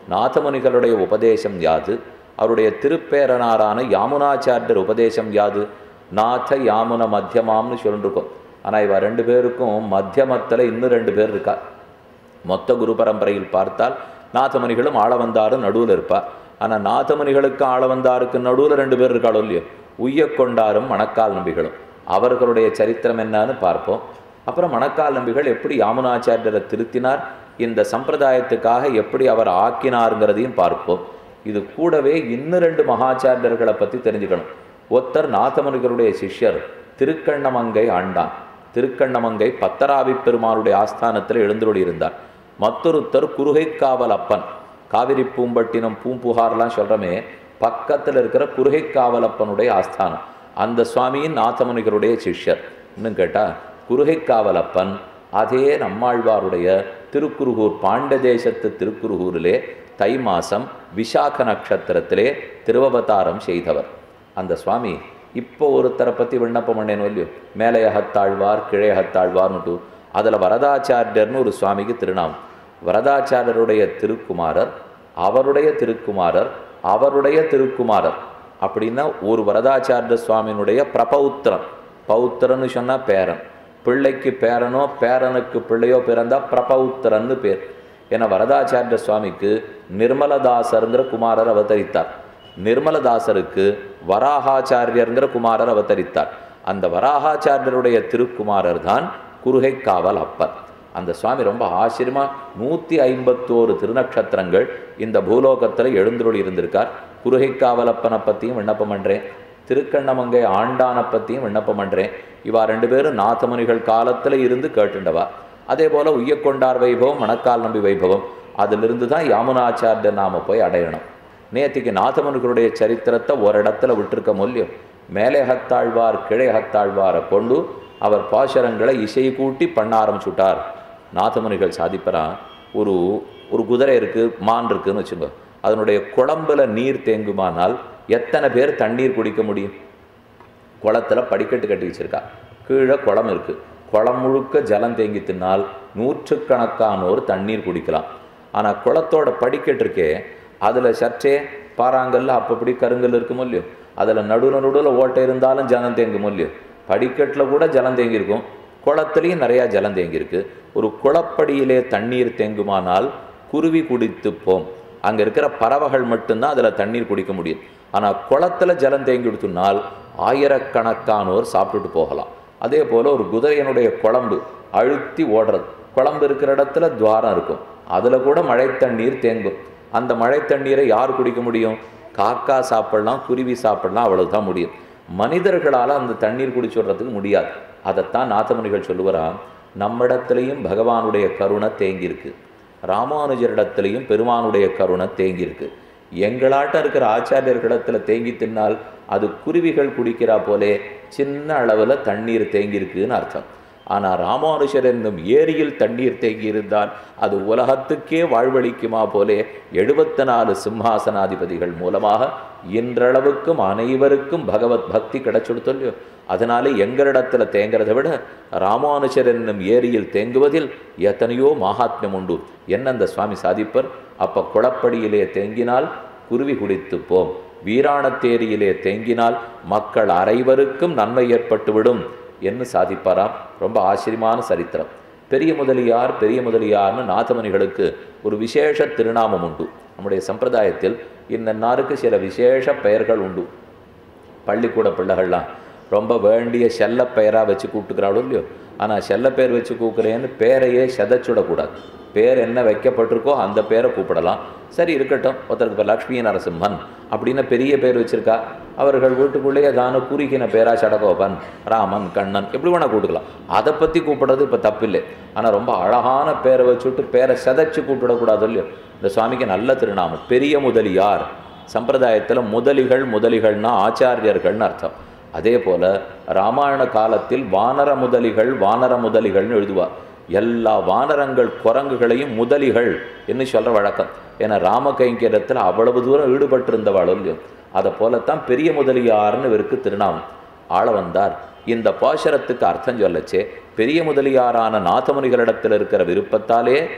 நாதமுனிகளுடைய உபதேசம் யாது அவருடைய திருப்பேரனாரான யாமுனாச்சாரியர் உபதேசம் யாது நாத யாமுன மத்தியமாம்னு சொல்லிருக்கோம் ஆனால் இவ ரெண்டு பேருக்கும் மத்தியமத்தில் இன்னும் ரெண்டு பேர் இருக்கா மொத்த குரு பரம்பரையில் பார்த்தால் நாதமணிகளும் ஆளவந்தாரும் நடுவில் இருப்பார் ஆனால் நாதமணிகளுக்கு ஆளவந்தாருக்கு நடுவில் ரெண்டு பேர் இருக்காளோ இல்லையோ உய்ய கொண்டாரும் மணக்கால் நம்பிகளும் அவர்களுடைய சரித்திரம் என்னன்னு பார்ப்போம் அப்புறம் மணக்கால் நம்பிகள் எப்படி யாமுனாச்சாரியரை திருத்தினார் இந்த சம்பிரதாயத்துக்காக எப்படி அவர் ஆக்கினாருங்கிறதையும் பார்ப்போம் இது கூடவே இன்னும் ரெண்டு மகாச்சாரியர்களை பற்றி தெரிஞ்சுக்கணும் ஒருத்தர் நாதமணிகளுடைய சிஷ்யர் திருக்கண்ணமங்கை ஆண்டான் திருக்கண்ணமங்கை பத்தராவி பெருமானுடைய ஆஸ்தானத்தில் எழுந்துள்ளி இருந்தார் மற்றொருத்தர் குருகைக்காவல் அப்பன் காவிரி பூம்பட்டினம் பூம்புகார்லாம் சொல்கிறோமே பக்கத்தில் இருக்கிற குருகைக்காவலப்பனுடைய ஆஸ்தானம் அந்த சுவாமியின் நாதமுனிகளுடைய சிஷ்யர் இன்னும் கேட்டால் குருகைக்காவலப்பன் அதே நம்மாழ்வாருடைய திருக்குருகூர் பாண்ட தேசத்து திருக்குருகூரிலே தை மாசம் விசாக நட்சத்திரத்திலே திருவவதாரம் செய்தவர் அந்த சுவாமி இப்போ ஒருத்தரை பற்றி விண்ணப்பம் பண்ணேனோ இல்லையோ மேலையகத்தாழ்வார் கிழையகத்தாழ்வார்னுட்டு அதில் வரதாச்சாரியர்னு ஒரு சுவாமிக்கு திருநாமம் வரதாச்சாரியருடைய திருக்குமாரர் அவருடைய திருக்குமாரர் அவருடைய திருக்குமாரர் அப்படின்னா ஒரு வரதாச்சாரிய சுவாமியினுடைய பிரபௌத்திரன் பௌத்திரன்னு சொன்னால் பேரன் பிள்ளைக்கு பேரனோ பேரனுக்கு பிள்ளையோ பிறந்தா பிரபௌத்திரன்னு பேர் ஏன்னா வரதாச்சாரிய சுவாமிக்கு நிர்மலதாசருங்கிற குமாரர் அவதரித்தார் நிர்மலதாசருக்கு வராகாச்சாரியருங்கிற குமாரர் அவதரித்தார் அந்த வராகாச்சாரியருடைய திருக்குமாரர் தான் குருகைக்காவல் அப்பர் அந்த சுவாமி ரொம்ப ஆச்சரியமா நூற்றி ஐம்பத்தோரு திருநக்ஷத்திரங்கள் இந்த பூலோகத்தில் எழுந்துருளி இருந்திருக்கார் குருகைக்காவலப்பனை பற்றியும் விண்ணப்பம் பண்ணுறேன் திருக்கண்ணமங்கை ஆண்டானை பற்றியும் விண்ணப்பம் பண்ணுறேன் இவா ரெண்டு பேரும் நாதமுனிகள் காலத்தில் இருந்து கேட்டுண்டவா அதே போல் உய்யக்கொண்டார் வைபவம் மணக்கால் நம்பி வைபவம் அதிலிருந்து தான் யாமுனாச்சாரியர் நாம போய் அடையணும் நேத்திக்கு நாதமுனிகளுடைய சரித்திரத்தை ஒரு இடத்துல விட்டுருக்க மூல்யம் மேலேகத்தாழ்வார் கிழையகத்தாழ்வாரை கொண்டு அவர் பாசரங்களை இசை கூட்டி பண்ண ஆரம்பிச்சுட்டார் நாதமுனிகள் சாதிப்பரா ஒரு ஒரு குதிரை இருக்குது மான் இருக்குன்னு வச்சுங்க அதனுடைய குழம்புல நீர் தேங்குமானால் எத்தனை பேர் தண்ணீர் குடிக்க முடியும் குளத்தில் படிக்கட்டு கட்டி வச்சிருக்கா கீழே குளம் இருக்குது குளம் முழுக்க ஜலம் தேங்கி தின்னால் நூற்றுக்கணக்கானோர் தண்ணீர் குடிக்கலாம் ஆனால் குளத்தோட படிக்கட்டு இருக்கே அதில் சற்றே பாறாங்கல்ல அப்பப்படி கருங்கல் இருக்குமோ இல்லையோ அதில் நடுவில் நடுவில் ஓட்டை இருந்தாலும் ஜலம் தேங்குமோ இல்லையோ படிக்கட்டில் கூட ஜலம் தேங்கியிருக்கும் குளத்துலேயும் நிறையா ஜலம் தேங்கியிருக்கு ஒரு குளப்படியிலே தண்ணீர் தேங்குமானால் குருவி குடித்து போம் அங்கே இருக்கிற பறவைகள் மட்டும்தான் அதில் தண்ணீர் குடிக்க முடியும் ஆனால் குளத்தில் ஜலம் தேங்கி விடுத்துனால் ஆயிரக்கணக்கானோர் சாப்பிட்டுட்டு போகலாம் அதே போல் ஒரு குதிரையனுடைய குழம்பு அழுத்தி ஓடுறது குழம்பு இருக்கிற இடத்துல துவாரம் இருக்கும் அதில் கூட மழை தண்ணீர் தேங்கும் அந்த மழை தண்ணீரை யார் குடிக்க முடியும் காக்கா சாப்பிடலாம் குருவி சாப்பிடலாம் அவ்வளவுதான் முடியும் மனிதர்களால் அந்த தண்ணீர் குடிச்சுடுறதுக்கு முடியாது அதைத்தான் நாதமுனிகள் சொல்லுவராம் நம்மிடத்திலையும் பகவானுடைய கருணை தேங்கியிருக்கு ராமானுஜரிடத்திலையும் பெருமானுடைய கருணை தேங்கியிருக்கு எங்களாட்டம் இருக்கிற ஆச்சாரியர்களிடத்தில் தேங்கி தின்னால் அது குருவிகள் குடிக்கிறா போலே சின்ன அளவில் தண்ணீர் தேங்கியிருக்குன்னு அர்த்தம் ஆனால் ராமானுஷர் என்னும் ஏரியில் தண்ணீர் தேங்கி இருந்தால் அது உலகத்துக்கே வாழ்வளிக்குமா போலே எழுபத்தி நாலு சிம்ஹாசனாதிபதிகள் மூலமாக இன்றளவுக்கும் அனைவருக்கும் பகவத் பக்தி கிடைச்சுடுத்தோல்லையோ அதனால எங்களிடத்துல தேங்கிறத விட ராமானுஜர் என்னும் ஏரியில் தேங்குவதில் எத்தனையோ மகாத்மியம் உண்டு என்ன அந்த சுவாமி சாதிப்பர் அப்ப குளப்படியிலே தேங்கினால் குருவி குடித்து போம் வீராணத்தேரியிலே தேங்கினால் மக்கள் அனைவருக்கும் நன்மை ஏற்பட்டுவிடும் என்று சாதிப்பாராம் ரொம்ப ஆச்சரியமான சரித்திரம் பெரிய முதலியார் பெரிய முதலியார்னு நாதமணிகளுக்கு ஒரு விசேஷ திருநாமம் உண்டு நம்முடைய சம்பிரதாயத்தில் இந்த நாருக்கு சில விசேஷ பெயர்கள் உண்டு பள்ளிக்கூட பிள்ளைகள்லாம் ரொம்ப வேண்டிய செல்ல பெயராக வச்சு கூப்பிட்டுக்கிறாளோ இல்லையோ ஆனால் செல்ல பேர் வச்சு கூப்பிட்றேன்னு பேரையே செதச்சுடக்கூடாது பேர் என்ன வைக்கப்பட்டிருக்கோ அந்த பேரை கூப்பிடலாம் சரி இருக்கட்டும் ஒருத்தருக்கு இப்போ லக்ஷ்மி நரசிம்மன் அப்படின்னு பெரிய பேர் வச்சுருக்கா அவர்கள் வீட்டுக்குள்ளேயே தானே குறுகின பேரா சடகோபன் ராமன் கண்ணன் எப்படி வேணால் கூப்பிட்டுக்கலாம் அதை பற்றி கூப்பிடுறது இப்போ தப்பில்லை ஆனால் ரொம்ப அழகான பேரை வச்சுட்டு பேரை செதைச்சு கூப்பிடக்கூடாது இல்லையோ இந்த சுவாமிக்கு நல்ல திருநாமம் பெரிய முதலியார் சம்பிரதாயத்தில் முதலிகள் முதலிகள்னா ஆச்சாரியர்கள்னு அர்த்தம் அதே போல ராமாயண காலத்தில் வானர முதலிகள் வானர முதலிகள்னு எழுதுவார் எல்லா வானரங்கள் குரங்குகளையும் முதலிகள் என்று சொல்கிற வழக்கம் ஏன்னா ராம கைங்கரியத்தில் அவ்வளவு தூரம் ஈடுபட்டிருந்தவாள் இல்லையோ அதை போலத்தான் பெரிய முதலியார்னு இவருக்கு திருநாமம் ஆள வந்தார் இந்த பாசரத்துக்கு அர்த்தம் சொல்லச்சே பெரிய முதலியாரான நாதமுனிகளிடத்தில் இருக்கிற விருப்பத்தாலே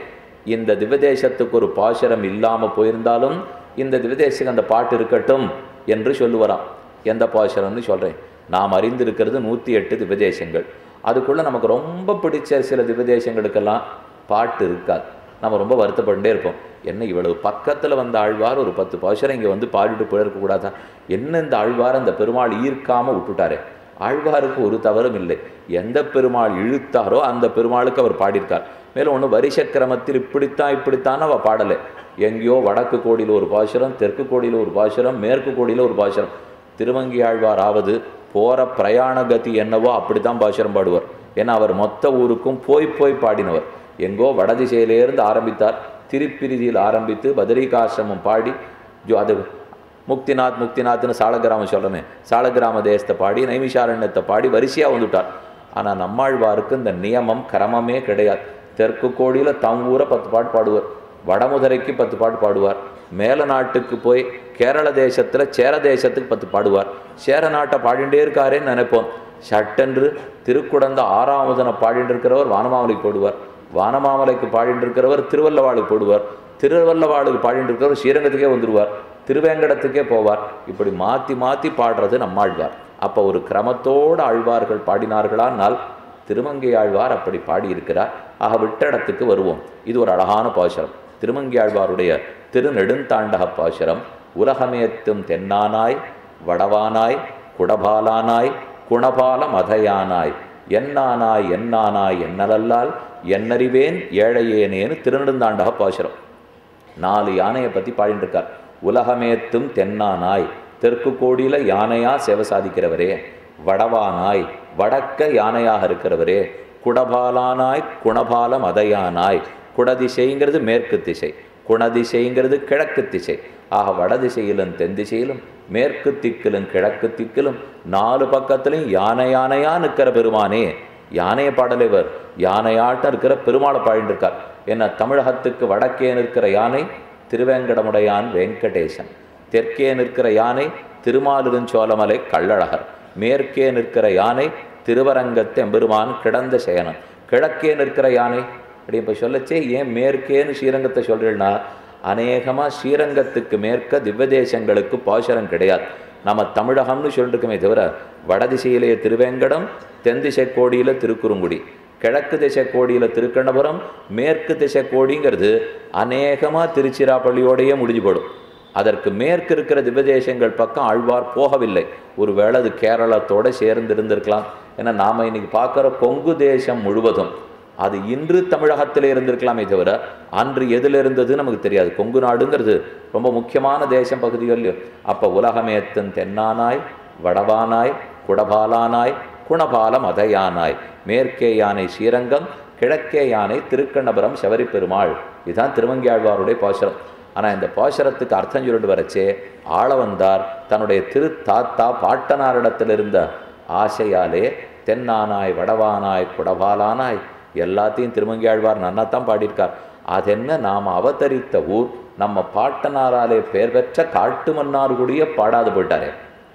இந்த திவதேசத்துக்கு ஒரு பாசுரம் இல்லாமல் போயிருந்தாலும் இந்த திவதேசத்துக்கு அந்த பாட்டு இருக்கட்டும் என்று சொல்லுவராம் எந்த பாசுரம்னு சொல்கிறேன் நாம் அறிந்திருக்கிறது நூற்றி எட்டு திவதேசங்கள் அதுக்குள்ளே நமக்கு ரொம்ப பிடிச்ச சில திவதேசங்களுக்கெல்லாம் பாட்டு இருக்காது நம்ம ரொம்ப வருத்தப்பட்டுட்டே இருப்போம் என்ன இவ்வளவு பக்கத்தில் வந்த ஆழ்வார் ஒரு பத்து பாசுரம் இங்கே வந்து பாடிட்டு போயிருக்கக்கூடாதா என்ன இந்த ஆழ்வார் அந்த பெருமாள் ஈர்க்காமல் விட்டுட்டாரே ஆழ்வாருக்கு ஒரு தவறும் இல்லை எந்த பெருமாள் இழுத்தாரோ அந்த பெருமாளுக்கு அவர் பாடியிருக்கார் மேலும் ஒன்று வரிச கிரமத்தில் இப்படித்தான் இப்படித்தான் அவ பாடலை எங்கேயோ வடக்கு கோடியில் ஒரு பாசுரம் தெற்கு கோடியில் ஒரு பாசுரம் மேற்கு கோடியில் ஒரு பாசுரம் திருவங்கி ஆழ்வார் ஆவது போகிற பிரயாண கதி என்னவோ அப்படி தான் பாசுரம் பாடுவார் ஏன்னா அவர் மொத்த ஊருக்கும் போய் போய் பாடினவர் எங்கோ வடதிசையிலேருந்து ஆரம்பித்தார் திருப்பிரிதியில் ஆரம்பித்து பதரிகாசிரமம் பாடி ஜோ அது முக்திநாத் முக்திநாத்னு சாலகிராமம் சொல்கிறோமே சாலகிராம தேசத்தை பாடி நைமிஷாரண்யத்தை பாடி வரிசையாக வந்துவிட்டார் ஆனால் நம்மாழ்வாருக்கு இந்த நியமம் கிரமமே கிடையாது தெற்கு கோடியில் தம் ஊரை பத்து பாட்டு பாடுவார் வடமுதரைக்கு பத்து பாட்டு பாடுவார் மேல நாட்டுக்கு போய் கேரள தேசத்தில் சேர தேசத்துக்கு பத்து பாடுவார் சேர நாட்டை பாடிண்டே இருக்காரேன்னு நினைப்போம் சட்டென்று திருக்குடந்த ஆறாவதனை பாடிட்டு இருக்கிறவர் வானமாமலைக்கு போடுவார் வானமாமலைக்கு பாடிட்டு இருக்கிறவர் திருவல்லவாளுக்கு போடுவார் திருவல்லவாளுக்கு பாடிட்டு இருக்கிறவர் ஸ்ரீரங்கத்துக்கே வந்துடுவார் திருவேங்கடத்துக்கே போவார் இப்படி மாற்றி மாற்றி பாடுறது நம்மாழ்வார் அப்போ ஒரு கிரமத்தோடு ஆழ்வார்கள் பாடினார்களானால் திருமங்கை ஆழ்வார் அப்படி பாடியிருக்கிறார் ஆக விட்ட இடத்துக்கு வருவோம் இது ஒரு அழகான பாசுரம் திருமங்கை ஆழ்வாருடைய திருநெடுந்தாண்டக பாசுரம் உலகமேத்தும் தென்னானாய் வடவானாய் குடபாலானாய் குணபால மதையானாய் என்னானாய் என்னானாய் என்னலல்லால் என்னறிவேன் ஏழையேனேன்னு திருநெடுந்தாண்டக பாசுரம் நாலு யானையை பற்றி பாடிட்டு இருக்கார் உலகமேத்தும் தென்னானாய் தெற்கு கோடியில் யானையா சேவை சாதிக்கிறவரே வடவானாய் வடக்க யானையாக இருக்கிறவரே குடபாலானாய் குணபால மதையானாய் குடதிசைங்கிறது மேற்கு திசை குணதிசைங்கிறது கிழக்கு திசை ஆக வடதிசையிலும் தென் திசையிலும் மேற்கு திக்கிலும் கிழக்கு திக்கிலும் நாலு பக்கத்திலும் யானை யானையா நிற்கிற பெருமானே யானையை பாடலைவர் யானையாட்டம் இருக்கிற பெருமாளை பாடிட்டு இருக்கார் என்ன தமிழகத்துக்கு வடக்கே நிற்கிற யானை திருவேங்கடமுடையான் வெங்கடேசன் தெற்கே நிற்கிற யானை திருமாலிருஞ்சோலமலை கள்ளழகர் மேற்கே நிற்கிற யானை திருவரங்கத்து எம்பெருமான் கிடந்த சேனன் கிழக்கே நிற்கிற யானை அப்படி இப்போ சொல்லச்சே ஏன் மேற்கேன்னு ஸ்ரீரங்கத்தை சொல்கிறேன்னா அநேகமாக ஸ்ரீரங்கத்துக்கு மேற்க திவ்யதேசங்களுக்கு பாசுரம் கிடையாது நம்ம தமிழகம்னு சொல்லிட்டுருக்கோமே தவிர வடதிசையிலேயே திருவேங்கடம் தென் திசை கோடியில் திருக்குறுங்குடி கிழக்கு திசை கோடியில் திருக்கண்ணபுரம் மேற்கு திசை கோடிங்கிறது அநேகமாக திருச்சிராப்பள்ளியோடையே முடிஞ்சு போடும் அதற்கு மேற்கு இருக்கிற திவ்யதேசங்கள் பக்கம் ஆழ்வார் போகவில்லை ஒருவேளை அது கேரளத்தோட சேர்ந்து இருந்திருக்கலாம் ஏன்னா நாம் இன்னைக்கு பார்க்குற கொங்கு தேசம் முழுவதும் அது இன்று தமிழகத்தில் இருந்திருக்கலாமே தவிர அன்று எதில் இருந்தது நமக்கு தெரியாது கொங்கு நாடுங்கிறது ரொம்ப முக்கியமான தேசம் பகுதிகள் அப்போ உலகமேத்தன் தென்னானாய் வடவானாய் குடபாலானாய் குணபால மதையானாய் மேற்கே யானை ஸ்ரீரங்கம் கிழக்கே யானை திருக்கண்ணபுரம் சபரி பெருமாள் இதுதான் திருவங்கியாழ்வாருடைய பாசுரம் ஆனால் இந்த பாசுரத்துக்கு அர்த்தம் சொல்லிட்டு வரச்சே ஆள வந்தார் தன்னுடைய திரு தாத்தா பாட்டனாரிடத்தில் இருந்த ஆசையாலே தென்னானாய் வடவானாய் குடபாலானாய் எல்லாத்தையும் திருமங்கியாழ்வார் நன்னாத்தான் பாடியிருக்கார் அதென்ன நாம் அவதரித்த ஊர் நம்ம பாட்டனாராலே பெயர் பெற்ற காட்டு மன்னார்குடிய பாடாது போயிட்டாரே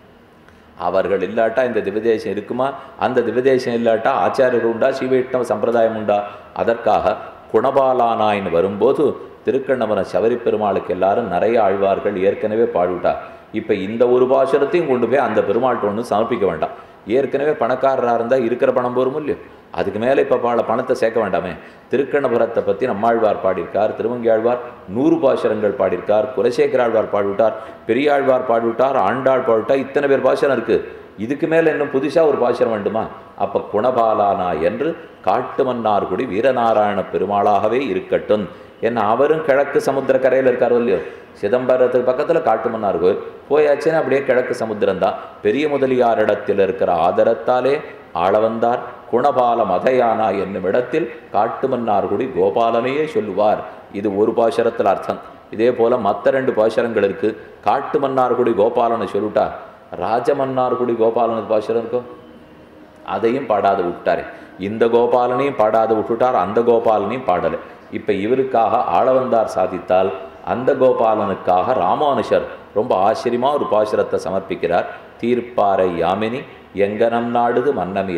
அவர்கள் இல்லாட்டா இந்த திவதேசம் இருக்குமா அந்த திவதேசம் இல்லாட்டா ஆச்சாரியர் உண்டா சீவைஷ்ணவ சம்பிரதாயம் உண்டா அதற்காக குணபாலானாயின்னு வரும்போது திருக்கண்ணபுரம் சபரி பெருமாளுக்கு எல்லாரும் நிறைய ஆழ்வார்கள் ஏற்கனவே பாடிவிட்டார் இப்போ இந்த ஒரு பாசுரத்தையும் கொண்டு போய் அந்த பெருமாள்கிட்ட ஒன்றும் சமர்ப்பிக்க வேண்டாம் ஏற்கனவே பணக்காரராக இருந்தால் இருக்கிற பணம் போரும் இல்லையோ அதுக்கு மேலே இப்போ பால பணத்தை சேர்க்க வேண்டாமே திருக்கண்ணபுரத்தை பற்றி நம்மாழ்வார் பாடியிருக்கார் திருவங்கியாழ்வார் நூறு பாசுரங்கள் பாடியிருக்கார் குலசேகர ஆழ்வார் பாடிவிட்டார் பெரியாழ்வார் பாடிவிட்டார் ஆண்டாள் பாடிவிட்டார் இத்தனை பேர் பாசுரம் இருக்குது இதுக்கு மேலே இன்னும் புதுசாக ஒரு பாசுரம் வேண்டுமா அப்போ குணபாலானா என்று காட்டு மன்னார்குடி வீரநாராயண பெருமாளாகவே இருக்கட்டும் ஏன்னா அவரும் கிழக்கு சமுத்திர கரையில் இருக்காரோ இல்லையோ சிதம்பரத்துக்கு பக்கத்தில் காட்டுமன்னார் கோயில் போயாச்சுன்னா அப்படியே கிழக்கு சமுத்திரம் தான் பெரிய முதலியாரிடத்தில் இருக்கிற ஆதரத்தாலே ஆள வந்தார் குணபால மதையானா என்னும் இடத்தில் காட்டுமன்னார்குடி கோபாலனையே சொல்லுவார் இது ஒரு பாசுரத்தில் அர்த்தம் இதே போல் மற்ற ரெண்டு பாசுரங்கள் இருக்குது காட்டுமன்னார்குடி கோபாலனை சொல்லிட்டா ராஜமன்னார்குடி கோபாலனுக்கு பாசுரம் இருக்கும் அதையும் பாடாத விட்டாரு இந்த கோபாலனையும் பாடாத விட்டுட்டார் அந்த கோபாலனையும் பாடலை இப்போ இவருக்காக ஆளவந்தார் சாதித்தால் அந்த கோபாலனுக்காக ராமானுஷர் ரொம்ப ஆச்சரியமாக ஒரு பாசுரத்தை சமர்ப்பிக்கிறார் தீர்ப்பாறை யாமினி எங்கனம் நாடுது மன்னமீர்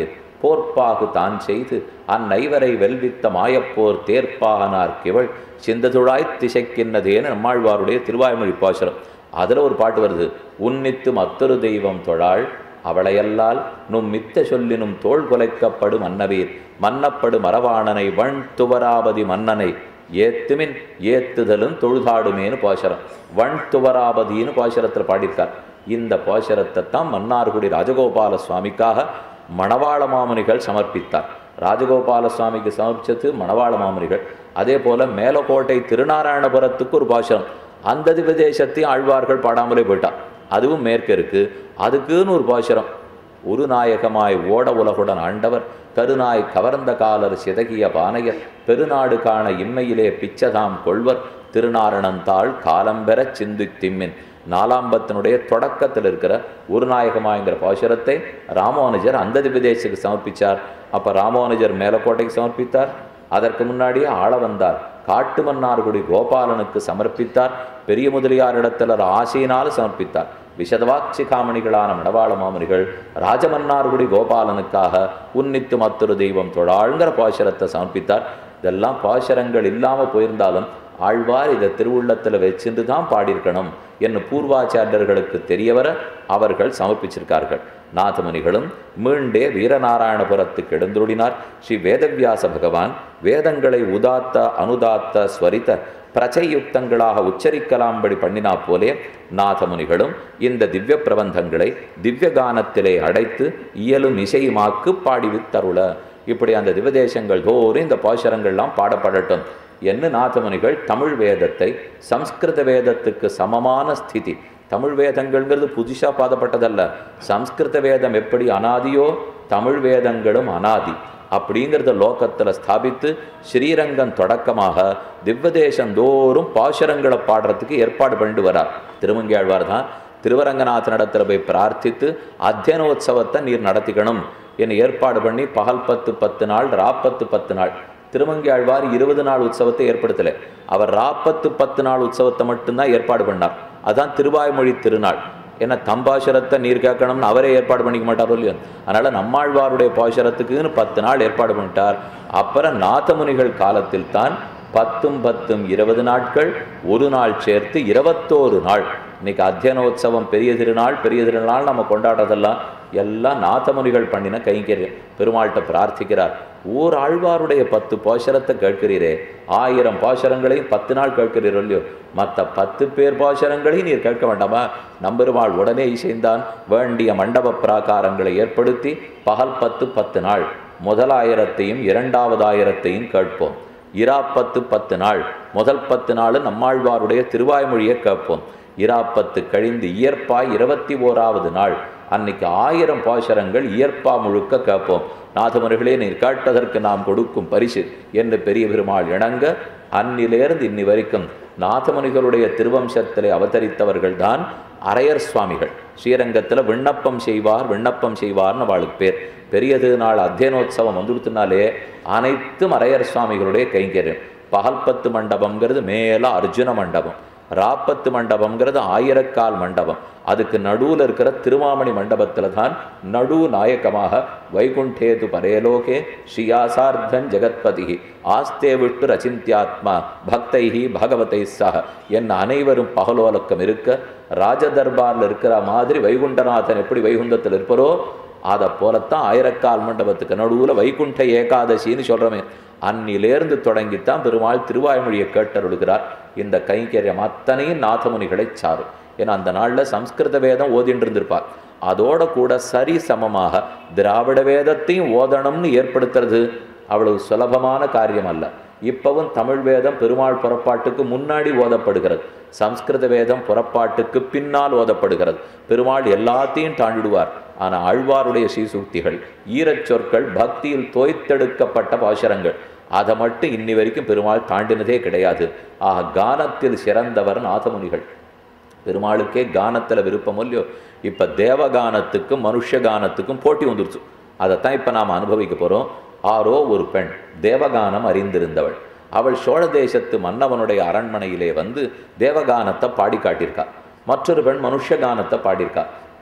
போர்ப்பாகு தான் செய்து அந்நைவரை வெல்வித்த மாயப்போர் தேர்ப்பாகனார் கிவள் சிந்ததுழாய் திசைக்கின்னதேன்னு நம்மாழ்வாருடைய திருவாய்மொழி பாசுரம் அதில் ஒரு பாட்டு வருது உன்னித்து மற்றொரு தெய்வம் தொழாள் அவளையல்லால் நும் மித்த சொல்லினும் தோள் குலைக்கப்படும் மன்னவீர் மன்னப்படு மரவாணனை வண் துவராபதி மன்னனை ஏத்துமின் ஏத்துதலும் தொழுதாடுமேனு பாசுரம் வண் துவராபதின்னு பாசுரத்தில் பாடியிருக்கார் இந்த பாசுரத்தை தான் மன்னார்குடி ராஜகோபால சுவாமிக்காக மணவாள மாமுனிகள் சமர்ப்பித்தார் ராஜகோபால சுவாமிக்கு சமர்ப்பிச்சது மணவாள மாமுனிகள் அதே போல மேலக்கோட்டை திருநாராயணபுரத்துக்கு ஒரு பாசுரம் அந்த திவதேசத்தையும் ஆழ்வார்கள் பாடாமலே போயிட்டான் அதுவும் மேற்க இருக்கு அதுக்குன்னு ஒரு பாசுரம் ஒரு நாயகமாய் ஓட உலகுடன் ஆண்டவர் கருநாய் கவர்ந்த காலர் சிதகிய பானையர் பெருநாடு காண இம்மையிலே பிச்சதாம் கொள்வர் திருநாரணந்தாள் காலம்பெறச் சிந்து திம்மின் நாலாம்பத்தினுடைய தொடக்கத்தில் இருக்கிற ஒரு நாயகமாங்கிற பாசுரத்தை ராமானுஜர் அந்த திபதேசுக்கு சமர்ப்பிச்சார் அப்போ ராமானுஜர் மேலக்கோட்டைக்கு சமர்ப்பித்தார் அதற்கு முன்னாடியே ஆள வந்தார் காட்டு மன்னார்குடி கோபாலனுக்கு சமர்ப்பித்தார் பெரிய முதலியாரிடத்தில் ஆசையினால் சமர்ப்பித்தார் விஷதவாட்சி காமணிகளான மணவாள மாமணிகள் ராஜமன்னார்குடி கோபாலனுக்காக உன்னித்து மற்றொரு தெய்வம் தொழாழ்ங்கிற பாசுரத்தை சமர்ப்பித்தார் இதெல்லாம் பாசுரங்கள் இல்லாமல் போயிருந்தாலும் ஆழ்வார் இதை திருவுள்ளத்தில் வச்சிருந்து தான் பாடியிருக்கணும் என்று பூர்வாச்சாரியர்களுக்கு தெரியவர அவர்கள் சமர்ப்பிச்சிருக்கார்கள் நாதமுனிகளும் மீண்டே வீரநாராயணபுரத்துக்கு எழுந்துருடினார் ஸ்ரீ வேதவியாச பகவான் வேதங்களை உதாத்த அனுதாத்த ஸ்வரித்த பிரச்சயுக்தங்களாக உச்சரிக்கலாம்படி பண்ணினா போலே நாதமுனிகளும் இந்த திவ்ய பிரபந்தங்களை திவ்ய கானத்திலே அடைத்து இயலும் இசையுமாக்கு பாடிவித்தருள இப்படி அந்த திவதேசங்கள் தோறும் இந்த பாசுரங்கள்லாம் பாடப்படட்டும் என்று நாதமுனிகள் தமிழ் வேதத்தை சம்ஸ்கிருத வேதத்துக்கு சமமான ஸ்திதி தமிழ் வேதங்கள்ங்கிறது புதுசாக பாதப்பட்டதல்ல சம்ஸ்கிருத வேதம் எப்படி அனாதியோ தமிழ் வேதங்களும் அனாதி அப்படிங்கிறத லோகத்தில் ஸ்தாபித்து ஸ்ரீரங்கம் தொடக்கமாக திவ்வதேசம் தோறும் பாசுரங்களை பாடுறதுக்கு ஏற்பாடு பண்ணிட்டு வரார் திருமங்கியாழ்வார் தான் திருவரங்கநாதனிடத்தில் போய் பிரார்த்தித்து அத்தியனோத்சவத்தை நீர் நடத்திக்கணும் என்று ஏற்பாடு பண்ணி பகல் பத்து பத்து நாள் ராப்பத்து பத்து நாள் திருமங்கியாழ்வார் இருபது நாள் உற்சவத்தை ஏற்படுத்தலை அவர் ராப்பத்து பத்து நாள் உற்சவத்தை மட்டும்தான் ஏற்பாடு பண்ணார் அதான் திருவாய்மொழி திருநாள் ஏன்னா தம்பாசுரத்தை நீர் கேட்கணும்னு அவரே ஏற்பாடு பண்ணிக்க மாட்டாரோ இல்லையோ அதனால நம்மாழ்வாருடைய பாசுரத்துக்குன்னு பத்து நாள் ஏற்பாடு பண்ணிட்டார் அப்புறம் நாதமுனிகள் காலத்தில் தான் பத்தும் பத்தும் இருபது நாட்கள் ஒரு நாள் சேர்த்து இருபத்தோரு நாள் இன்னைக்கு அத்தியனோத்சவம் பெரிய திருநாள் பெரிய திருநாள் நம்ம கொண்டாடுறதெல்லாம் எல்லாம் நாதமுனிகள் பண்ணின கைங்கரியம் பெருமாள்கிட்ட பிரார்த்திக்கிறார் ஓர் ஆழ்வாருடைய பத்து பாசுரத்தை கேட்கிறீரே ஆயிரம் பாசுரங்களையும் பத்து நாள் கேட்கிறீரோ இல்லையோ மற்ற பத்து பேர் பாசுரங்களையும் நீர் கேட்க வேண்டாமா நம்பெருமாள் உடனே இசைந்தான் வேண்டிய மண்டப பிராகாரங்களை ஏற்படுத்தி பகல் பத்து பத்து நாள் முதலாயிரத்தையும் இரண்டாவதாயிரத்தையும் கேட்போம் இராப்பத்து பத்து நாள் முதல் பத்து நாள் நம்மாழ்வாருடைய திருவாய்மொழியை கேட்போம் இராப்பத்து கழிந்து இயற்பாய் இருபத்தி ஓராவது நாள் அன்னைக்கு ஆயிரம் பாசுரங்கள் இயற்பா முழுக்க கேட்போம் நாதமுனிகளே நீர் கேட்டதற்கு நாம் கொடுக்கும் பரிசு என்று பெரிய பெருமாள் இணங்க அன்னிலேருந்து இன்னி வரைக்கும் நாதமுனிகளுடைய திருவம்சத்திலே அவதரித்தவர்கள் தான் அரையர் சுவாமிகள் ஸ்ரீரங்கத்தில் விண்ணப்பம் செய்வார் விண்ணப்பம் செய்வார்னு அவளுக்கு பேர் பெரிய திருநாள் அத்தியனோத்சவம் வந்துடுத்துனாலே அனைத்தும் அரையர் சுவாமிகளுடைய கைங்கரியம் பகல் பத்து மண்டபம்ங்கிறது மேலே அர்ஜுன மண்டபம் ராப்பத்து மண்டபம்ங்கிறது ஆயிரக்கால் மண்டபம் அதுக்கு நடுவில் இருக்கிற திருமாமணி மண்டபத்தில் தான் நடு நாயக்கமாக வைகுண்டேது பரேலோகே ஸ்ரீயாசார்த்தன் ஜெகத்பதி ஆஸ்தே விட்டு ரச்சிந்தியாத்மா பக்தைஹி பகவதை சக என் அனைவரும் பகலோலக்கம் இருக்க ராஜதர்பாரில் இருக்கிற மாதிரி வைகுண்டநாதன் எப்படி வைகுண்டத்தில் இருப்பாரோ அதை போலத்தான் ஆயிரக்கால் மண்டபத்துக்கு நடுவில் வைகுண்ட ஏகாதசின்னு சொல்கிறோமே அன்னிலேருந்து தொடங்கித்தான் பெருமாள் திருவாய்மொழியை கேட்டருளுகிறார் இந்த கைங்கரியம் அத்தனையும் நாதமுனிகளை சாரும் ஏன்னா அந்த நாளில் சம்ஸ்கிருத வேதம் ஓதிட்டு இருந்திருப்பார் அதோட கூட சரி சமமாக திராவிட வேதத்தையும் ஓதணும்னு ஏற்படுத்துறது அவ்வளவு சுலபமான காரியம் அல்ல இப்பவும் தமிழ் வேதம் பெருமாள் புறப்பாட்டுக்கு முன்னாடி ஓதப்படுகிறது சம்ஸ்கிருத வேதம் புறப்பாட்டுக்கு பின்னால் ஓதப்படுகிறது பெருமாள் எல்லாத்தையும் தாண்டிடுவார் ஆனால் ஆழ்வாருடைய சீசூக்திகள் ஈரச் சொற்கள் பக்தியில் தோய்த்தெடுக்கப்பட்ட பாசுரங்கள் அதை மட்டும் இன்னி வரைக்கும் பெருமாள் தாண்டினதே கிடையாது ஆக கானத்தில் சிறந்தவர் நாதமுனிகள் பெருமாளுக்கே கானத்தில் விருப்பம் இல்லையோ இப்போ தேவகானத்துக்கும் மனுஷ கானத்துக்கும் போட்டி வந்துருச்சு அதைத்தான் இப்போ நாம் அனுபவிக்க போகிறோம் ஆரோ ஒரு பெண் தேவகானம் அறிந்திருந்தவள் அவள் சோழ தேசத்து மன்னவனுடைய அரண்மனையிலே வந்து தேவகானத்தை பாடி காட்டியிருக்கா மற்றொரு பெண் மனுஷ கானத்தை பாடியிருக்கா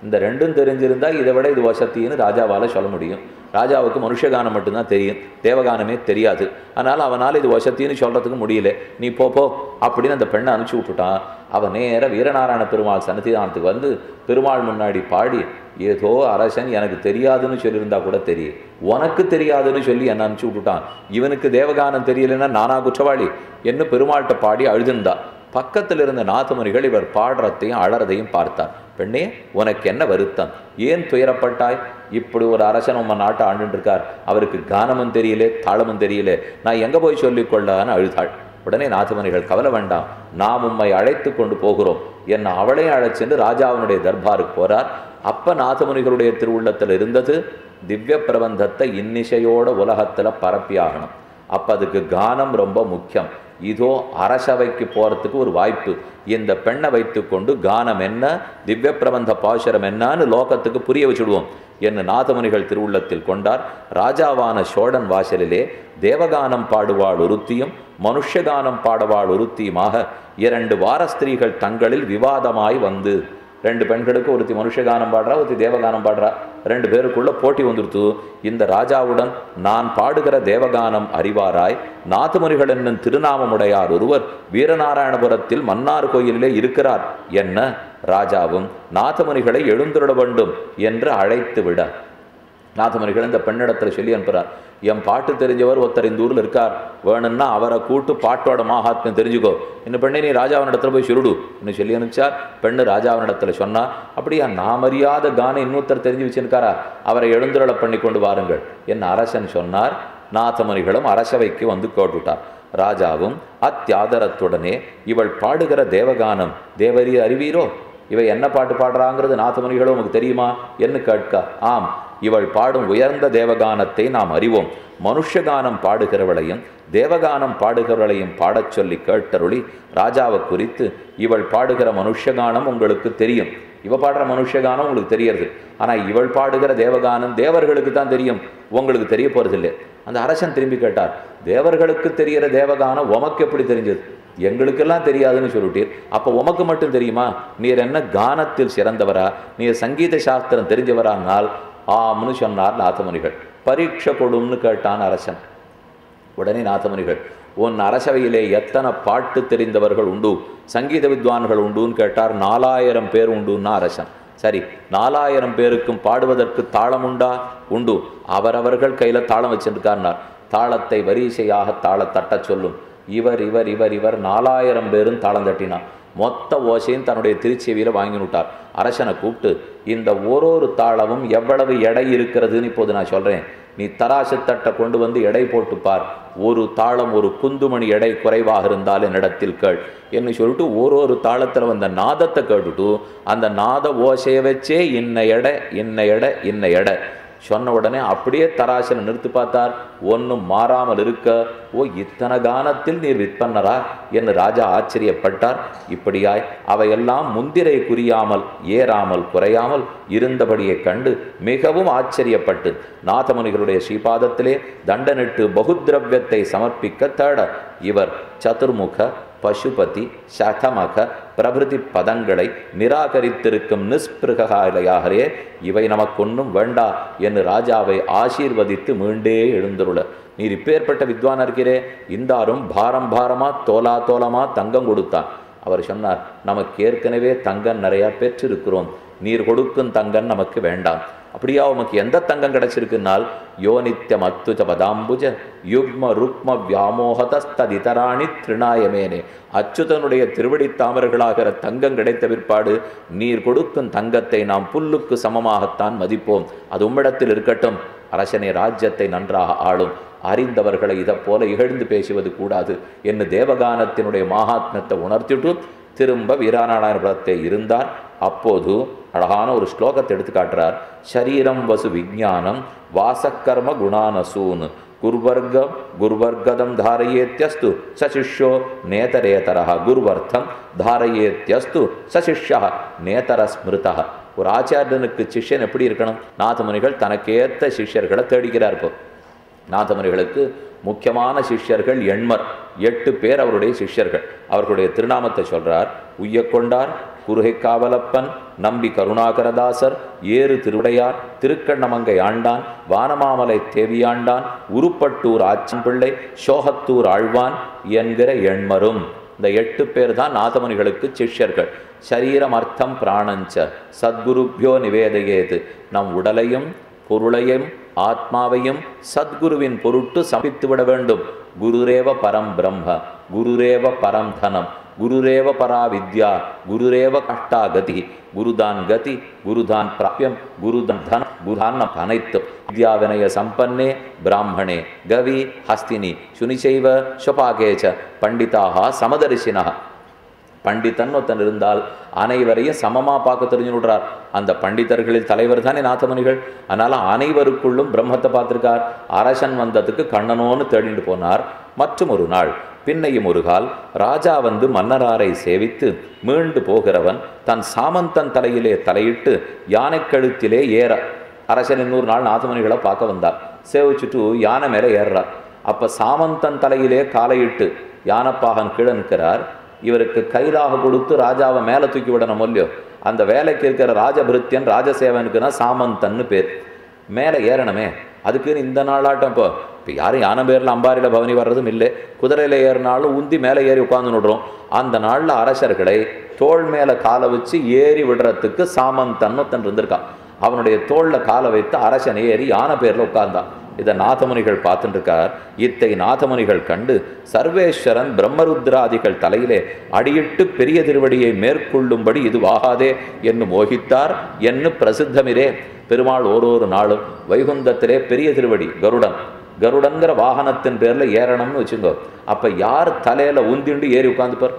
இந்த ரெண்டும் தெரிஞ்சிருந்தா இதை விட இது வசத்தின்னு ராஜாவால சொல்ல முடியும் ராஜாவுக்கு மனுஷகானம் மட்டும்தான் தெரியும் தேவகானமே தெரியாது அதனால் அவனால் இது வசத்தின்னு சொல்கிறதுக்கு முடியல நீ போ போ அப்படின்னு அந்த பெண்ணை அனுப்பிச்சி விட்டுட்டான் அவன் நேர வீரநாராயண பெருமாள் சன்னதிதானத்துக்கு வந்து பெருமாள் முன்னாடி பாடி ஏதோ அரசன் எனக்கு தெரியாதுன்னு சொல்லியிருந்தா கூட தெரியும் உனக்கு தெரியாதுன்னு சொல்லி என்ன அனுப்பிச்சி விட்டுட்டான் இவனுக்கு தேவகானம் தெரியலன்னா நானா குற்றவாளி என்ன பெருமாள்கிட்ட பாடி அழுதுந்தா பக்கத்தில் இருந்த நாதமுனிகள் இவர் பாடுறதையும் அழறதையும் பார்த்தார் பெண்ணே உனக்கு என்ன வருத்தம் ஏன் துயரப்பட்டாய் இப்படி ஒரு அரசன் உம்ம நாட்டை ஆண்டுட்டு இருக்கார் அவருக்கு கானமும் தெரியல தாளமும் தெரியல நான் எங்க போய் சொல்லிக் கொள்ளன்னு அழுதாள் உடனே நாதமுனிகள் கவலை வேண்டாம் நாம் உம்மை அழைத்து கொண்டு போகிறோம் என்ன அவளையும் அழைச்சென்று ராஜாவினுடைய தர்பாருக்கு போறார் அப்ப நாதமுனிகளுடைய திருவுள்ளத்தில் இருந்தது திவ்ய பிரபந்தத்தை இன்னிசையோட உலகத்துல பரப்பியாகணும் அப்ப அதுக்கு கானம் ரொம்ப முக்கியம் இதோ அரசவைக்கு போறதுக்கு ஒரு வாய்ப்பு இந்த பெண்ணை வைத்துக்கொண்டு கானம் என்ன திவ்ய பிரபந்த பாசுரம் என்னன்னு லோகத்துக்கு புரிய வச்சுடுவோம் என்று நாதமுனிகள் திருவுள்ளத்தில் கொண்டார் ராஜாவான சோழன் வாசலிலே தேவகானம் பாடுவாள் ஒருத்தியும் மனுஷகானம் பாடுவாள் ஒருத்தியுமாக இரண்டு வாரஸ்திரீகள் தங்களில் விவாதமாய் வந்து ரெண்டு பெண்களுக்கு ஒருத்தி மனுஷகானம் பாடுறா ஒருத்தி தேவகானம் பாடுறா ரெண்டு பேருக்குள்ள போட்டி வந்துடுத்து இந்த ராஜாவுடன் நான் பாடுகிற தேவகானம் அறிவாராய் நாத்துமுனிகள் என்னும் திருநாமமுடையார் ஒருவர் வீரநாராயணபுரத்தில் மன்னார் கோயிலிலே இருக்கிறார் என்ன ராஜாவும் நாதமுனிகளை எழுந்துருட வேண்டும் என்று அழைத்து விட நாதமுனிகள் இந்த பெண்ணிடத்தில் சொல்லி அனுப்புகிறார் என் பாட்டு தெரிஞ்சவர் ஒருத்தர் இந்த ஊரில் இருக்கார் வேணும்னா அவரை கூட்டு பாட்டோட மகாத்மியம் தெரிஞ்சுக்கோ இந்த பெண்ணை நீ ராஜாவினிடத்தில் போய் சுருடு இன்னும் சொல்லி அனுப்பிச்சார் பெண்ணு ராஜாவினிடத்தில் சொன்னா அப்படியா நாம் அறியாத கானம் இன்னொருத்தர் தெரிஞ்சு வச்சிருக்காரா அவரை எழுந்துருள பண்ணி கொண்டு வாருங்கள் என் அரசன் சொன்னார் நாதமுனிகளும் அரசவைக்கு வந்து கேட்டுட்டார் ராஜாவும் அத்தியாதரத்துடனே இவள் பாடுகிற தேவகானம் தேவரி அறிவீரோ இவை என்ன பாட்டு பாடுறாங்கிறது நாதமுனிகளும் உமக்கு தெரியுமா என்று கேட்க ஆம் இவள் பாடும் உயர்ந்த தேவகானத்தை நாம் அறிவோம் மனுஷகானம் பாடுகிறவளையும் தேவகானம் பாடுகிறவளையும் பாடச் சொல்லி கேட்டருளி ராஜாவை குறித்து இவள் பாடுகிற மனுஷகானம் உங்களுக்கு தெரியும் இவ பாடுற மனுஷகானம் உங்களுக்கு தெரியறது ஆனால் இவள் பாடுகிற தேவகானம் தேவர்களுக்கு தான் தெரியும் உங்களுக்கு தெரிய போறதில்லை அந்த அரசன் திரும்பி கேட்டார் தேவர்களுக்கு தெரிகிற தேவகானம் உமக்கு எப்படி தெரிஞ்சது எங்களுக்கெல்லாம் தெரியாதுன்னு சொல்லிட்டீர் அப்போ உமக்கு மட்டும் தெரியுமா நீர் என்ன கானத்தில் சிறந்தவரா நீர் சங்கீத சாஸ்திரம் தெரிஞ்சவரானால் ஆம்னு சொன்னார் நாதமுனிகள் பரீட்சை கொடும்னு கேட்டான் அரசன் உடனே நாதமுனிகள் உன் அரசவையிலே எத்தனை பாட்டு தெரிந்தவர்கள் உண்டு சங்கீத வித்வான்கள் உண்டுன்னு கேட்டார் நாலாயிரம் பேர் உண்டுன்னா அரசன் சரி நாலாயிரம் பேருக்கும் பாடுவதற்கு தாளம் உண்டா உண்டு அவரவர்கள் கையில் தாளம் வச்சிருக்கார்னார் தாளத்தை வரிசையாக தாள தட்டச் சொல்லும் இவர் இவர் இவர் இவர் நாலாயிரம் பேரும் தாளம் தட்டினார் மொத்த ஓசையும் தன்னுடைய திருச்செவியில் வாங்கி விட்டார் அரசனை கூப்பிட்டு இந்த ஒரு தாளமும் எவ்வளவு எடை இருக்கிறதுன்னு இப்போது நான் சொல்கிறேன் நீ தராசு தட்டை கொண்டு வந்து எடை போட்டு பார் ஒரு தாளம் ஒரு குந்துமணி எடை குறைவாக இருந்தால் என்னிடத்தில் கேள் என்று சொல்லிட்டு ஒரு ஒரு தாளத்தில் வந்த நாதத்தை கேட்டுட்டு அந்த நாத ஓசையை வச்சே இன்ன எடை இன்ன எடை இன்ன எடை சொன்ன உடனே அப்படியே தராசில் நிறுத்தி பார்த்தார் ஒன்றும் மாறாமல் இருக்க ஓ இத்தனை கானத்தில் நீர் விற்பன்னரா என்று ராஜா ஆச்சரியப்பட்டார் இப்படியாய் அவையெல்லாம் முந்திரை குறியாமல் ஏறாமல் குறையாமல் இருந்தபடியை கண்டு மிகவும் ஆச்சரியப்பட்டு நாதமுனிகளுடைய ஸ்ரீபாதத்திலே தண்டனிட்டு பகுத்ரவியத்தை சமர்ப்பிக்க தேட இவர் சதுர்முக பசுபதி சதமக பிரபிருதி பதங்களை நிராகரித்திருக்கும் நிஸ்பிருகாலையாகவே இவை நமக்கொன்னும் வேண்டா என்று ராஜாவை ஆசீர்வதித்து மீண்டே எழுந்துருள நீர் இப்பேற்பட்ட வித்வான் இருக்கிறே இந்தாரும் பாரம் பாரமா தோலா தோலமா தங்கம் கொடுத்தான் அவர் சொன்னார் நமக்கு ஏற்கனவே தங்கம் நிறையா பெற்றிருக்கிறோம் நீர் கொடுக்கும் தங்கம் நமக்கு வேண்டாம் அப்படியா உமக்கு எந்த தங்கம் கிடைச்சிருக்குன்னால் யோனித்யம் அத்துஜ பதாம்புஜ யுக்ம ருக்ம வியாமோகதஸ்ததிதராணி திருநாயமேனே அச்சுதனுடைய திருவடி தாமர்களாகிற தங்கம் கிடைத்த பிற்பாடு நீர் கொடுக்கும் தங்கத்தை நாம் புல்லுக்கு சமமாகத்தான் மதிப்போம் அது உம்மிடத்தில் இருக்கட்டும் அரசனே ராஜ்யத்தை நன்றாக ஆளும் அறிந்தவர்களை இதை போல இகழ்ந்து பேசுவது கூடாது என்று தேவகானத்தினுடைய மகாத்மத்தை உணர்த்திட்டு திரும்ப வீராநாராயணபுரத்தை இருந்தார் அப்போது அழகான ஒரு ஸ்லோகத்தை எடுத்து காட்டுறார் ஷரீரம் வசு விஜானம் வாசக்கர்ம குணானசூன் குர்வர்க்கம் குர்வர்கதம் தாரயேத்தியஸ்து சசிஷ்யோ நேதரேதரः குர்வர்த்தம் தாரயேத்தியஸ்து சசிஷ்யா நேதர ஸ்மிருதா ஒரு ஆச்சாரியனுக்கு சிஷ்யன் எப்படி இருக்கணும் நாதமுனிகள் தனக்கேற்ற சிஷ்யர்களை தேடிக்கிறார் இப்போ நாதமுனிகளுக்கு முக்கியமான சிஷ்யர்கள் எண்மர் எட்டு பேர் அவருடைய சிஷ்யர்கள் அவர்களுடைய திருநாமத்தை சொல்றார் உய்ய கொண்டார் குருகை காவலப்பன் நம்பி கருணாகரதாசர் ஏறு திருவுடையார் திருக்கண்ணமங்கை ஆண்டான் வானமாமலை தேவியாண்டான் உருப்பட்டூர் ஆச்சம்பிள்ளை சோகத்தூர் ஆழ்வான் என்கிற எண்மரும் இந்த எட்டு பேர் தான் நாதமுனிகளுக்கு சிஷ்யர்கள் சரீரம் அர்த்தம் பிராணஞ்ச சத்குருப்யோ நிவேதையேது நம் உடலையும் பொருளையும் ஆத்மாவையும் சத்குருவின் பொருட்டு சமைத்து விட வேண்டும் குருரேவ பரம் பிரம்ம குருரேவ பரம் தனம் குருரேவ பரா வித்யா குருரேவ கஷ்டா கதி குருதான் கதி குருதான் பிராபியம் குருதான் தனம் குருதான் நம் அனைத்தும் வித்யா வினய சம்பன்னே பிராமணே கவி ஹஸ்தினி சுனிச்சைவ ஸ்வபாகேச்ச பண்டிதாக சமதரிசினா பண்டிதன் ஒருத்தன் இருந்தால் அனைவரையும் சமமா பார்க்க தெரிஞ்சு விடுறார் அந்த பண்டிதர்களில் தலைவர் தானே நாதமுனிகள் அதனால அனைவருக்குள்ளும் பிரம்மத்தை பார்த்திருக்கார் அரசன் வந்ததுக்கு கண்ணனோன்னு தேடிட்டு போனார் மற்றும் ஒரு நாள் பின்னையும் ஒரு கால் ராஜா வந்து மன்னராரை சேவித்து மீண்டு போகிறவன் தன் சாமந்தன் தலையிலே தலையிட்டு யானை கழுத்திலே ஏற அரசன் இன்னொரு நாள் நாதமுனிகளை பார்க்க வந்தார் சேவிச்சுட்டு யானை மேலே ஏறுறார் அப்ப சாமந்தன் தலையிலே காலையிட்டு யானப்பாகன் கீழே நிற்கிறார் இவருக்கு கைலாக கொடுத்து ராஜாவை மேலே தூக்கி விடணும் இல்லையோ அந்த வேலைக்கு இருக்கிற ராஜபிருத்தியன் ராஜசேவனுக்குன்னா சாமந்தன்னு பேர் மேலே ஏறணுமே அதுக்குன்னு இந்த நாளாட்டம் இப்போ இப்போ யாரும் யானை பேரில் அம்பாரியில் பவனி வர்றதும் இல்லை குதிரையில் ஏறினாலும் உந்தி மேலே ஏறி உட்காந்து விடுறோம் அந்த நாளில் அரசர்களை தோள் மேலே காலை வச்சு ஏறி விடுறதுக்கு சாமந்தன்னு ஒருத்தன் இருந்திருக்கான் அவனுடைய தோளில் காலை வைத்து அரசன் ஏறி யானை பேரில் உட்கார்ந்தான் இதை நாதமுனிகள் பார்த்துட்டு இருக்கார் இத்தை நாதமுனிகள் கண்டு சர்வேஸ்வரன் பிரம்மருத்ராதிகள் தலையிலே அடியிட்டு பெரிய திருவடியை மேற்கொள்ளும்படி இது வாகாதே என்று மோகித்தார் என்று பிரசித்தமிரே பெருமாள் ஓரொரு நாளும் வைகுந்தத்திலே பெரிய திருவடி கருடன் கருடங்கிற வாகனத்தின் பேர்ல ஏறணும்னு வச்சுங்கோ அப்ப யார் தலையில உந்திண்டு ஏறி உட்காந்துப்பார்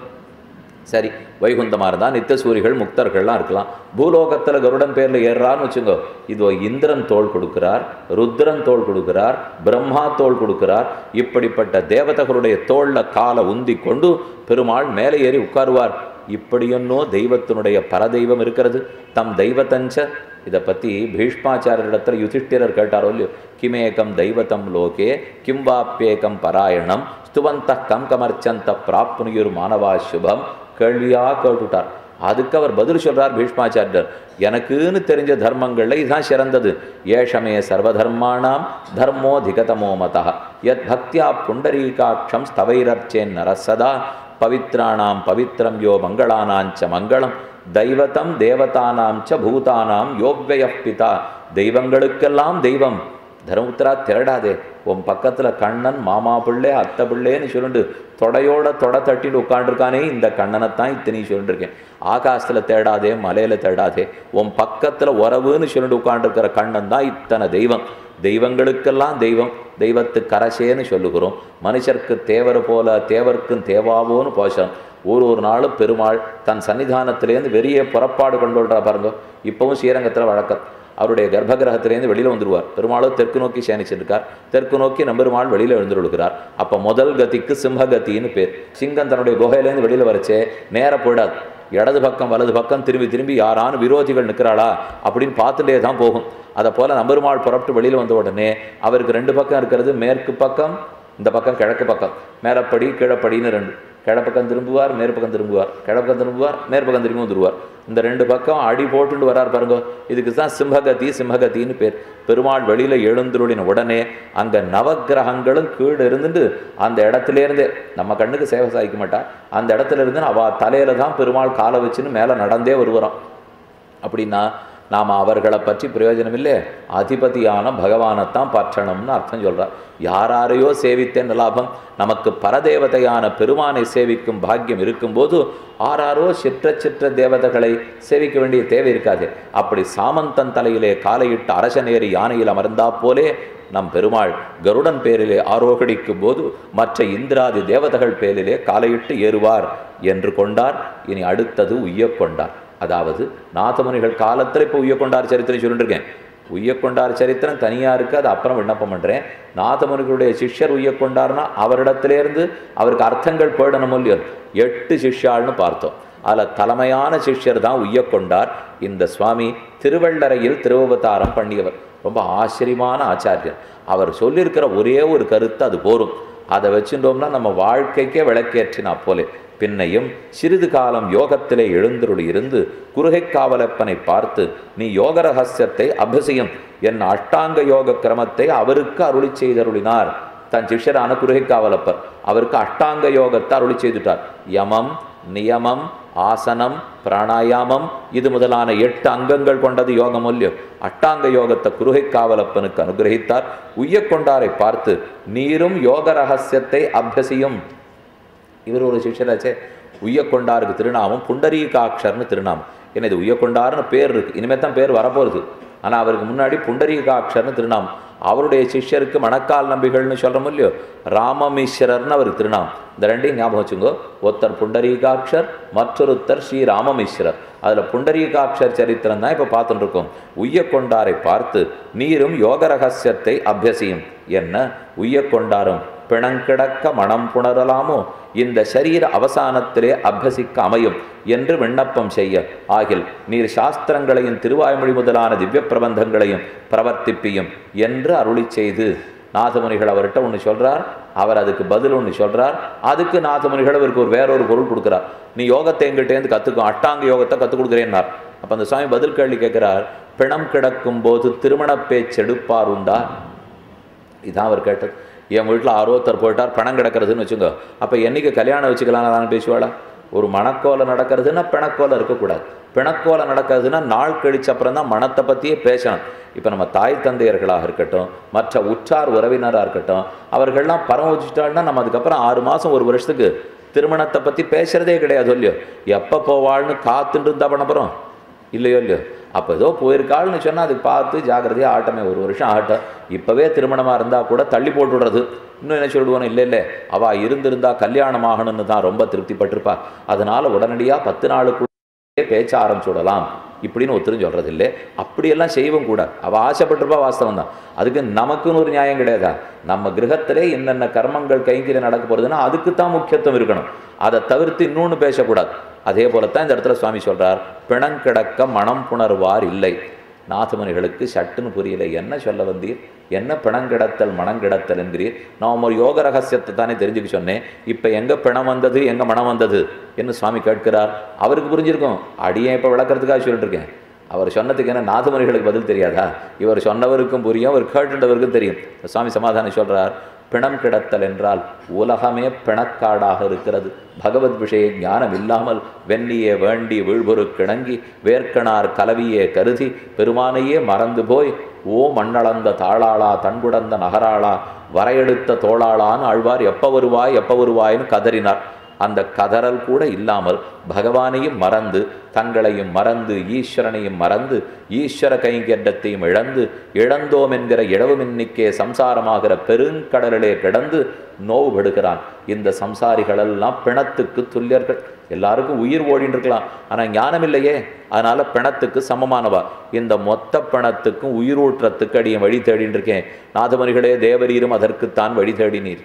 சரி வைகுந்தமாக இருந்தால் நித்தசூரிகள் முக்தர்கள்லாம் இருக்கலாம் பூலோகத்தில் கருடன் பேரில் ஏறுறான்னு வச்சுங்கோ இதோ இந்திரன் தோள் கொடுக்கிறார் ருத்ரன் தோள் கொடுக்கிறார் பிரம்மா தோள் கொடுக்கிறார் இப்படிப்பட்ட தேவதகளுடைய தோளில் காலை உந்தி கொண்டு பெருமாள் மேலே ஏறி உட்காருவார் இப்படியொன்னோ தெய்வத்தினுடைய பரதெய்வம் இருக்கிறது தம் தெய்வத்தஞ்ச இதை பற்றி பீஷ்மாச்சாரியரிடத்தில் யுதிஷ்டிரர் கேட்டாரோ இல்லையோ கிமேகம் தெய்வத்தம் லோகே கிம் வாப்பியேகம் பராயணம் ஸ்துவந்த கம் கமர்ச்சந்த பிராப்னுயுர் மானவா சுபம் கேள்வியா கேட்டுட்டார் அதுக்கு அவர் பதில் சொல்றார் பீஷ்மாச்சாரியர் எனக்குன்னு தெரிஞ்ச தர்மங்கள்ல இதுதான் சிறந்தது ஏஷமே சர்வதர்மாணாம் தர்மோ திகதமோ மதா யத் பக்தியா புண்டரீகாட்சம் ஸ்தவைரர்ச்சேன் நரசதா பவித்ராணாம் பவித்ரம் யோ மங்களானாஞ்ச மங்களம் தெய்வத்தம் தேவதானாம் ச பூதானாம் யோவ்யய பிதா தெய்வங்களுக்கெல்லாம் தெய்வம் தர்மபுத்திரா திரடாதே உன் பக்கத்துல கண்ணன் மாமா பிள்ளை அத்தை பிள்ளைன்னு சொல்லிட்டு தொடையோட தொடை தட்டிட்டு உட்காண்டிருக்கானே இந்த கண்ணனைத்தான் இத்தனை சொல்லிட்டு இருக்கேன் ஆகாசத்துல தேடாதே மலையில தேடாதே உன் பக்கத்துல உறவுன்னு சொல்லிட்டு உட்காண்டிருக்கிற கண்ணன் தான் இத்தனை தெய்வம் தெய்வங்களுக்கெல்லாம் தெய்வம் தெய்வத்துக்கு அரசேன்னு சொல்லுகிறோம் மனுஷருக்கு தேவர் போல தேவர்க்கும் தேவாவோன்னு போஷம் ஒரு ஒரு நாளும் பெருமாள் தன் சன்னிதானத்திலேருந்து வெளியே புறப்பாடு கொண்டு விடுறா பாருங்க இப்பவும் ஸ்ரீரங்கத்தில் வழக்கம் அவருடைய கர்ப்பகிரகத்திலேருந்து வெளியில் வந்துடுவார் பெருமாளும் தெற்கு நோக்கி சேனிச்சிருக்கார் தெற்கு நோக்கி நம்பெருமாள் வெளியில் எழுந்துருக்கிறார் அப்போ முதல் கதிக்கு சிம்மகத்தின்னு பேர் சிங்கம் தன்னுடைய குகையிலேருந்து வெளியில் வரச்சே நேர போயிடாது இடது பக்கம் வலது பக்கம் திரும்பி திரும்பி யாரான விரோதிகள் நிற்கிறாளா அப்படின்னு பார்த்துட்டே தான் போகும் அதை போல் நம்பெருமாள் புறப்பட்டு வெளியில் வந்த உடனே அவருக்கு ரெண்டு பக்கம் இருக்கிறது மேற்கு பக்கம் இந்த பக்கம் கிழக்கு பக்கம் மேலப்படி கீழப்படின்னு ரெண்டு கிழப்பக்கம் திரும்புவார் மேற்பக்கம் திரும்புவார் கிழப்பக்கம் திரும்புவார் மேற்பக்கம் திரும்பி வந்துருவார் இந்த ரெண்டு பக்கம் அடி போட்டுட்டு வரார் பாருங்க இதுக்கு தான் சிம்மகதி சிம்மகத்தின்னு பேர் பெருமாள் வெளியில எழுந்துருளின உடனே அங்க நவக்கிரகங்களும் கீழே இருந்துட்டு அந்த இடத்துல இருந்தே நம்ம கண்ணுக்கு சேவை சாய்க்க மாட்டா அந்த இடத்துல இருந்து அவ தலையில தான் பெருமாள் காலை வச்சுன்னு மேலே நடந்தே வருவாராம் அப்படின்னா நாம் அவர்களை பற்றி பிரயோஜனம் இல்லை அதிபதியான பகவானைத்தான் பற்றணும்னு அர்த்தம் சொல்கிறார் யாராரையோ சேவித்தேன் லாபம் நமக்கு பரதேவதையான பெருமானை சேவிக்கும் பாக்கியம் இருக்கும்போது ஆறாரோ சிற்ற சிற்ற தேவதைகளை சேவிக்க வேண்டிய தேவை இருக்காது அப்படி சாமந்தன் தலையிலே காலையிட்டு அரசனேறி யானையில் அமர்ந்தா போலே நம் பெருமாள் கருடன் பேரிலே ஆரோகணிக்கும் போது மற்ற இந்திராதி தேவதைகள் பேரிலே காலையிட்டு ஏறுவார் என்று கொண்டார் இனி அடுத்தது உய்யக் கொண்டார் அதாவது நாதமுனிகள் காலத்தில் இப்போ உய்யக்கொண்டார் சரித்திரம் சொல்லிட்டு இருக்கேன் உய்யக்கொண்டார் சரித்திரம் தனியாக இருக்குது அது அப்புறம் விண்ணப்பம் பண்ணுறேன் நாதமுனிகளுடைய சிஷ்யர் உய்யக்கொண்டார்னா அவரிடத்திலேருந்து அவருக்கு அர்த்தங்கள் போயிடணும் இல்லையோ எட்டு சிஷ்யாள்னு பார்த்தோம் அதில் தலைமையான சிஷ்யர் தான் உய்யக்கொண்டார் இந்த சுவாமி திருவள்ளரையில் திருவவதாரம் பண்ணியவர் ரொம்ப ஆச்சரியமான ஆச்சாரியர் அவர் சொல்லியிருக்கிற ஒரே ஒரு கருத்து அது போரும் அதை வச்சுட்டோம்னா நம்ம வாழ்க்கைக்கே விளக்கேற்றினா போலே பின்னையும் சிறிது காலம் யோகத்திலே எழுந்தருளி இருந்து குருகை காவலப்பனை பார்த்து நீ யோக ரகசியத்தை அபியசியும் என் அஷ்டாங்க யோக கிரமத்தை அவருக்கு அருளி செய்தருளினார் தன் சிஷ்யரான குருகை காவலப்பர் அவருக்கு அஷ்டாங்க யோகத்தை அருளி செய்துட்டார் யமம் நியமம் ஆசனம் பிராணாயாமம் இது முதலான எட்டு அங்கங்கள் கொண்டது யோகம் இல்லையோ அட்டாங்க யோகத்தை குருகை காவலப்பனுக்கு அனுகிரகித்தார் உய்யக்கொண்டாரை பார்த்து நீரும் யோக ரகசியத்தை அபியசியும் இவர் ஒரு சிஷ்யராச்சே உய்யக்கொண்டாருக்கு திருநாமம் புண்டரீகாட்சர்னு திருநாமம் ஏன்னா இது உய்யக்கொண்டார்னு பேர் இருக்கு இனிமேல் தான் பேர் வரப்போகுது ஆனால் அவருக்கு முன்னாடி புண்டரீகாட்சர்னு திருநாமம் அவருடைய சிஷ்யருக்கு மணக்கால் நம்பிகள்னு சொல்கிறோம் இல்லையோ ராமமிஸ்வரர்னு அவருக்கு திருநாமம் இந்த ரெண்டையும் ஞாபகம் வச்சுங்கோ ஒருத்தர் புண்டரீகாட்சர் மற்றொருத்தர் ஸ்ரீ ராமமிஸ்வரர் அதில் புண்டரீகாட்சர் சரித்திரம் தான் இப்போ பார்த்துட்டு இருக்கோம் உய்யக்கொண்டாரை பார்த்து நீரும் யோக ரகசியத்தை அபியசியும் என்ன உய்யக்கொண்டாரும் பிணங்கிடக்க மனம் புணரலாமோ இந்த சரீர அவசானத்திலே அபியசிக்க அமையும் என்று விண்ணப்பம் செய்ய ஆகில் நீர் சாஸ்திரங்களையும் திருவாய்மொழி முதலான திவ்ய பிரபந்தங்களையும் பிரவர்த்திப்பியும் என்று அருளி செய்து நாதமுனிகள் அவர்கிட்ட ஒன்று சொல்றார் அவர் அதுக்கு பதில் ஒன்று சொல்றார் அதுக்கு நாதமுனிகள் அவருக்கு ஒரு வேறொரு பொருள் கொடுக்குறார் நீ யோகத்தை எங்கிட்டேருந்து கற்றுக்கும் அட்டாங்க யோகத்தை கற்றுக் கொடுக்குறேன்னார் அப்போ அந்த சுவாமி பதில் கேள்வி கேட்கிறார் பிணம் கிடக்கும் போது திருமண பேச்செடுப்பார் உண்டா இதான் அவர் கேட்டது என் வீட்டில் அறுபத்தர் போயிட்டார் பணம் கிடக்கிறதுன்னு வச்சுங்க அப்போ என்னைக்கு கல்யாணம் வச்சுக்கலாம் நான் பேசுவாளா ஒரு மணக்கோலை நடக்கிறதுன்னா பிணக்கோலை இருக்கக்கூடாது பிணக்கோலை நடக்கிறதுனா நாள் கழிச்ச அப்புறம் தான் மனத்தை பற்றியே பேசணும் இப்போ நம்ம தாய் தந்தையர்களாக இருக்கட்டும் மற்ற உற்றார் உறவினராக இருக்கட்டும் அவர்கள்லாம் பரம் வச்சுட்டாள்னா நம்ம அதுக்கப்புறம் ஆறு மாதம் ஒரு வருஷத்துக்கு திருமணத்தை பற்றி பேசுகிறதே கிடையாது இல்லையோ எப்போ போவாள்னு காத்துட்டு இருந்தா பண்ண போகிறோம் இல்லையோ இல்லையோ அப்போ ஏதோ போயிருக்காள்னு சொன்னால் அதுக்கு பார்த்து ஜாக்கிரதையாக ஆட்டமே ஒரு வருஷம் ஆட்டம் இப்போவே திருமணமாக இருந்தால் கூட தள்ளி போட்டு விடுறது இன்னும் என்ன சொல்லிடுவோம் இல்லை இல்லை அவள் இருந்திருந்தா கல்யாணம் ஆகணும்னு தான் ரொம்ப திருப்திப்பட்டிருப்பா அதனால் உடனடியாக பத்து நாளுக்குள்ளே பேச்ச ஆரம்பிச்சுடலாம் இப்படின்னு ஒருத்தரும் சொல்கிறது இல்லை அப்படியெல்லாம் செய்வோம் கூட அவள் ஆசைப்பட்டிருப்பா வாஸ்தவம் தான் அதுக்கு நமக்குன்னு ஒரு நியாயம் கிடையாதா நம்ம கிரகத்திலே என்னென்ன கர்மங்கள் கைங்கிற நடக்க போகிறதுன்னா அதுக்கு தான் முக்கியத்துவம் இருக்கணும் அதை தவிர்த்து இன்னொன்று பேசக்கூடாது அதே போலத்தான் இந்த இடத்துல சுவாமி சொல்றார் பிணங்கிடக்க மனம் புணர்வார் இல்லை நாதமுனிகளுக்கு சட்டுன்னு புரியல என்ன சொல்ல வந்தீர் என்ன பிணங்கிடத்தல் மனங்கிடத்தல் என்கிறீர் நான் ஒரு யோக ரகசியத்தை தானே தெரிஞ்சுக்க சொன்னேன் இப்போ எங்கே பிணம் வந்தது எங்கே மனம் வந்தது என்று சுவாமி கேட்கிறார் அவருக்கு புரிஞ்சிருக்கும் அடியேன் இப்போ விளக்கறதுக்காக சொல்லிட்டு இருக்கேன் அவர் சொன்னதுக்கு என்ன நாதமுனிகளுக்கு பதில் தெரியாதா இவர் சொன்னவருக்கும் புரியும் அவர் கேட்டுண்டவருக்கும் தெரியும் சுவாமி சமாதானம் சொல்றார் பிணம் கிடத்தல் என்றால் உலகமே பிணக்காடாக இருக்கிறது பகவத் விஷய ஞானம் இல்லாமல் வெண்ணியே வேண்டி வீழ்பொரு கிணங்கி வேர்க்கனார் கலவியே கருதி பெருமானையே மறந்து போய் ஓ மண்ணளந்த தாளாளா தன்புடந்த நகராளா வரையெடுத்த தோளாளான்னு ஆழ்வார் எப்போ வருவாய் எப்போ வருவாய்னு கதறினார் அந்த கதறல் கூட இல்லாமல் பகவானையும் மறந்து தங்களையும் மறந்து ஈஸ்வரனையும் மறந்து ஈஸ்வர கைங்கரியத்தையும் இழந்து இழந்தோம் என்கிற இழவுமின்னிக்கே சம்சாரமாகிற பெருங்கடலிலே கிடந்து நோவுபடுகிறான் இந்த சம்சாரிகளெல்லாம் பிணத்துக்கு துல்லியர்கள் எல்லாருக்கும் உயிர் ஓடின்னு இருக்கலாம் ஆனால் ஞானம் இல்லையே அதனால பிணத்துக்கு சமமானவா இந்த மொத்த பிணத்துக்கும் உயிரூற்றத்துக்கு அடியும் வழி தேடின்னு இருக்கேன் நாதமணிகளே தேவரீரும் அதற்குத்தான் வழி தேடினீர்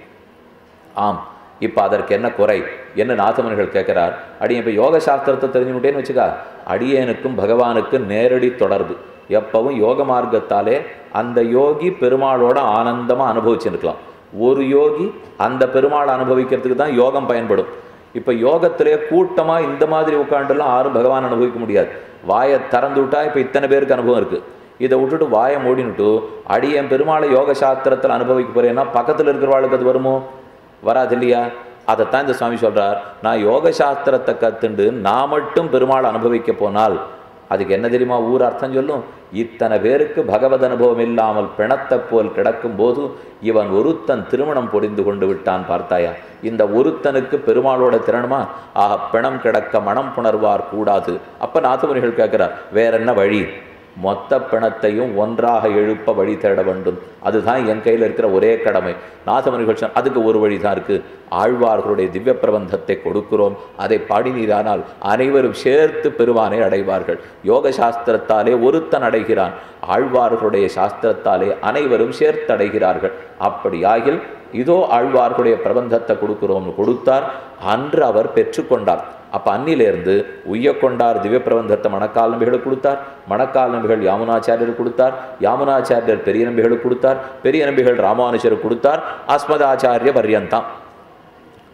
ஆம் இப்போ அதற்கு என்ன குறை என்ன நாதமனிகள் கேட்கிறார் அடியன் இப்போ யோக சாஸ்திரத்தை தெரிஞ்சுக்கிட்டேன்னு வச்சுக்கா அடியேனுக்கும் பகவானுக்கும் நேரடி தொடர்பு எப்பவும் யோக மார்க்கத்தாலே அந்த யோகி பெருமாளோட ஆனந்தமாக அனுபவிச்சுருக்கலாம் ஒரு யோகி அந்த பெருமாளை அனுபவிக்கிறதுக்கு தான் யோகம் பயன்படும் இப்போ யோகத்திலே கூட்டமாக இந்த மாதிரி உட்காந்துலாம் யாரும் பகவான் அனுபவிக்க முடியாது வாயை திறந்து விட்டா இப்போ இத்தனை பேருக்கு அனுபவம் இருக்குது இதை விட்டுட்டு வாயை மூடினுட்டு அடியன் பெருமாளை யோக சாஸ்திரத்தில் அனுபவிக்க போறேன்னா பக்கத்தில் இருக்கிறவாளுக்கு அது வருமோ வராது இல்லையா அதைத்தான் இந்த சுவாமி சொல்றார் நான் யோக சாஸ்திரத்தை கத்துண்டு நான் மட்டும் பெருமாள் அனுபவிக்க போனால் அதுக்கு என்ன தெரியுமா ஊர் அர்த்தம் சொல்லும் இத்தனை பேருக்கு பகவத் அனுபவம் இல்லாமல் பிணத்தை போல் கிடக்கும் போது இவன் ஒருத்தன் திருமணம் பொடிந்து கொண்டு விட்டான் பார்த்தாயா இந்த ஒருத்தனுக்கு பெருமாளோட திறனுமா ஆக பிணம் கிடக்க மனம் புணர்வார் கூடாது அப்ப நாதமுனிகள் கேட்கிறார் வேற என்ன வழி மொத்த பிணத்தையும் ஒன்றாக எழுப்ப வழி தேட வேண்டும் அதுதான் என் கையில் இருக்கிற ஒரே கடமை நாதமணிகள் சொன்ன அதுக்கு ஒரு வழி தான் இருக்கு ஆழ்வார்களுடைய திவ்ய பிரபந்தத்தை கொடுக்கிறோம் அதை பாடினீரானால் அனைவரும் சேர்த்து பெருமானை அடைவார்கள் யோக சாஸ்திரத்தாலே ஒருத்தன் அடைகிறான் ஆழ்வார்களுடைய சாஸ்திரத்தாலே அனைவரும் சேர்த்து அடைகிறார்கள் அப்படியாகில் இதோ ஆழ்வார்களுடைய பிரபந்தத்தை கொடுக்கிறோம்னு கொடுத்தார் அன்று அவர் பெற்றுக்கொண்டார் அப்போ அன்னிலேருந்து உய்யக்கொண்டார் திவ்ய பிரபந்தத்தை மணக்கால் நம்பிகளுக்கு கொடுத்தார் மணக்கால் நம்பிகள் யாமுனாச்சாரியர் கொடுத்தார் யாமுனாச்சாரியர் பெரிய நம்பிகளுக்கு கொடுத்தார் பெரிய நம்பிகள் ராமானுஜருக்கு கொடுத்தார் அஸ்மதாச்சாரிய பர்யந்தாம்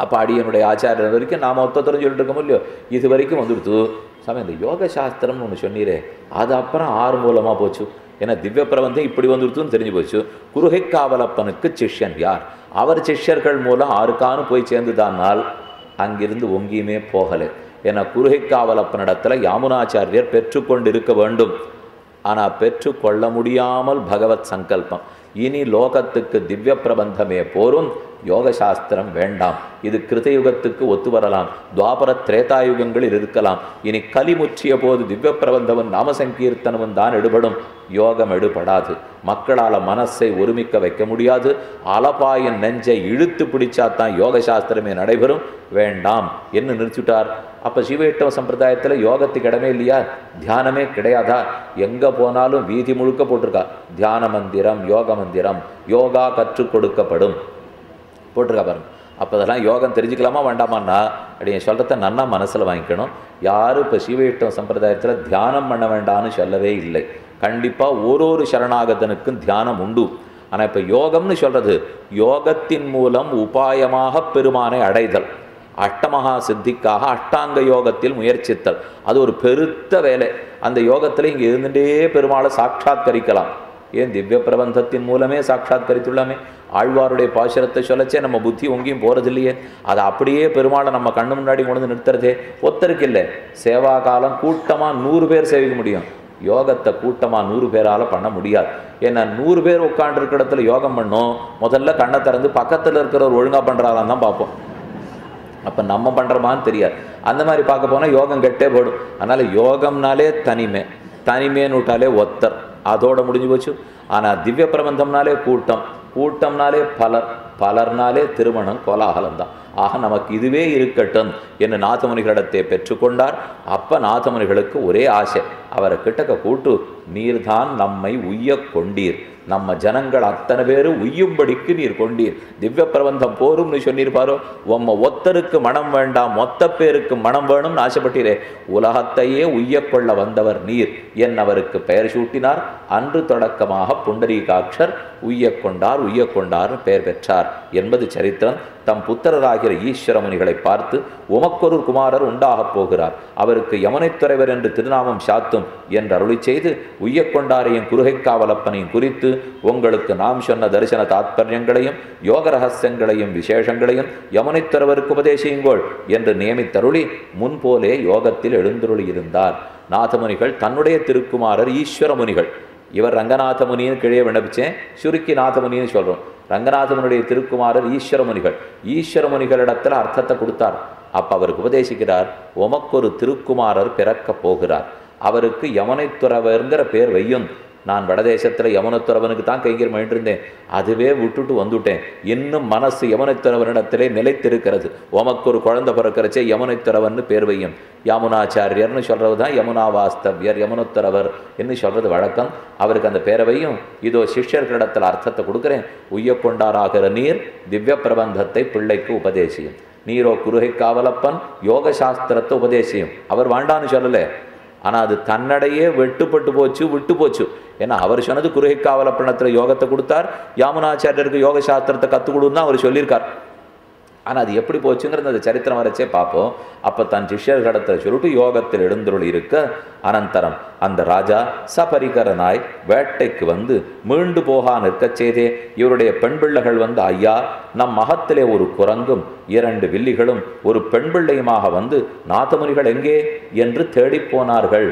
அப்போ அடியனுடைய ஆச்சாரியர் வரைக்கும் நாம் ஒத்தத்தரும் சொல்லிட்டு இருக்கோம் இல்லையோ இது வரைக்கும் வந்துடுத்து சாமி இந்த யோக சாஸ்திரம்னு ஒன்று சொன்னீரே அது அப்புறம் ஆறு மூலமாக போச்சு ஏன்னா திவ்ய பிரபந்தம் இப்படி வந்துடுத்துன்னு தெரிஞ்சு போச்சு குருகை காவலப்பனுக்கு சிஷ்யன் யார் அவர் சிஷ்யர்கள் மூலம் ஆறுக்கானு போய் சேர்ந்துதானால் அங்கிருந்து ஒங்கேயுமே போகலை ஏன்னா குருகை காவலப்பனிடத்துல யாமுனாச்சாரியர் பெற்றுக்கொண்டு இருக்க வேண்டும் ஆனால் பெற்றுக்கொள்ள முடியாமல் பகவத் சங்கல்பம் இனி லோகத்துக்கு திவ்ய பிரபந்தமே போரும் யோக சாஸ்திரம் வேண்டாம் இது கிருதயுகத்துக்கு ஒத்து வரலாம் துவாபர திரேதாயுகங்களில் இருக்கலாம் இனி கலி முற்றிய போது திவ்ய பிரபந்தமும் நாமசங்கீர்த்தனமும் தான் எடுபடும் யோகம் எடுபடாது மக்களால் மனசை ஒருமிக்க வைக்க முடியாது அலபாயின் நெஞ்சை இழுத்து பிடிச்சா தான் யோக சாஸ்திரமே நடைபெறும் வேண்டாம் என்ன நிறுத்திட்டார் அப்போ சிவவைஷ்ணவ சம்பிரதாயத்தில் யோகத்துக்கு இடமே இல்லையா தியானமே கிடையாதா எங்கே போனாலும் வீதி முழுக்க போட்டிருக்கா தியான மந்திரம் யோக மந்திரம் யோகா கற்றுக் கொடுக்கப்படும் போட்டிருக்கா பாருங்க அப்போ அதெல்லாம் யோகம் தெரிஞ்சுக்கலாமா வேண்டாமான்னா அப்படி சொல்கிறத நன்னா மனசில் வாங்கிக்கணும் யாரும் இப்போ சிவவைஷ்ணவ சம்பிரதாயத்தில் தியானம் பண்ண வேண்டாம்னு சொல்லவே இல்லை கண்டிப்பாக ஒரு ஒரு சரணாகதனுக்கும் தியானம் உண்டு ஆனால் இப்போ யோகம்னு சொல்கிறது யோகத்தின் மூலம் உபாயமாக பெருமானை அடைதல் அஷ்டமகா சித்திக்காக அஷ்டாங்க யோகத்தில் முயற்சித்தல் அது ஒரு பெருத்த வேலை அந்த யோகத்தில் இங்கே இருந்துட்டே பெருமாளை சாட்சாத்கரிக்கலாம் ஏன் திவ்ய பிரபந்தத்தின் மூலமே சாட்சாத்கரித்துள்ளாமே ஆழ்வாருடைய பாசுரத்தை சொல்லச்சே நம்ம புத்தி ஒங்கேயும் போகிறது இல்லையே அதை அப்படியே பெருமாளை நம்ம கண்ணு முன்னாடி கொண்டு வந்து நிறுத்துறதே ஒத்தருக்கு இல்லை சேவா காலம் கூட்டமாக நூறு பேர் சேவிக்க முடியும் யோகத்தை கூட்டமாக நூறு பேரால் பண்ண முடியாது ஏன்னா நூறு பேர் உட்காண்டிருக்க இடத்துல யோகம் பண்ணோம் முதல்ல கண்ணை திறந்து பக்கத்தில் இருக்கிறவர் ஒழுங்காக பண்ணுறாரான்னு தான் பார்ப்போம் அப்போ நம்ம பண்ணுறோமான்னு தெரியாது அந்த மாதிரி பார்க்க போனால் யோகம் கெட்டே போடும் அதனால் யோகம்னாலே தனிமை தனிமேன்னு விட்டாலே ஒத்தர் அதோட முடிஞ்சு போச்சு ஆனால் திவ்ய பிரபந்தம்னாலே கூட்டம் கூட்டம்னாலே பலர் பலர்னாலே திருமணம் கோலாகலம் தான் ஆக நமக்கு இதுவே இருக்கட்டும் என்று நாதமுனிகளிடத்தை பெற்றுக்கொண்டார் அப்ப நாதமுனிகளுக்கு ஒரே ஆசை அவரை கிட்டக்க கூட்டு நீர்தான் நம்மை உய்ய கொண்டீர் நம்ம ஜனங்கள் அத்தனை பேரும் உய்யும்படிக்கு நீர் கொண்டீர் திவ்ய பிரபந்தம் போரும்னு சொன்னீர்பாரோ உம்ம ஒத்தருக்கு மனம் வேண்டாம் மொத்த பேருக்கு மனம் வேணும்னு ஆசைப்பட்டீரே உலகத்தையே உய்யக்கொள்ள வந்தவர் நீர் என் அவருக்கு பெயர் சூட்டினார் அன்று தொடக்கமாக புண்டரீகாட்சர் உய்யக் கொண்டார் உய்யக் கொண்டார் பெயர் பெற்றார் என்பது சரித்திரம் தம் புத்திரராகிற ஈஸ்வர முனிகளை பார்த்து உமக்கொரு குமாரர் உண்டாகப் போகிறார் அவருக்கு யமுனைத்துறைவர் என்று திருநாமம் சாத்தும் என்று அருளி செய்து உய்யக் கொண்டாரையும் குருகை காவலப்பனையும் குறித்து உங்களுக்கு நாம் சொன்ன தரிசன தாத்பரியங்களையும் யோக ரகசியங்களையும் விசேஷங்களையும் யமுனைத்துறவருக்கு உபதேசியுங்கோள் என்று நியமித்தருளி முன்போலே யோகத்தில் எழுந்தருளி இருந்தார் நாதமுனிகள் தன்னுடைய திருக்குமாரர் ஈஸ்வர முனிகள் இவர் ரங்கநாத முனின்னு கீழே விண்ணப்பிச்சேன் சுருக்கி நாதமுனின்னு சொல்கிறோம் ரங்கநாதமுனுடைய திருக்குமாரர் ஈஸ்வர முனிகள் ஈஸ்வர முனிகளிடத்தில் அர்த்தத்தை கொடுத்தார் அப்போ அவருக்கு உபதேசிக்கிறார் உமக்கொரு திருக்குமாரர் பிறக்கப் போகிறார் அவருக்கு யமனைத்துறவருங்கிற பேர் வையும் நான் வடதேசத்தில் யமுனத்துறவனுக்கு தான் கைங்கரியம் இருந்தேன் அதுவே விட்டுட்டு வந்துட்டேன் இன்னும் மனசு யமுனைத்துறவனிடத்திலே நிலைத்திருக்கிறது உமக்கு ஒரு குழந்தை பிறக்கிறச்சே யமுனைத்துறவன்னு பேர் வையும் யாமுனாச்சாரியர்னு சொல்கிறது தான் யமுனா வாஸ்தவ்யர் யமுனுத்துறவர் என்று சொல்கிறது வழக்கம் அவருக்கு அந்த பேரவையும் இதோ சிஷ்யர்களிடத்தில் அர்த்தத்தை கொடுக்குறேன் உய்ய கொண்டாராகிற நீர் திவ்ய பிரபந்தத்தை பிள்ளைக்கு உபதேசியும் நீரோ குருகை காவலப்பன் யோக சாஸ்திரத்தை உபதேசியும் அவர் வாண்டான்னு சொல்லலை ஆனால் அது தன்னடையே வெட்டுப்பட்டு போச்சு விட்டு போச்சு ஏன்னா அவர் சொன்னது குருகை காவலப்பணத்தில் யோகத்தை கொடுத்தார் யாமுனாச்சாரியருக்கு யோக சாஸ்திரத்தை கற்றுக் கொடுன்னு தான் அவர் சொல்லியிருக்கார் ஆனால் அது எப்படி போச்சுங்கிறது அந்த சரித்திரம் வரைச்சே பார்ப்போம் அப்போ தன் சிஷ்யர்களிடத்தில் சொல்லிட்டு யோகத்தில் எழுந்துருள் இருக்க அனந்தரம் அந்த ராஜா சபரிகரனாய் வேட்டைக்கு வந்து மீண்டு போகா நிற்கச் செய்தே இவருடைய பெண் பிள்ளைகள் வந்து ஐயா நம் மகத்திலே ஒரு குரங்கும் இரண்டு வில்லிகளும் ஒரு பெண் பிள்ளையுமாக வந்து நாதமுனிகள் எங்கே என்று தேடிப் போனார்கள்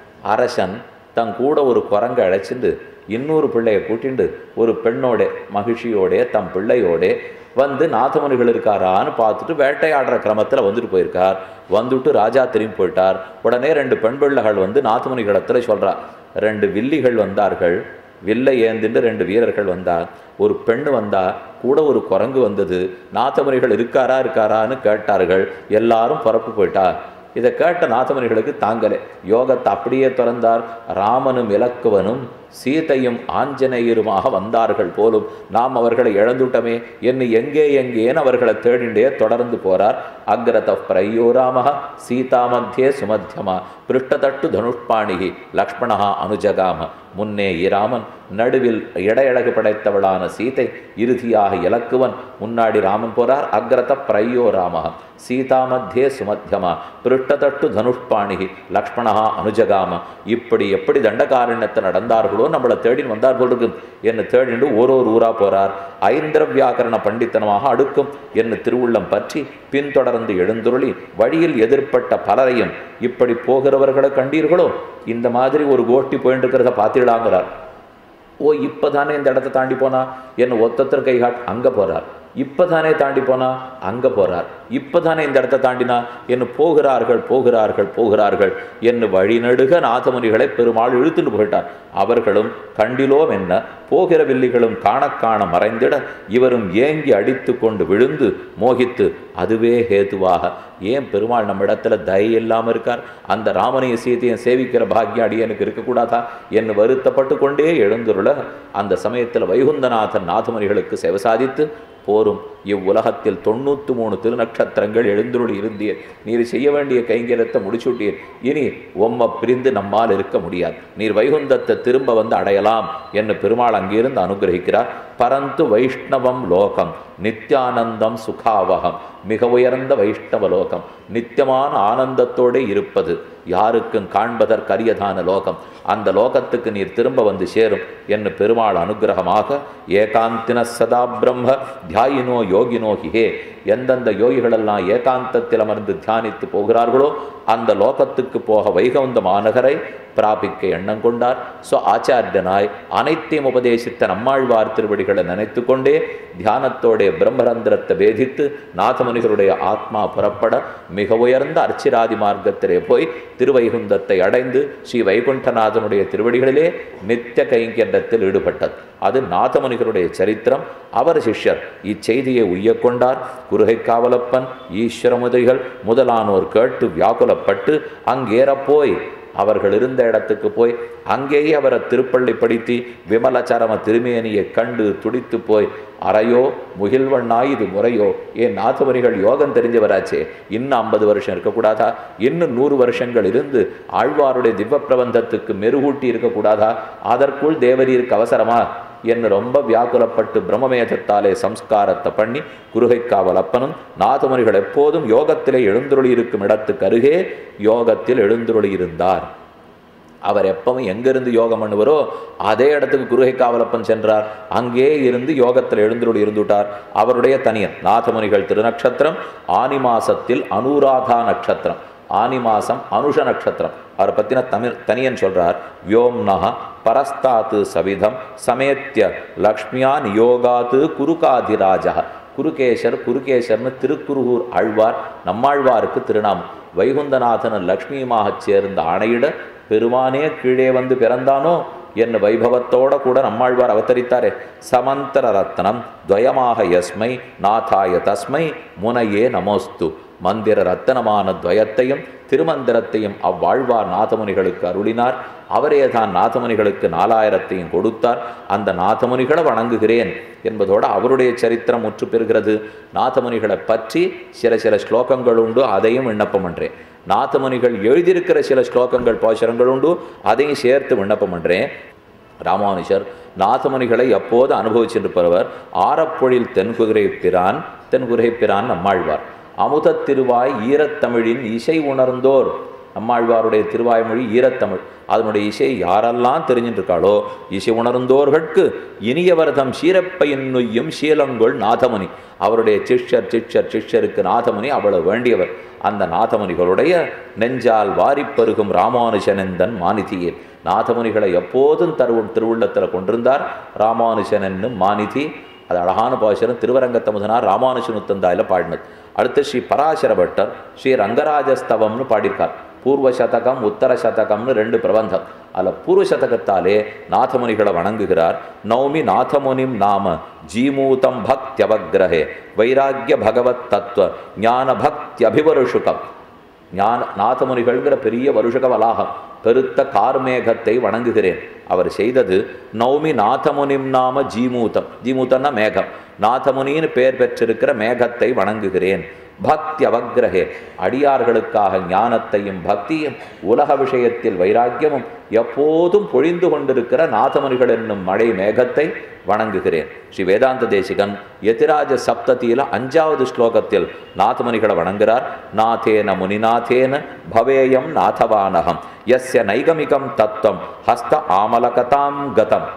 அரசன் தன் கூட ஒரு குரங்கை அழைச்சிட்டு இன்னொரு பிள்ளையை கூட்டிண்டு ஒரு பெண்ணோட மகிழ்ச்சியோட தம் பிள்ளையோட வந்து நாதமுனிகள் இருக்காரான்னு பார்த்துட்டு வேட்டையாடுற கிரமத்தில் வந்துட்டு போயிருக்கார் வந்துட்டு ராஜா திரும்பி போயிட்டார் உடனே ரெண்டு பெண் பிள்ளைகள் வந்து நாதமுனிகளத்தில் சொல்றா ரெண்டு வில்லிகள் வந்தார்கள் வில்லை ஏந்திண்டு ரெண்டு வீரர்கள் வந்தார் ஒரு பெண்ணு வந்தா கூட ஒரு குரங்கு வந்தது நாதமுனிகள் இருக்காரா இருக்காரான்னு கேட்டார்கள் எல்லாரும் புறப்பு போயிட்டார் இதை கேட்ட நாதமுனிகளுக்கு தாங்கலை யோகத்தை அப்படியே திறந்தார் ராமனும் இலக்குவனும் சீதையும் ஆஞ்சநேயருமாக வந்தார்கள் போலும் நாம் அவர்களை இழந்துட்டோமே என்று எங்கே எங்கேன்னு அவர்களை தேடிண்டே தொடர்ந்து போறார் அக்ரத பிரயோ ராம சீதா மத்தியே சுமத்தியமா பிருஷ்டதட்டு தனுஷ்பாணிகி லக்ஷ்மணா அனுஜகாம முன்னே இராமன் நடுவில் இடையழகு படைத்தவளான சீதை இறுதியாக இலக்குவன் முன்னாடி ராமன் போறார் அக்ரத பிரயோ ராம சீதா மத்தியே சுமத்தியமா பிருஷ்டதட்டு தனுஷ்பாணிகி லக்ஷ்மணா அனுஜகாம இப்படி எப்படி தண்டகாரண்யத்தை நடந்தார்களோ நம்மளை தேடி வந்தார்கள் இருக்கு என்று தேடிண்டு ஒரு ஒரு ஊரா போறார் ஐந்திர வியாக்கரண பண்டித்தனமாக அடுக்கும் என்று திருவுள்ளம் பற்றி பின்தொடர்ந்து எழுந்துருளி வழியில் எதிர்ப்பட்ட பலரையும் இப்படி போகிறவர்களை கண்டீர்களோ இந்த மாதிரி ஒரு கோஷ்டி போயிட்டு இருக்கிறத பார்த்துடாங்கிறார் ஓ இப்போதானே இந்த இடத்த தாண்டி போனா என்ன ஒத்தத்தர் கைகாட் அங்கே போறார் இப்போதானே தாண்டி போனா அங்கே போறார் இப்போதானே இந்த இடத்த தாண்டினா என்ன போகிறார்கள் போகிறார்கள் போகிறார்கள் என்று வழிநடுக நாதமுனிகளை பெருமாள் இழுத்துட்டு போயிட்டார் அவர்களும் கண்டிலோம் என்ன போகிற வில்லிகளும் காண காண மறைந்திட இவரும் ஏங்கி அடித்து கொண்டு விழுந்து மோகித்து அதுவே ஹேதுவாக ஏன் பெருமாள் நம்ம இடத்துல தய இல்லாமல் இருக்கார் அந்த ராமனையும் சீதையும் சேவிக்கிற பாக்கியம் அடியனுக்கு இருக்கக்கூடாதா என்று வருத்தப்பட்டு கொண்டே எழுந்துருள அந்த சமயத்தில் வைகுந்தநாதன் நாதமுனிகளுக்கு சேவை சாதித்து போரும் இவ்வுலகத்தில் தொண்ணூற்று மூணு திருநட்சத்திரங்கள் எழுந்துருள் இருந்தீர் நீர் செய்ய வேண்டிய கைங்கரத்தை முடிச்சுட்டீர் இனி உம்ம பிரிந்து நம்மால் இருக்க முடியாது நீர் வைகுந்தத்தை திரும்ப வந்து அடையலாம் என்று பெருமாள் அங்கிருந்து அனுகிரகிக்கிறார் பரந்து வைஷ்ணவம் லோகம் நித்யானந்தம் சுகாவகம் மிக உயர்ந்த வைஷ்ணவ லோகம் நித்தியமான ஆனந்தத்தோடு இருப்பது யாருக்கும் காண்பதற்கரியதான லோகம் அந்த லோகத்துக்கு நீர் திரும்ப வந்து சேரும் என்று பெருமாள் அனுகிரகமாக ஏகாந்தின சதா பிரம்ம தியாயினோ யோகினோ ஹிஹே எந்தெந்த யோகிகளெல்லாம் ஏகாந்தத்தில் அமர்ந்து தியானித்து போகிறார்களோ அந்த லோகத்துக்கு போக வைகவுந்த மாநகரை பிராபிக்க எண்ணம் கொண்டார் ஸோ ஆச்சாரியனாய் அனைத்தையும் உபதேசித்த நம்மாழ்வார் திருவடிகளை நினைத்து கொண்டே தியானத்தோடைய பிரம்மரந்திரத்தை வேதித்து நாதமுனிகளுடைய ஆத்மா புறப்பட மிக உயர்ந்த அர்ச்சிராதி மார்க்கத்திலே போய் திருவைகுந்தத்தை அடைந்து ஸ்ரீ வைகுண்டநாதனுடைய திருவடிகளிலே நித்திய கைங்கரியத்தில் ஈடுபட்டது அது நாதமுனிகளுடைய சரித்திரம் அவர் சிஷ்யர் இச்செய்தியை உய்யக் கொண்டார் குருகை காவலப்பன் ஈஸ்வரமுதிரிகள் முதலானோர் கேட்டு வியாக்குலப்பட்டு அங்கேறப்போய் அவர்கள் இருந்த இடத்துக்கு போய் அங்கேயே அவரை திருப்பள்ளி படித்து விமலச்சரம திருமேனியை கண்டு துடித்து போய் அறையோ முகில்வண்ணா இது முறையோ ஏன் நாதமுனிகள் யோகம் தெரிஞ்சவராச்சே இன்னும் ஐம்பது வருஷம் இருக்கக்கூடாதா இன்னும் நூறு வருஷங்கள் இருந்து ஆழ்வாருடைய திவ்வ பிரபந்தத்துக்கு மெருகூட்டி இருக்கக்கூடாதா அதற்குள் தேவரீருக்கு அவசரமா என்று ரொம்ப வியாக்குலப்பட்டு பிரம்மமேதத்தாலே சம்ஸ்காரத்தை பண்ணி குருகைக்காவல் அப்பனும் நாதமுனிகள் எப்போதும் யோகத்திலே எழுந்துருளி இருக்கும் இடத்துக்கு அருகே யோகத்தில் எழுந்துருளி இருந்தார் அவர் எப்பவும் எங்கிருந்து யோகம் பண்ணுவரோ அதே இடத்துக்கு குருகை காவலப்பன் சென்றார் அங்கே இருந்து யோகத்தில் எழுந்துருள் இருந்துட்டார் அவருடைய தனியன் நாதமுனிகள் திருநக்ஷத்திரம் ஆனி மாசத்தில் அனுராதா நட்சத்திரம் ஆனி மாசம் அனுஷ நட்சத்திரம் அவரை பற்றின தமிழ் தனியன் சொல்றார் வியோம்னஹ பரஸ்தாத்து சவிதம் சமேத்திய லக்ஷ்மியா நியோகாத்து குருகாதிராஜா குருகேசர் குருகேசர்னு திருக்குருகூர் ஆழ்வார் நம்மாழ்வாருக்கு திருநாமம் வைகுந்தநாதன் லக்ஷ்மியுமாகச் சேர்ந்த ஆணையிட பெருமானே கீழே வந்து பிறந்தானோ என்ன வைபவத்தோட கூட நம்மாழ்வார் அவதரித்தாரே சமந்தர ரத்னம் துவயமாக யஸ்மை நாதாய தஸ்மை முனையே நமோஸ்து மந்திர ரத்தனமான துவயத்தையும் திருமந்திரத்தையும் அவ்வாழ்வார் நாதமுனிகளுக்கு அருளினார் அவரே தான் நாதமுனிகளுக்கு நாலாயிரத்தையும் கொடுத்தார் அந்த நாதமுனிகளை வணங்குகிறேன் என்பதோடு அவருடைய சரித்திரம் முற்று பெறுகிறது நாதமுனிகளை பற்றி சில சில ஸ்லோகங்கள் உண்டு அதையும் விண்ணப்பம் பண்ணுறேன் நாதமுனிகள் எழுதியிருக்கிற சில ஸ்லோகங்கள் போஷரங்கள் உண்டு அதையும் சேர்த்து விண்ணப்பம் பண்ணுறேன் ராமானுஷர் நாதமுனிகளை எப்போது அனுபவிச்சிருப்பவர் ஆரப்பொழில் தென்குதிரை பிரான் தென்குதிரை பிரான் நம்மாழ்வார் அமுதத் திருவாய் ஈரத்தமிழின் இசை உணர்ந்தோர் நம்மாழ்வாருடைய திருவாய்மொழி ஈரத்தமிழ் அதனுடைய இசை யாரெல்லாம் தெரிஞ்சுட்டு இருக்காளோ இசை உணர்ந்தோர்களுக்கு இனியவர்தம் சீரப்பையின் நொய்யும் சீலங்கொள் நாதமுனி அவருடைய சிஷ்யர் சிஷ்யர் சிஷ்யருக்கு நாதமுனி அவ்வளவு வேண்டியவர் அந்த நாதமுனிகளுடைய நெஞ்சால் வாரிப்பருகும் ராமானுஜனந்தன் மானிதியே நாதமுனிகளை எப்போதும் தரு திருவுள்ளத்தில் கொண்டிருந்தார் ராமானுஜன் என்னும் மானிதி அது அழகான பாசுரம் திருவரங்கத்தமுதனார் ராமானுஜனுத்தந்தாயில் பாடினது அடுத்து ஸ்ரீ பராசர பட்டர் ஸ்ரீ ரங்கராஜஸ்தவம்னு பாடியிருக்கார் பூர்வ சதகம் உத்தர சதகம்னு ரெண்டு பிரபந்தம் அதில் பூர்வ சதகத்தாலே நாதமுனிகளை வணங்குகிறார் நௌமி நாதமுனிம் நாம ஜீமூதம் பக்தியவக்ரஹே வைராக்கிய பகவத் தத்துவ ஞான பக்தி அபிவருஷுகம் ஞான நாதமுனிகள்ங்கிற பெரிய வருஷக வளாகம் பெருத்த கார்மேகத்தை வணங்குகிறேன் அவர் செய்தது நௌமி நாதமுனிம் நாம ஜீமூதம் ஜீமூதம்னா மேகம் நாதமுனின்னு பெயர் பெற்றிருக்கிற மேகத்தை வணங்குகிறேன் பக்தி அவக்கிரகே அடியார்களுக்காக ஞானத்தையும் பக்தியும் உலக விஷயத்தில் வைராக்கியமும் எப்போதும் பொழிந்து கொண்டிருக்கிற நாதமுனிகள் என்னும் மழை மேகத்தை வணங்குகிறேன் ஸ்ரீ வேதாந்த தேசிகன் யதிராஜ சப்ததியில அஞ்சாவது ஸ்லோகத்தில் நாதமுனிகளை வணங்குகிறார் நாதேன முனிநாதேன பவேயம் நாதவானகம் எஸ்ய நைகமிகம் தத்துவம் ஹஸ்த ஆமலகதாம் கதம்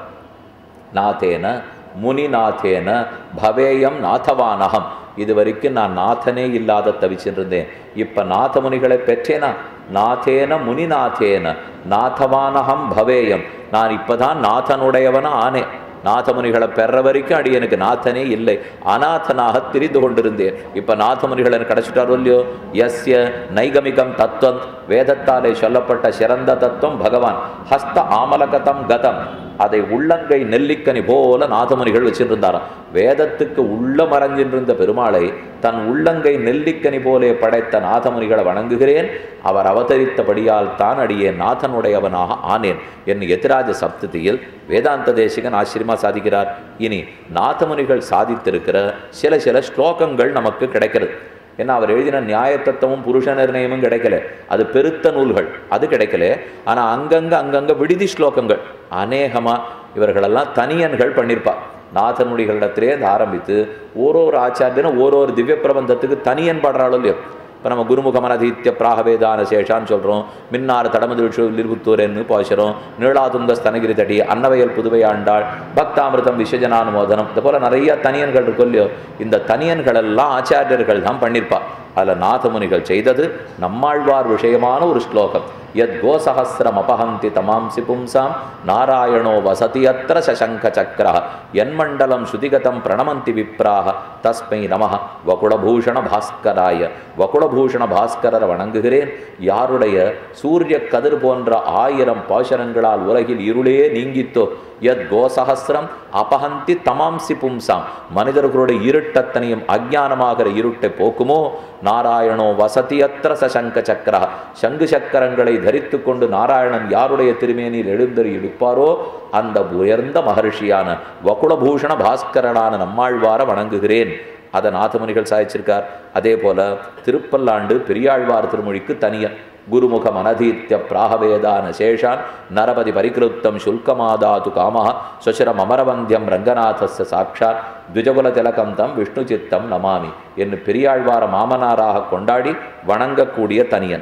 நாதேன முனிநாதேன பவேயம் நாதவானகம் இது வரைக்கும் நான் நாதனே இல்லாத தவிச்சுட்டு இருந்தேன் இப்ப நாதமுனிகளை பெற்றேனா நாதேன முனிநாதேன நாதவானகம் பவேயம் நான் இப்பதான் நாதனுடையவனா ஆனேன் நாதமுனிகளை பெற வரைக்கும் அடி எனக்கு நாதனே இல்லை அநாதனாக திரிந்து கொண்டிருந்தேன் இப்ப நாதமுனிகள் எனக்கு கிடைச்சிட்டாரோ இல்லையோ எஸ்ய நைகமிகம் தத்துவம் வேதத்தாலே சொல்லப்பட்ட சிறந்த தத்துவம் பகவான் ஹஸ்த ஆமலகதம் கதம் அதை உள்ளங்கை நெல்லிக்கனி போல நாதமுனிகள் வச்சிருந்தாராம் வேதத்துக்கு உள்ள மறைஞ்சின்றிருந்த பெருமாளை தன் உள்ளங்கை நெல்லிக்கனி போலே படைத்த நாதமுனிகளை வணங்குகிறேன் அவர் அவதரித்தபடியால் தான் அடியே நாதனுடையவனாக ஆனேன் என் எதிராஜ சப்ததியில் வேதாந்த தேசிகன் ஆச்சரியமா சாதிக்கிறார் இனி நாதமுனிகள் சாதித்திருக்கிற சில சில ஸ்லோகங்கள் நமக்கு கிடைக்கிறது ஏன்னா அவர் எழுதின நியாய தத்துவமும் புருஷ நிர்ணயமும் கிடைக்கல அது பெருத்த நூல்கள் அது கிடைக்கல ஆனா அங்கங்க அங்கங்க விடுதி ஸ்லோகங்கள் அநேகமா இவர்களெல்லாம் தனியன்கள் பண்ணியிருப்பா நாதனுடிகளிடத்திலே இருந்து ஆரம்பித்து ஒரு ஒரு ஆச்சாரியனும் ஒரு ஒரு திவ்ய பிரபந்தத்துக்கு தனியன் பாடுறாளோ இல்லையோ இப்போ நம்ம குருமுகமனதீத்திய பிராகவேதான சேஷான்னு சொல்கிறோம் மின்னார் தடமது லிருபுத்தூரன்னு பாசுறோம் நீளாதுங்க ஸ்தனகிரி தடி அன்னவயல் புதுவை ஆண்டாள் பக்தாமிர்தம் விஸ்வஜனானுமோதனம் இது போல் நிறைய தனியன்கள் இருக்கும் இல்லையோ இந்த தனியன்கள் எல்லாம் ஆச்சாரியர்கள் தான் பண்ணியிருப்பா அதில் நாதமுனிகள் செய்தது நம்மாழ்வார் விஷயமான ஒரு ஸ்லோகம் யத் கோசஹசிரம் அபஹந்தி தமாம்சி பும்சாம் நாராயணோ வசதி அத்திர சசங்க சக்கர என்மண்டலம் ஸ்ருதிகதம் பிரணமந்தி விப்ராக தஸ்மை நம வகுளபூஷண பாஸ்கராய வகுளபூஷண பாஸ்கரரை வணங்குகிறேன் யாருடைய சூரிய கதிர் போன்ற ஆயிரம் பாசனங்களால் உலகில் இருளே நீங்கித்தோ யத் கோசஹசிரம் அபஹந்தி தமாம்சி பும்சாம் மனிதர்களுடைய இருட்டத்தனையும் அஜ்ஞானமாகிற இருட்டை போக்குமோ நாராயணோ வசதியத்திர சசங்க சக்கர சங்கு சக்கரங்களை தரித்து கொண்டு நாராயணன் யாருடைய திருமேனியில் எழுந்தறி எடுப்பாரோ அந்த உயர்ந்த மகர்ஷியான வகுளபூஷண பாஸ்கரனான நம்மாழ்வார வணங்குகிறேன் அதை நாதமுனிகள் சாதிச்சிருக்கார் அதே போல திருப்பல்லாண்டு பெரியாழ்வார் திருமொழிக்கு தனியன் குருமுகம் அனதீத்திய பிராகவேதான சேஷான் நரபதி பரிகிருத்தம் சுல்கமாதாது காம சுவசிரம் அமரவந்தியம் ரங்கநாதஸ்ய சாட்சாத் த்விஜகுல திலகம் தம் விஷ்ணு சித்தம் நமாமி என்று பெரியாழ்வார மாமனாராக கொண்டாடி வணங்கக்கூடிய தனியன்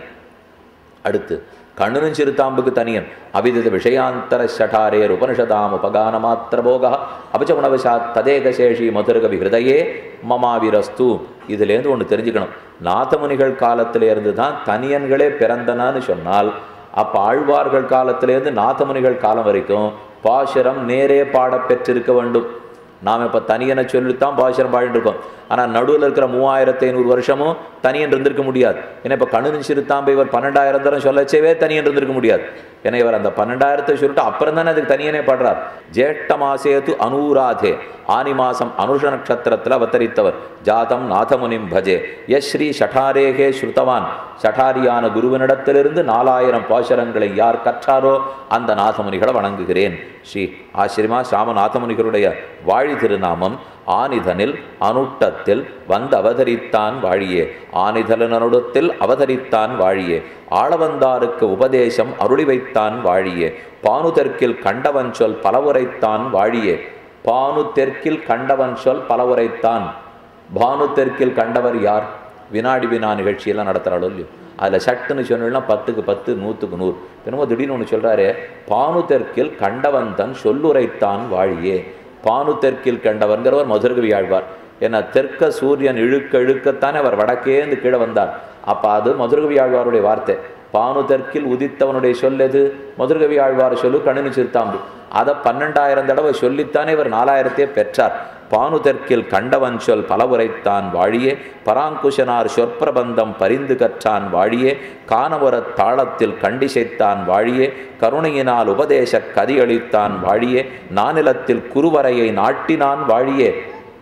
அடுத்து கண்ணுனும் சிறுத்தாம்புக்கு தனியன் அவிதித விஷயாந்தர ஷடாரேர் உபனிஷதாம் உபகான மாத்திர போக அபச்சகுணவசாத் ததேகசேஷி மதுரகவி ஹிருதயே மமாவிரஸ்து இதுலேருந்து ஒன்று தெரிஞ்சுக்கணும் நாதமுனிகள் காலத்திலேருந்து தான் தனியன்களே பிறந்தனான்னு சொன்னால் அப்போ ஆழ்வார்கள் காலத்திலேருந்து நாதமுனிகள் காலம் வரைக்கும் பாசுரம் நேரே பாடப் பெற்றிருக்க வேண்டும் நாம் இப்போ தனியனை சொல்லித்தான் பாசுரம் பாடிட்டு இருக்கோம் ஆனால் நடுவில் இருக்கிற மூவாயிரத்தி ஐநூறு வருஷமும் தனியன் இருந்திருக்க முடியாது ஏன்னா இப்போ கண்ணு சிறுத்தாம்பை இவர் பன்னெண்டாயிரம் தரம் சொல்லச்சேவே தனியன் இருந்திருக்க முடியாது ஏன்னா இவர் அந்த பன்னெண்டாயிரத்தை சொல்லிட்டு அப்புறம் தானே அதுக்கு தனியனே பாடுறார் ஜேஷ்ட மாசேது அனூராதே ஆனி மாசம் அனுஷ நட்சத்திரத்தில் அவதரித்தவர் ஜாதம் நாதமுனிம் பஜே எஸ் ஸ்ரீ ஷடாரேகே ஸ்ருதவான் ஷடாரியான குருவனிடத்திலிருந்து நாலாயிரம் பாசுரங்களை யார் கற்றாரோ அந்த நாதமுனிகளை வணங்குகிறேன் ஸ்ரீ ஆசிரியமா சாம நாதமுனிகளுடைய வாழி திருநாமம் ஆனிதனில் அனுட்டத்தில் வந்து அவதரித்தான் வாழியே ஆனிதலனுடத்தில் அவதரித்தான் வாழியே ஆளவந்தாருக்கு உபதேசம் அருளி வைத்தான் வாழியே பானு தெற்கில் கண்டவன் சொல் பலவுரைத்தான் வாழியே பானு தெற்கில் கண்டவன் சொல் பலவுரைத்தான் பானு தெற்கில் கண்டவர் யார் வினாடி வினா நிகழ்ச்சியெல்லாம் நடத்துகிறாளோ இல்லையோ அதில் சட்டுன்னு சொன்னா பத்துக்கு பத்து நூற்றுக்கு நூறு என்னமோ திடீர்னு ஒன்று சொல்கிறாரு பானு தெற்கில் கண்டவன் தன் சொல்லுரைத்தான் வாழியே பானு தெற்கில் கண்டவன்கிறவர் மதுரகவி ஆழ்வார் ஏன்னா தெற்க சூரியன் இழுக்க இழுக்கத்தானே அவர் வடக்கேந்து கீழே வந்தார் அப்போ அது மதுரகவி ஆழ்வாருடைய வார்த்தை பானு தெற்கில் உதித்தவனுடைய சொல் எது மதுரகவி ஆழ்வார் சொல்லு கணினி சிறுத்தாம்பு அதை பன்னெண்டாயிரம் தடவை சொல்லித்தானே இவர் நாலாயிரத்தையே பெற்றார் பானு தெற்கில் கண்டவன் சொல் பலவுரைத்தான் வாழியே பராங்குஷனார் சொற்பிரபந்தம் பரிந்து கற்றான் வாழியே காணவரத் தாளத்தில் கண்டிசைத்தான் வாழியே கருணையினால் உபதேச கதியளித்தான் வாழியே நானிலத்தில் குருவரையை நாட்டினான் வாழியே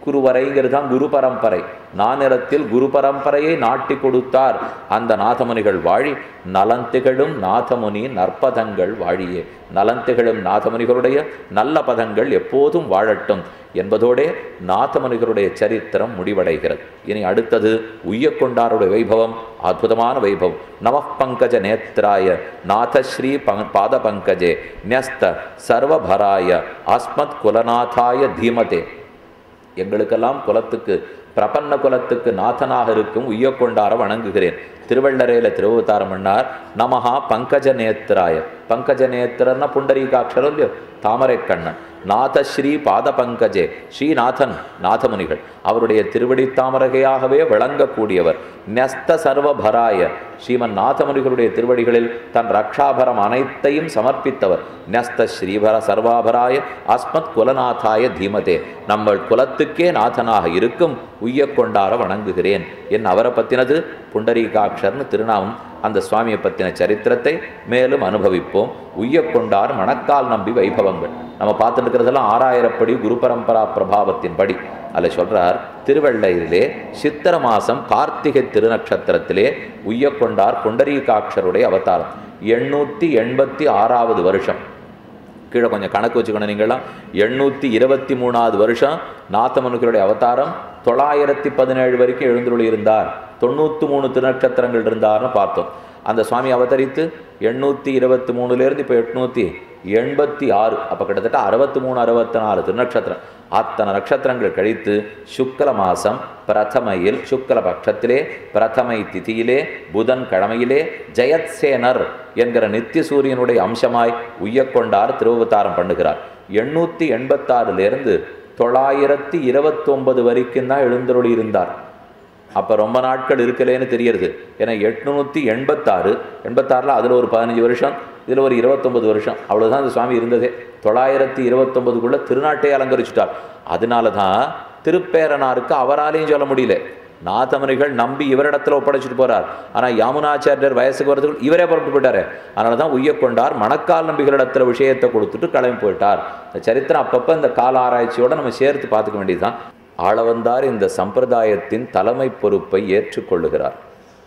குருவரைங்கிறது தான் குரு பரம்பரை நானிலத்தில் குரு பரம்பரையை நாட்டி கொடுத்தார் அந்த நாதமுனிகள் வாழி நலந்திகழும் நாதமுனி நற்பதங்கள் வாழியே நலந்திகழும் நாதமுனிகளுடைய நல்ல பதங்கள் எப்போதும் வாழட்டும் என்பதோடே நாதமுனிகளுடைய சரித்திரம் முடிவடைகிறது இனி அடுத்தது உய்யக்கொண்டாருடைய வைபவம் அற்புதமான வைபவம் நம பங்கஜ நேத்ராய நாதஸ்ரீ பங் பாத பங்கஜே ன்யஸ்த சர்வபராய அஸ்மத் குலநாதாய தீமதே எங்களுக்கெல்லாம் குலத்துக்கு பிரபன்ன குலத்துக்கு நாதனாக இருக்கும் உய்யக்கொண்டார வணங்குகிறேன் திருவள்ளரையில திருவத்தாரம் பண்ணார் நமஹா பங்கஜ நேத்ராய பங்கஜ நேத்திரன்னா புண்டரீகாட்சரம் இல்லையோ தாமரை கண்ணன் நாதஸ்ரீ பாத பங்கஜே ஸ்ரீநாதன் நாதமுனிகள் அவருடைய திருவடி தாமரகையாகவே விளங்கக்கூடியவர் நஸ்த சர்வபராய ஸ்ரீமன் நாதமுனிகளுடைய திருவடிகளில் தன் ரக்ஷாபரம் அனைத்தையும் சமர்ப்பித்தவர் நஸ்த ஸ்ரீபர சர்வாபராய அஸ்மத் குலநாதாய தீமதே நம்ம குலத்துக்கே நாதனாக இருக்கும் உய்யக்கொண்டார வணங்குகிறேன் என் அவரை பற்றினது புண்டரீகாட்சர்னு திருநாமம் அந்த சுவாமியை பற்றின சரித்திரத்தை மேலும் அனுபவிப்போம் உய்யக்கொண்டார் மணக்கால் நம்பி வைபவங்கள் நம்ம பார்த்துட்டு இருக்கிறதெல்லாம் ஆறாயிரப்படி குரு பரம்பரா பிரபாவத்தின் படி அதில் சொல்றார் திருவள்ளையிலே சித்திர மாசம் கார்த்திகை திருநக்ஷத்திரத்திலே உய்யக்கொண்டார் புண்டரீகாட்சருடைய அவதாரம் எண்ணூற்றி எண்பத்தி ஆறாவது வருஷம் கீழே கொஞ்சம் கணக்கு வச்சுக்கணும் நீங்களாம் எண்ணூற்றி இருபத்தி மூணாவது வருஷம் நாத்தமனுக்களுடைய அவதாரம் தொள்ளாயிரத்தி பதினேழு வரைக்கும் எழுந்துருளி இருந்தார் தொண்ணூற்றி மூணு திருநட்சத்திரங்கள் இருந்தார்னு பார்த்தோம் அந்த சுவாமி அவதரித்து எண்ணூற்றி இருபத்தி மூணுலேருந்து இப்போ எட்நூற்றி எண்பத்தி ஆறு அப்போ கிட்டத்தட்ட அறுபத்தி மூணு அறுபத்தி நாலு திருநட்சத்திரம் அத்தனை நட்சத்திரங்கள் கழித்து சுக்கல மாசம் பிரதமையில் சுக்கல பட்சத்திலே பிரதமை திதியிலே புதன் கிழமையிலே ஜெயத்சேனர் என்கிற நித்திய சூரியனுடைய அம்சமாய் உய்யக்கொண்டார் திருவவதாரம் பண்ணுகிறார் எண்ணூற்றி எண்பத்தாறுலேருந்து தொள்ளாயிரத்தி இருபத்தொன்பது வரைக்கும் தான் எழுந்தருளி இருந்தார் அப்போ ரொம்ப நாட்கள் இருக்கலேன்னு தெரியறது ஏன்னா எட்நூற்றி எண்பத்தாறு எண்பத்தாறில் அதில் ஒரு பதினஞ்சு வருஷம் இதில் ஒரு இருபத்தொம்பது வருஷம் அவ்வளோதான் அந்த சுவாமி இருந்ததே தொள்ளாயிரத்தி இருபத்தொம்பதுக்குள்ளே திருநாட்டை அலங்கரிச்சுட்டார் அதனால தான் திருப்பேரனாருக்கு அவராலையும் சொல்ல முடியல நாதமனிகள் நம்பி இவரிடத்துல ஒப்படைச்சிட்டு போறார் ஆனால் யாமுனாச்சாரியர் வயசுக்கு வரதுக்கு இவரே புறப்பட்டு போயிட்டாரு அதனால தான் உய்யக்கொண்டார் மணக்கால் நம்பிகளிடத்துல விஷயத்தை கொடுத்துட்டு கிளம்பி போயிட்டார் இந்த சரித்திரம் அப்பப்போ இந்த கால ஆராய்ச்சியோட நம்ம சேர்த்து பார்த்துக்க வேண்டியதுதான் ஆளவந்தார் இந்த சம்பிரதாயத்தின் தலைமை பொறுப்பை ஏற்றுக்கொள்ளுகிறார்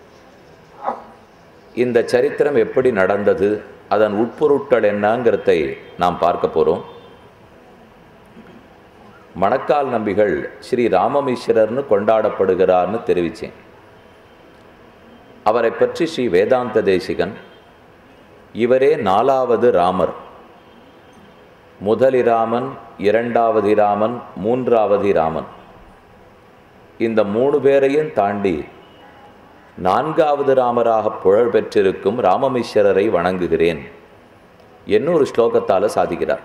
இந்த சரித்திரம் எப்படி நடந்தது அதன் உட்பொருட்கள் என்னங்கிறதை நாம் பார்க்க போகிறோம் மணக்கால் நம்பிகள் ஸ்ரீ ராமமிஸ்ரர்னு கொண்டாடப்படுகிறார்னு தெரிவித்தேன் அவரை பற்றி ஸ்ரீ வேதாந்த தேசிகன் இவரே நாலாவது ராமர் முதலிராமன் இரண்டாவது ராமன் மூன்றாவது ராமன் இந்த மூணு பேரையும் தாண்டி நான்காவது ராமராக புகழ் பெற்றிருக்கும் ராமமிஸ்வரரை வணங்குகிறேன் என்ன ஒரு ஸ்லோகத்தால் சாதிக்கிறார்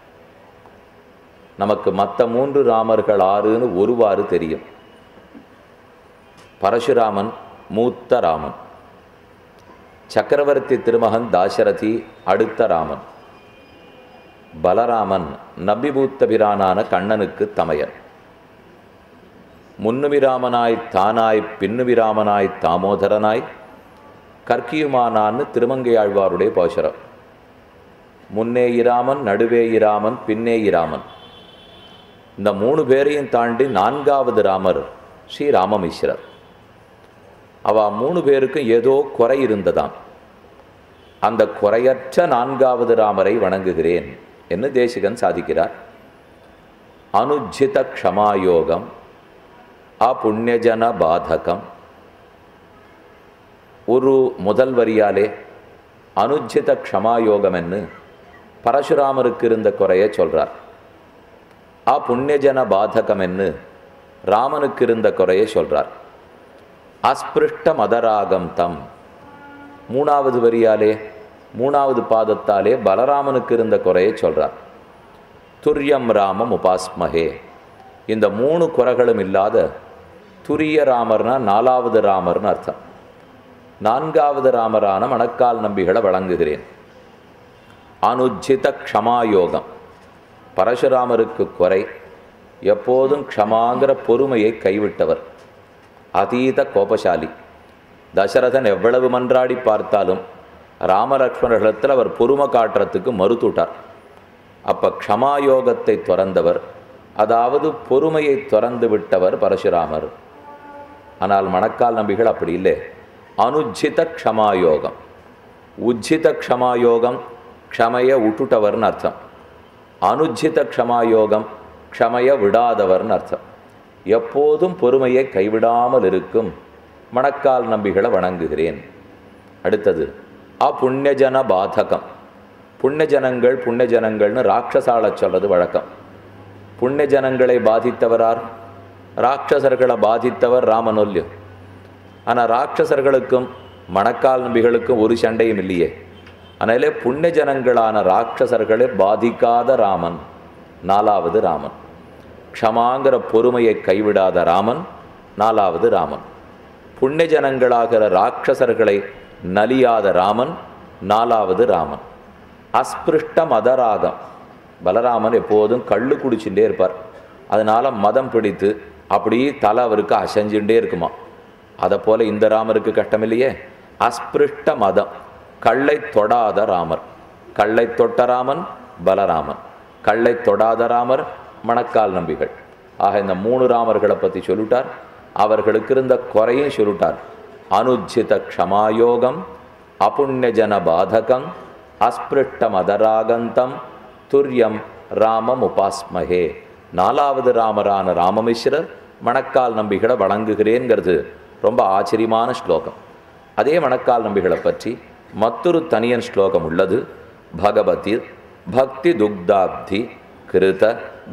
நமக்கு மற்ற மூன்று ராமர்கள் ஆறுன்னு ஒருவாறு தெரியும் பரசுராமன் மூத்த ராமன் சக்கரவர்த்தி திருமகன் தாசரதி அடுத்த ராமன் பலராமன் நபிபூத்த பிரானான கண்ணனுக்கு தமையன் முன்னுமிராமனாய் தானாய் பின்னுமிராமனாய் தாமோதரனாய் கற்கியுமானான்னு திருமங்கையாழ்வாருடைய போஷரம் முன்னே இராமன் நடுவே இராமன் பின்னே இராமன் இந்த மூணு பேரையும் தாண்டி நான்காவது ராமர் ஸ்ரீ ராமமிஸ்ரர் அவ மூணு பேருக்கும் ஏதோ குறை இருந்ததாம் அந்த குறையற்ற நான்காவது ராமரை வணங்குகிறேன் என்று தேசிகன் சாதிக்கிறார் அனுஜித க்ஷமாயோகம் அபுண்ணியஜன பாதகம் ஒரு முதல் வரியாலே அனுஜித க்ஷமாயோகம் என்று பரசுராமருக்கு இருந்த குறைய சொல்றார் அபுண்ணியஜன பாதகம் என்று ராமனுக்கு இருந்த குறையை சொல்றார் அஸ்பிருஷ்ட மதராகம் தம் மூணாவது வரியாலே மூணாவது பாதத்தாலே பலராமனுக்கு இருந்த குறையை சொல்றார் துரியம் ராமம் உபாஸ்மகே இந்த மூணு குறைகளும் இல்லாத துரிய ராமர்னா நாலாவது ராமர்னு அர்த்தம் நான்காவது ராமரான மணக்கால் நம்பிகளை வழங்குகிறேன் அனுஜித க்ஷமாயோகம் பரசுராமருக்கு குறை எப்போதும் க்ஷமாங்கிற பொறுமையை கைவிட்டவர் அதீத கோபசாலி தசரதன் எவ்வளவு மன்றாடி பார்த்தாலும் ராமலக்ஷ்மணர்களிடத்தில் அவர் பொறுமை காட்டுறதுக்கு மறுத்துட்டார் அப்போ க்ஷமாயோகத்தை துறந்தவர் அதாவது பொறுமையை துறந்து விட்டவர் பரசுராமர் ஆனால் மணக்கால் நம்பிகள் அப்படி இல்லை அனுஜித க்ஷமாயோகம் உஜ்ஜித க்ஷமாயோகம் க்ஷமைய விட்டுட்டவர்னு அர்த்தம் அனுஜித க்ஷமாயோகம் க்ஷமைய விடாதவர்னு அர்த்தம் எப்போதும் பொறுமையை கைவிடாமல் இருக்கும் மணக்கால் நம்பிகளை வணங்குகிறேன் அடுத்தது அப்புண்ணியஜன பாதகம் புண்ணியஜனங்கள் புண்ணியஜனங்கள்னு ராட்சசால சொல்றது வழக்கம் புண்ணியஜனங்களை பாதித்தவரார் ராட்சசர்களை பாதித்தவர் ராமனொல்லியம் ஆனால் ராட்சசர்களுக்கும் மணக்கால் நம்பிகளுக்கும் ஒரு சண்டையும் இல்லையே அதனாலே புண்ணிய ஜனங்களான ராட்சசர்களை பாதிக்காத ராமன் நாலாவது ராமன் க்ஷமாங்கிற பொறுமையை கைவிடாத ராமன் நாலாவது ராமன் புண்ணிய ஜனங்களாகிற ராட்சசர்களை நலியாத ராமன் நாலாவது ராமன் அஸ்பிருஷ்ட மதராகம் பலராமன் எப்போதும் கள்ளு குடிச்சுட்டே இருப்பார் அதனால மதம் பிடித்து அப்படியே தலை அவருக்கு அசைஞ்சுட்டே இருக்குமா அதை போல இந்த ராமருக்கு கஷ்டம் இல்லையே அஸ்பிருஷ்ட மதம் கள்ளை தொடாத ராமர் கள்ளை தொட்ட ராமன் பலராமன் கள்ளை தொடாத ராமர் மணக்கால் நம்பிகள் ஆக இந்த மூணு ராமர்களை பற்றி சொல்லிட்டார் அவர்களுக்கு இருந்த குறையும் சொல்லிட்டார் அனுஜித க்ஷமாயோகம் அபுண்யஜன பாதகம் அஸ்பிருஷ்ட மதராகந்தம் துரியம் ராமம் உபாஸ்மகே நாலாவது ராமரான ராமமிஸ்ரர் மணக்கால் நம்பிகளை வணங்குகிறேங்கிறது ரொம்ப ஆச்சரியமான ஸ்லோகம் அதே மணக்கால் நம்பிகளை பற்றி மற்றொரு தனியன் ஸ்லோகம் உள்ளது பகவதி பக்தி துக்தாப்தி கிருத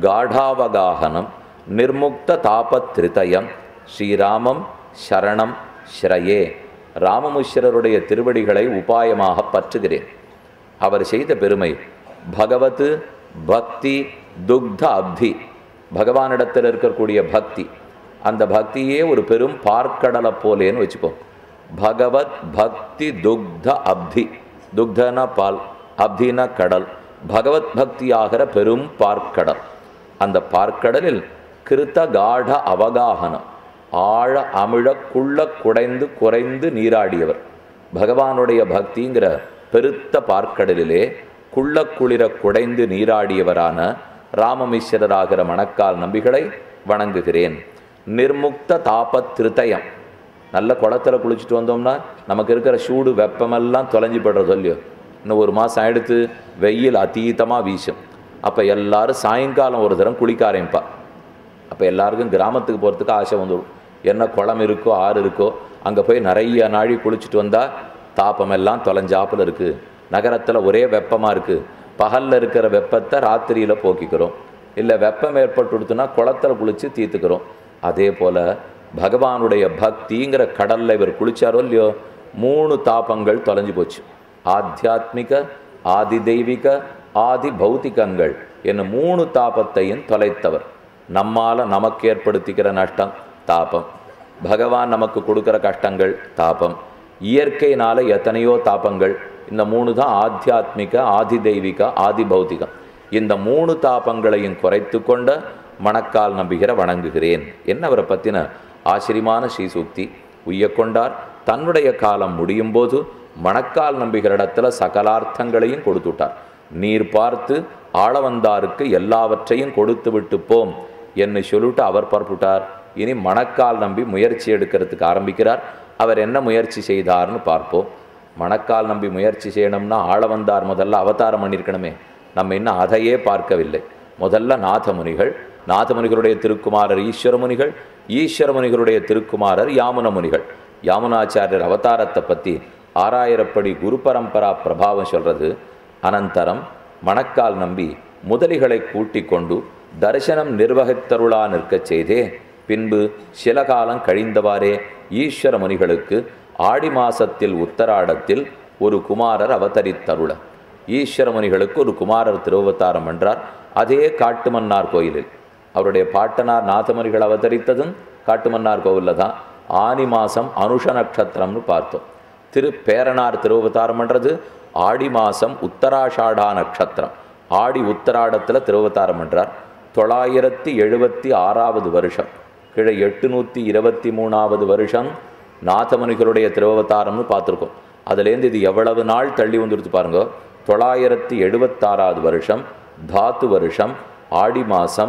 காடாவகாகனம் நிர்முக்த தாபத்ரிதயம் ஸ்ரீராமம் சரணம் ஸ்ரயே ராமமுஷ்ரருடைய திருவடிகளை உபாயமாக பற்றுகிறேன் அவர் செய்த பெருமை பகவத் பக்தி துக்த அப்தி பகவானிடத்தில் இருக்கக்கூடிய பக்தி அந்த பக்தியே ஒரு பெரும் பார்க்கடலை போலேன்னு வச்சுப்போம் பகவத் பக்தி துக்த அப்தி துக்தன பால் அப்தின கடல் பகவத் பக்தியாகிற பெரும் பார்க்கடல் அந்த பார்க்கடலில் கிருத்த காட அவகாகனம் ஆழ அமிழ குள்ள குடைந்து குறைந்து நீராடியவர் பகவானுடைய பக்திங்கிற பெருத்த பார்க்கடலிலே குள்ள குளிர குடைந்து நீராடியவரான ராமமிஸ்வரராகிற மணக்கால் நம்பிகளை வணங்குகிறேன் நிர்முக்த தாப திருத்தயம் நல்ல குளத்துல குளிச்சுட்டு வந்தோம்னா நமக்கு இருக்கிற சூடு வெப்பமெல்லாம் தொலைஞ்சு படுறது இல்லையோ இன்னும் ஒரு மாதம் ஆயிடுத்து வெயில் அதீதமாக வீசும் அப்போ எல்லாரும் சாயங்காலம் ஒரு தரம் குளிக்க ஆரம்பிப்பா அப்போ எல்லாருக்கும் கிராமத்துக்கு போகிறதுக்கு ஆசை வந்துடும் என்ன குளம் இருக்கோ ஆறு இருக்கோ அங்கே போய் நிறைய நாழி குளிச்சுட்டு வந்தால் தாப்பம் எல்லாம் தொலைஞ்சாப்புல இருக்குது நகரத்தில் ஒரே வெப்பமாக இருக்குது பகலில் இருக்கிற வெப்பத்தை ராத்திரியில் போக்கிக்கிறோம் இல்லை வெப்பம் ஏற்பட்டுடுத்துனா குளத்தில் குளித்து தீர்த்துக்கிறோம் அதே போல் பகவானுடைய பக்திங்கிற கடலில் இவர் குளிச்சாரோ இல்லையோ மூணு தாபங்கள் தொலைஞ்சு போச்சு ஆத்தியாத்மிக ஆதி தெய்வீக ஆதி பௌத்திகங்கள் என்னும் மூணு தாபத்தையும் தொலைத்தவர் நம்மால் நமக்கு ஏற்படுத்திக்கிற நஷ்டம் தாபம் பகவான் நமக்கு கொடுக்குற கஷ்டங்கள் தாபம் இயற்கையினால எத்தனையோ தாபங்கள் இந்த மூணு தான் ஆத்தியாத்மிக ஆதி தெய்வீக ஆதி பௌத்திகம் இந்த மூணு தாபங்களையும் குறைத்து கொண்ட மணக்கால் நம்பிகிற வணங்குகிறேன் என்ன அவரை பற்றின ஆச்சரியமான ஸ்ரீசூக்தி உய்யக்கொண்டார் தன்னுடைய காலம் முடியும் போது மணக்கால் நம்பிகளிடத்துல சகலார்த்தங்களையும் கொடுத்துட்டார் நீர் பார்த்து ஆளவந்தாருக்கு எல்லாவற்றையும் கொடுத்து விட்டு போம் என்று சொல்லிட்டு அவர் புறப்பட்டார் இனி மணக்கால் நம்பி முயற்சி எடுக்கிறதுக்கு ஆரம்பிக்கிறார் அவர் என்ன முயற்சி செய்தார்னு பார்ப்போம் மணக்கால் நம்பி முயற்சி செய்யணும்னா ஆளவந்தார் முதல்ல அவதாரம் பண்ணியிருக்கணுமே நம்ம இன்னும் அதையே பார்க்கவில்லை முதல்ல நாதமுனிகள் நாதமுனிகளுடைய திருக்குமாரர் ஈஸ்வர முனிகள் ஈஸ்வர முனிகளுடைய திருக்குமாரர் யாமுன முனிகள் யாமுனாச்சாரியர் அவதாரத்தை பற்றி ஆறாயிரப்படி குரு பரம்பரா பிரபாவம் சொல்றது அனந்தரம் மணக்கால் நம்பி முதலிகளை கூட்டிக் கொண்டு தரிசனம் நிர்வகித்தருளா நிற்கச் செய்தே பின்பு சில காலம் கழிந்தவாறே ஈஸ்வர முனிகளுக்கு ஆடி மாசத்தில் உத்தராடத்தில் ஒரு குமாரர் அவதரித்தருள ஈஸ்வர முனிகளுக்கு ஒரு குமாரர் திருவவதாரம் என்றார் அதே காட்டுமன்னார் கோயிலில் அவருடைய பாட்டனார் நாதமுனிகள் அவதரித்ததும் காட்டுமன்னார் கோவிலில் தான் ஆனி மாதம் அனுஷ நட்சத்திரம்னு பார்த்தோம் திரு பேரனார் திருவவதாரம் பண்ணுறது ஆடி மாதம் உத்தராஷாடா நட்சத்திரம் ஆடி உத்தராடத்தில் திருவவதாரம் பண்ணுறார் தொள்ளாயிரத்தி எழுபத்தி ஆறாவது வருஷம் கீழே எட்டுநூற்றி இருபத்தி மூணாவது வருஷம் நாதமுனிகளுடைய திருவவதாரம்னு பார்த்துருக்கோம் அதுலேருந்து இது எவ்வளவு நாள் தள்ளி வந்துடுத்து பாருங்க தொள்ளாயிரத்தி எழுபத்தாறாவது வருஷம் தாத்து வருஷம் ஆடி மாதம்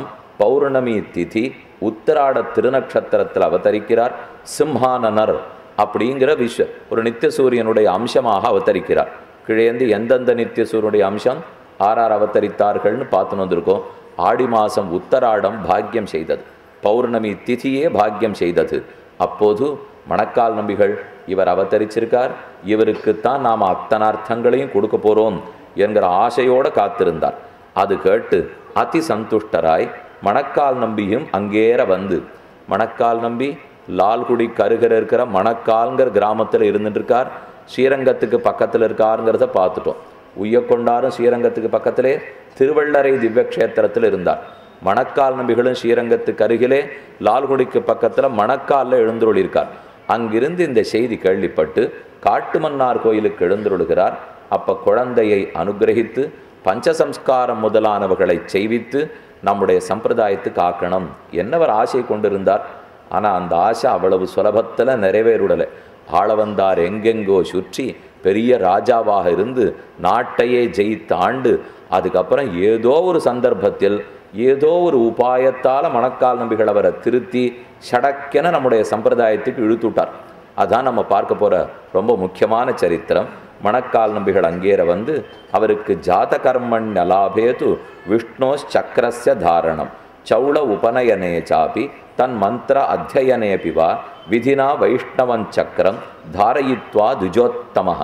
பௌர்ணமி திதி உத்தராட திருநக்ஷத்திரத்தில் அவதரிக்கிறார் சிம்ஹானனர் அப்படிங்கிற விஸ்வ ஒரு நித்திய சூரியனுடைய அம்சமாக அவதரிக்கிறார் கிழேந்து எந்தெந்த நித்திய சூரியனுடைய அம்சம் ஆறார் அவதரித்தார்கள்னு பார்த்துன்னு வந்திருக்கோம் ஆடி மாதம் உத்தராடம் பாக்கியம் செய்தது பௌர்ணமி திதியே பாக்கியம் செய்தது அப்போது மணக்கால் நம்பிகள் இவர் அவதரிச்சிருக்கார் இவருக்குத்தான் நாம் அத்தனை அர்த்தங்களையும் கொடுக்க போகிறோம் என்கிற ஆசையோடு காத்திருந்தார் அது கேட்டு அதி சந்துஷ்டராய் மணக்கால் நம்பியும் அங்கேற வந்து மணக்கால் நம்பி லால்குடி கருகர இருக்கிற மணக்கால்ங்கிற கிராமத்தில் இருந்துட்டு இருக்கார் ஸ்ரீரங்கத்துக்கு பக்கத்தில் இருக்காருங்கிறத பார்த்துட்டோம் உய்யக்கொண்டாரும் ஸ்ரீரங்கத்துக்கு பக்கத்திலே திருவள்ளரை திவ்யக்ஷேத்திரத்தில் இருந்தார் மணக்கால் நம்பிகளும் ஸ்ரீரங்கத்துக்கு அருகிலே லால்குடிக்கு பக்கத்தில் மணக்காலில் எழுந்துருளிருக்கார் அங்கிருந்து இந்த செய்தி கேள்விப்பட்டு காட்டுமன்னார் கோயிலுக்கு எழுந்துருளுகிறார் அப்போ குழந்தையை அனுகிரகித்து பஞ்சசம்ஸ்காரம் முதலானவர்களை செய்வித்து நம்முடைய சம்பிரதாயத்தை காக்கணும் என்னவர் ஆசை கொண்டிருந்தார் ஆனால் அந்த ஆசை அவ்வளவு சுலபத்தில் நிறைவேறுடலை ஆள வந்தார் எங்கெங்கோ சுற்றி பெரிய ராஜாவாக இருந்து நாட்டையே ஜெயித்த ஆண்டு அதுக்கப்புறம் ஏதோ ஒரு சந்தர்ப்பத்தில் ஏதோ ஒரு உபாயத்தால் மணக்கால் நம்பிகள் அவரை திருத்தி சடக்கென நம்முடைய சம்பிரதாயத்துக்கு இழுத்துட்டார் அதான் நம்ம பார்க்க போகிற ரொம்ப முக்கியமான சரித்திரம் மணக்கால் நம்பிகள் அங்கேற வந்து அவருக்கு ஜாத கர்மண் நலாபேது விஷ்ணோஸ் சக்கரஸ்ய தாரணம் சௌள உபநயனே சாபி தன் மந்திர அத்தியனேபி வா விதினா வைஷ்ணவன் சக்கரம் தாரயித்வா துஜோத்தம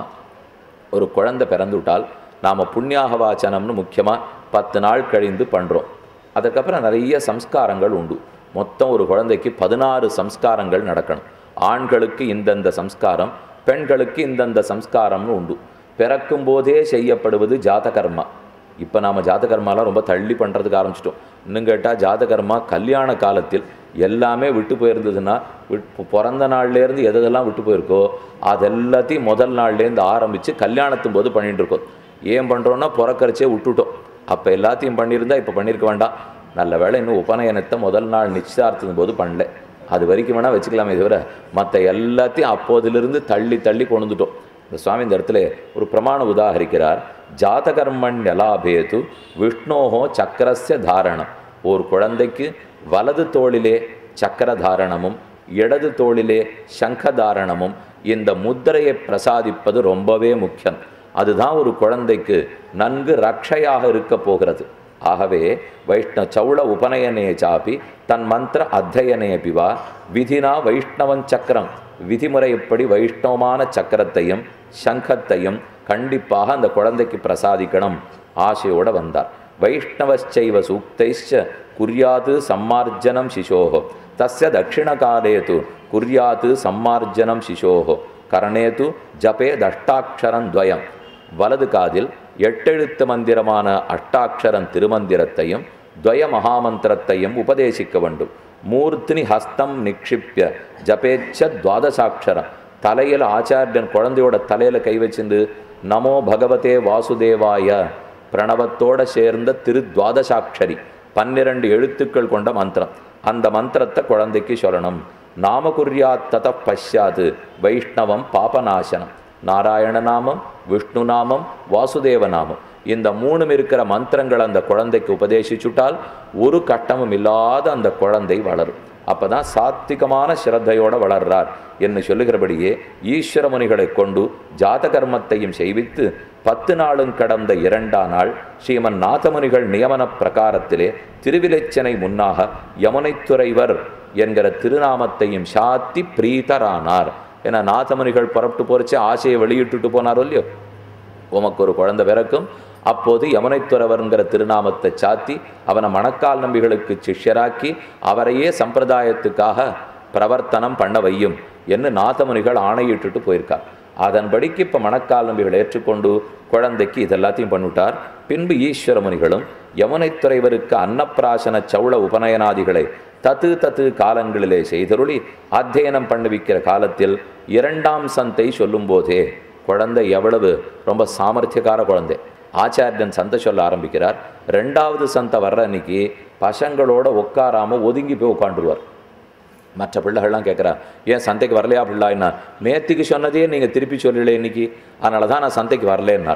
ஒரு குழந்தை பிறந்துவிட்டால் நாம் புண்ணியாக வாச்சனம்னு முக்கியமாக பத்து நாள் கழிந்து பண்ணுறோம் அதுக்கப்புறம் நிறைய சம்ஸ்காரங்கள் உண்டு மொத்தம் ஒரு குழந்தைக்கு பதினாறு சம்ஸ்காரங்கள் நடக்கணும் ஆண்களுக்கு இந்தந்த சம்ஸ்காரம் பெண்களுக்கு இந்தந்த சம்ஸ்காரம்னு உண்டு பிறக்கும் போதே செய்யப்படுவது ஜாதகர்மா இப்போ நாம் ஜாதகர்மாலாம் ரொம்ப தள்ளி பண்ணுறதுக்கு ஆரம்பிச்சிட்டோம் இன்னும் கேட்டால் ஜாதகர்மா கல்யாண காலத்தில் எல்லாமே விட்டு போயிருந்ததுன்னா விட் பிறந்த நாள்லேருந்து எதெல்லாம் விட்டு போயிருக்கோ அது எல்லாத்தையும் முதல் நாள்லேருந்து ஆரம்பித்து கல்யாணத்தும் போது பண்ணிட்டு இருக்கோம் ஏன் பண்ணுறோன்னா பிறக்கரிச்சே விட்டுட்டோம் அப்போ எல்லாத்தையும் பண்ணியிருந்தா இப்போ பண்ணியிருக்க வேண்டாம் நல்ல வேளை இன்னும் உபநயனத்தை முதல் நாள் நிச்சயார்த்தம் போது பண்ணல அது வரைக்கும் வேணால் வச்சுக்கலாமே தவிர மற்ற எல்லாத்தையும் அப்போதிலிருந்து தள்ளி தள்ளி கொண்டுட்டோம் இந்த சுவாமி இந்த இடத்துல ஒரு பிரமாண உதாகரிக்கிறார் ஜாதகர்மன் நலாபேது விஷ்ணோஹோ சக்கரஸ்ய தாரணம் ஒரு குழந்தைக்கு வலது தோளிலே சக்கர தாரணமும் இடது தோளிலே சங்க தாரணமும் இந்த முத்திரையை பிரசாதிப்பது ரொம்பவே முக்கியம் அதுதான் ஒரு குழந்தைக்கு நன்கு ரக்ஷையாக இருக்க போகிறது ஆகவே வைஷ்ண சௌள உபநயனே சாபி தன் மந்திர அத்தியனே பிவா விதினா வைஷ்ணவன் சக்கரம் விதிமுறைப்படி வைஷ்ணவமான சக்கரத்தையும் சங்கத்தையும் கண்டிப்பாக அந்த குழந்தைக்கு பிரசாதிக்கணும் ஆசையோடு வந்தார் வைஷ்ணவச்சைவ சூக்தைச்ச குர்யாது சம்மார்ஜனம் சிசோஹோ தஸ்ய தட்சிணகாலே து குர்யாது சம்மார்ஜனம் சிசோஹோ கரணே து ஜபே தஷ்டாட்சரம் துவயம் வலது காதில் எட்டெழுத்து மந்திரமான அஷ்டாட்சரம் திருமந்திரத்தையும் துவய மகாமந்திரத்தையும் உபதேசிக்க வேண்டும் மூர்த்தினி ஹஸ்தம் நிக்ஷிப்பிய ஜபேச்ச துவாதசாட்சரம் தலையில் ஆச்சாரியன் குழந்தையோட தலையில் கை வச்சிருந்து நமோ பகவதே வாசுதேவாய பிரணவத்தோட சேர்ந்த திரு துவாதசாட்சரி பன்னிரண்டு எழுத்துக்கள் கொண்ட மந்திரம் அந்த மந்திரத்தை குழந்தைக்கு சொல்லணும் நாமகுர்யாத் தத பశ్చాத் வைஷ்ணவம் பாபநாசனம் நாராயண நாமம் விஷ்ணு நாமம் வாசுதேவ நாமம் இந்த மூணும் இருக்கிற மந்திரங்கள் அந்த குழந்தைக்கு உபதேசிச்சுட்டால் ஒரு கட்டமும் இல்லாத அந்த குழந்தை வளரும் அப்பதான் சாத்விகமான ஸ்ரத்தையோட வளர்றார் என்று சொல்லுகிறபடியே ஈஸ்வர முனிகளை கொண்டு ஜாதகர்மத்தையும் செய்வித்து பத்து நாளும் கடந்த இரண்டாம் நாள் ஸ்ரீமன் நாதமுனிகள் நியமன பிரகாரத்திலே திருவிலைச்சனை முன்னாக யமுனைத்துறைவர் என்கிற திருநாமத்தையும் சாத்தி பிரீதரானார் ஏன்னா நாதமுனிகள் புறப்பட்டு போறச்சு ஆசையை வெளியிட்டுட்டு போனாரோ இல்லையோ உமக்கு ஒரு குழந்தை பிறக்கும் அப்போது யமுனைத்துறவர்ங்கிற திருநாமத்தை சாத்தி அவனை மணக்கால் நம்பிகளுக்கு சிஷ்யராக்கி அவரையே சம்பிரதாயத்துக்காக பிரவர்த்தனம் பண்ண வையும் என்று நாதமுனிகள் ஆணையிட்டுட்டு போயிருக்கார் அதன்படிக்கு இப்போ மணக்கால் நம்பிகள் ஏற்றுக்கொண்டு குழந்தைக்கு இதெல்லாத்தையும் பண்ணிவிட்டார் பின்பு ஈஸ்வர முனிகளும் யமுனைத்துறைவருக்கு அன்னப்பிராசன சௌள உபநயனாதிகளை தத்து தத்து காலங்களிலே செய்தருளி அத்தியனம் பண்ணுவிக்கிற காலத்தில் இரண்டாம் சந்தை சொல்லும்போதே குழந்தை எவ்வளவு ரொம்ப சாமர்த்தியக்கார குழந்தை ஆச்சாரியன் சந்தை சொல்ல ஆரம்பிக்கிறார் ரெண்டாவது சந்தை வர்ற அன்னைக்கு பசங்களோட உட்காராம ஒதுங்கி போய் உட்காந்துருவார் மற்ற பிள்ளைகள்லாம் கேட்குறா ஏன் சந்தைக்கு வரலையா பிள்ளா என்ன நேத்திக்கு சொன்னதே நீங்கள் திருப்பி சொல்லல இன்னைக்கு அதனால தான் நான் சந்தைக்கு வரலேன்னார்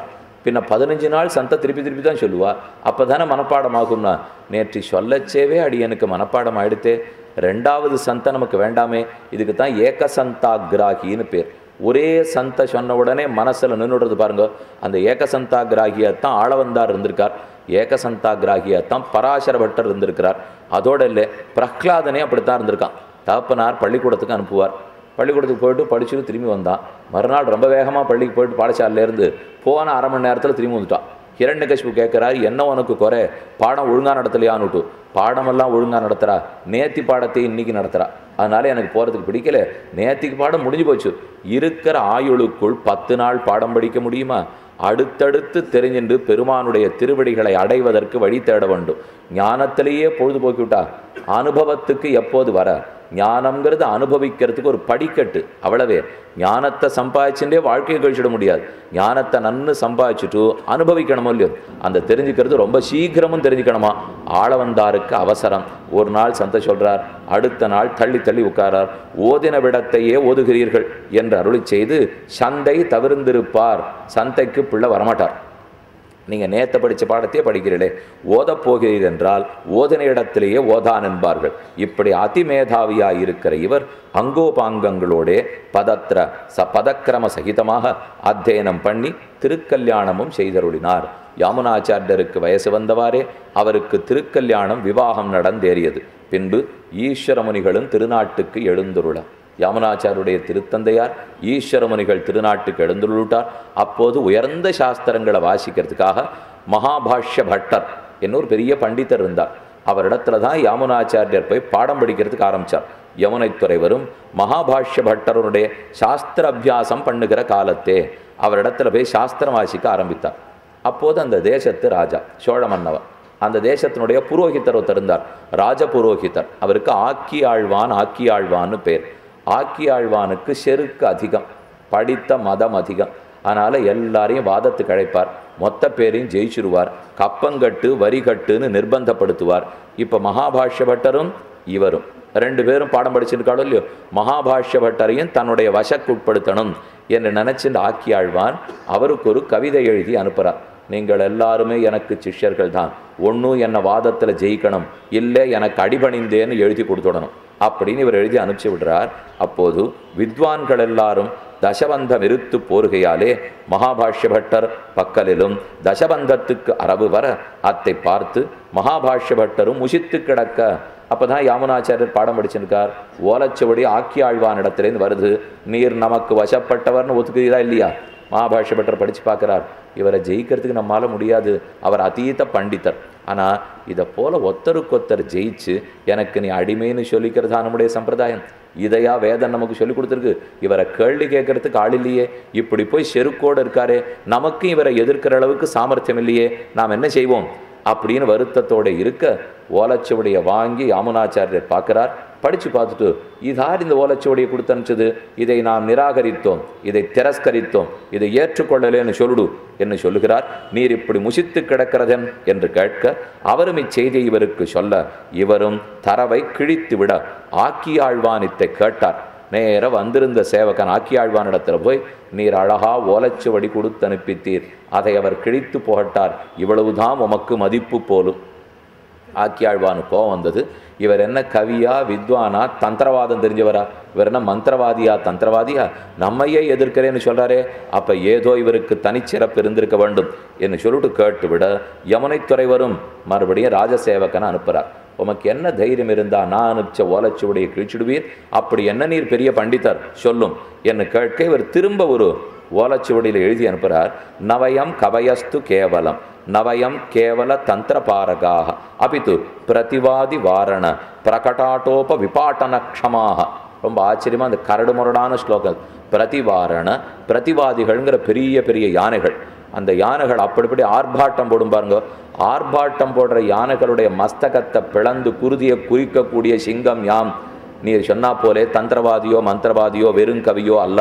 பின்ன பதினஞ்சு நாள் சந்தை திருப்பி திருப்பி தான் சொல்லுவா அப்போ தானே மனப்பாடமாகும்னா நேற்று சொல்லச்சேவே அடியனுக்கு மனப்பாடம் ஆயிடுத்தே ரெண்டாவது சந்தை நமக்கு வேண்டாமே இதுக்கு தான் ஏக சந்தாகிராகின்னு பேர் ஒரே சந்தை சொன்ன உடனே மனசில் நின்றுடுறது பாருங்க அந்த ஏகசந்தாகிராகியத்தான் ஆளவந்தார் இருந்திருக்கார் ஏகசந்தாகிராகியத்தான் பராசர பட்டர் இருந்திருக்கிறார் அதோட இல்லை பிரஹ்லாதனே அப்படித்தான் இருந்திருக்கான் தகப்பனார் பள்ளிக்கூடத்துக்கு அனுப்புவார் பள்ளிக்கூடத்துக்கு போயிட்டு படிச்சுட்டு திரும்பி வந்தான் மறுநாள் ரொம்ப வேகமாக பள்ளிக்கு போயிட்டு பாடசாலையிலேருந்து போன அரை மணி நேரத்தில் திரும்பி வந்துட்டான் ஹிரண்யகசிபு கேட்குறாரு என்ன உனக்கு குறை பாடம் ஒழுங்காக நடத்தலையான்னுட்டு பாடமெல்லாம் ஒழுங்காக நடத்துகிறா நேத்தி பாடத்தை இன்னைக்கு நடத்துகிறா அதனால எனக்கு போகிறதுக்கு பிடிக்கல நேத்திக்கு பாடம் முடிஞ்சு போச்சு இருக்கிற ஆயுளுக்குள் பத்து நாள் பாடம் படிக்க முடியுமா அடுத்தடுத்து தெரிஞ்சின்று பெருமானுடைய திருவடிகளை அடைவதற்கு வழி தேட வேண்டும் ஞானத்திலேயே பொழுதுபோக்கி விட்டா அனுபவத்துக்கு எப்போது வர ஞானம்ங்கிறது அனுபவிக்கிறதுக்கு ஒரு படிக்கட்டு அவ்வளவே ஞானத்தை சம்பாதிச்சுட்டே வாழ்க்கையை கழிச்சிட முடியாது ஞானத்தை நன்னு சம்பாதிச்சுட்டு அனுபவிக்கணுமோ இல்லையோ அந்த தெரிஞ்சுக்கிறது ரொம்ப சீக்கிரமும் தெரிஞ்சுக்கணுமா ஆள வந்தாருக்கு அவசரம் ஒரு நாள் சந்தை சொல்றார் அடுத்த நாள் தள்ளி தள்ளி உட்காரார் ஓதின விடத்தையே ஓதுகிறீர்கள் என்று அருளி செய்து சந்தை தவிர்ந்திருப்பார் சந்தைக்கு பிள்ளை வரமாட்டார் நீங்கள் நேத்த படித்த பாடத்தையே படிக்கிறீர்களே ஓதப் போகிறீர் என்றால் ஓதன இடத்திலேயே ஓதான் என்பார்கள் இப்படி அதிமேதாவியாய் இருக்கிற இவர் அங்கோபாங்கங்களோடே பதத்திர ச பதக்கிரம சகிதமாக அத்தியனம் பண்ணி திருக்கல்யாணமும் செய்தருளினார் யாமுனாச்சாரியருக்கு வயசு வந்தவாறே அவருக்கு திருக்கல்யாணம் விவாகம் நடந்தேறியது பின்பு ஈஸ்வரமுனிகளும் திருநாட்டுக்கு எழுந்துருள யாமுனாச்சாருடைய திருத்தந்தையார் ஈஸ்வரமுனிகள் திருநாட்டுக்கு எழுந்துள்ளார் அப்போது உயர்ந்த சாஸ்திரங்களை வாசிக்கிறதுக்காக மகாபாஷ்ய பட்டர் என்னொரு பெரிய பண்டிதர் இருந்தார் அவரிடத்துல தான் யாமுனாச்சாரியர் போய் பாடம் படிக்கிறதுக்கு ஆரம்பித்தார் யமுனை துறைவரும் மகாபாஷ்ய பட்டருடைய சாஸ்திர அபியாசம் பண்ணுகிற காலத்தே அவரிடத்துல போய் சாஸ்திரம் வாசிக்க ஆரம்பித்தார் அப்போது அந்த தேசத்து ராஜா சோழ மன்னவர் அந்த தேசத்தினுடைய புரோகிதர் ஒருத்தர் இருந்தார் ராஜ புரோகிதர் அவருக்கு ஆக்கி ஆழ்வான் ஆக்கி ஆழ்வான்னு பேர் ஆக்கி ஆழ்வானுக்கு செருக்கு அதிகம் படித்த மதம் அதிகம் அதனால் எல்லாரையும் வாதத்துக்கு அழைப்பார் மொத்த பேரையும் ஜெயிச்சிருவார் கப்பங்கட்டு வரிகட்டுன்னு நிர்பந்தப்படுத்துவார் இப்போ மகாபாஷ்ய பட்டரும் இவரும் ரெண்டு பேரும் பாடம் படிச்சிருக்காளோ இல்லையோ மகாபாஷ்ய பட்டரையும் தன்னுடைய வசக்குட்படுத்தணும் என்று நினைச்சிட்டு ஆக்கி ஆழ்வான் அவருக்கு ஒரு கவிதை எழுதி அனுப்புகிறார் நீங்கள் எல்லாருமே எனக்கு சிஷ்யர்கள் தான் ஒன்றும் என்னை வாதத்தில் ஜெயிக்கணும் இல்லை எனக்கு அடிபணிந்தேன்னு எழுதி கொடுத்துடணும் அப்படின்னு இவர் எழுதி அனுப்பிச்சு விடுறார் அப்போது வித்வான்கள் எல்லாரும் தசபந்தம் இருத்து போருகையாலே மகாபாஷ்ய பட்டர் பக்கலிலும் தசபந்தத்துக்கு அரவு வர அத்தை பார்த்து மகாபாஷ்ய பட்டரும் முசித்து கிடக்க அப்பதான் யாமுனாச்சாரியர் பாடம் படிச்சிருக்கார் ஓலச்சுவடி ஆக்கி ஆழ்வான் இடத்துலேருந்து வருது நீர் நமக்கு வசப்பட்டவர்னு ஒத்துக்கிறீரா இல்லையா மகாபாஷ்ய பட்டர் படித்து பார்க்குறார் இவரை ஜெயிக்கிறதுக்கு நம்மால முடியாது அவர் அதீத பண்டிதர் ஆனால் இதை போல ஒத்தருக்கொத்தர் ஜெயிச்சு எனக்கு நீ அடிமைன்னு சொல்லிக்கிறதா நம்முடைய சம்பிரதாயம் இதையா வேதம் நமக்கு சொல்லி கொடுத்துருக்கு இவரை கேள்வி கேட்கறதுக்கு ஆள் இல்லையே இப்படி போய் செருக்கோடு இருக்காரே நமக்கும் இவரை எதிர்க்கிற அளவுக்கு சாமர்த்தியம் இல்லையே நாம் என்ன செய்வோம் அப்படின்னு வருத்தத்தோட இருக்க ஓலைச்சுவடியை வாங்கி யாமுனாச்சாரியர் பார்க்குறார் படித்து பார்த்துட்டு இதார் இந்த ஓலைச்சுவடியை கொடுத்து அனுப்பிச்சது இதை நாம் நிராகரித்தோம் இதை திரஸ்கரித்தோம் இதை ஏற்றுக்கொள்ளலேன்னு சொல்லுடு என்று சொல்லுகிறார் நீர் இப்படி முசித்து கிடக்கிறதன் என்று கேட்க அவரும் இச்செய்தியை இவருக்கு சொல்ல இவரும் தரவை கிழித்து விட ஆக்கியாழ்வானித்தை கேட்டார் நேர வந்திருந்த சேவகன் ஆக்கியாழ்வானிடத்துல போய் நீர் அழகா ஓலைச்சுவடி கொடுத்து அனுப்பித்தீர் அதை அவர் கிழித்து புகட்டார் இவ்வளவுதான் உமக்கு மதிப்பு போலும் ஆக்கியாழ்வானு கோவம் வந்தது இவர் என்ன கவியா வித்வானா தந்திரவாதம் தெரிஞ்சவரா இவர் என்ன மந்திரவாதியா தந்திரவாதியா நம்மையே எதிர்க்கிறேன்னு சொல்றாரே அப்ப ஏதோ இவருக்கு தனிச்சிறப்பு இருந்திருக்க வேண்டும் என்று சொல்லிட்டு கேட்டு விட யமுனை துறைவரும் மறுபடியும் ராஜசேவகனை அனுப்புறார் உமக்கு என்ன தைரியம் இருந்தா நான் அனுப்பிச்ச ஓலைச்சுவடியை கிழிச்சிடுவீர் அப்படி என்ன நீர் பெரிய பண்டிதர் சொல்லும் என்று கேட்க இவர் திரும்ப ஒரு ஓலைச்சுவடியில் எழுதி அனுப்புகிறார் நவயம் கவயஸ்து கேவலம் நவயம் கேவல தந்திரபாரகாக அபித்து பிரதிவாதி வாரண பிரகடாட்டோப விபாட்டன க்ஷமாக ரொம்ப ஆச்சரியமாக அந்த கரடு முரடான ஸ்லோகம் பிரதிவாரண பிரதிவாதிகள்ங்கிற பெரிய பெரிய யானைகள் அந்த யானைகள் அப்படிப்படி ஆர்ப்பாட்டம் போடும் பாருங்க ஆர்ப்பாட்டம் போடுற யானைகளுடைய மஸ்தகத்தை பிளந்து குருதியை குறிக்கக்கூடிய சிங்கம் யாம் நீர் சொன்னா போலே தந்திரவாதியோ மந்திரவாதியோ வெறும் கவியோ அல்லன்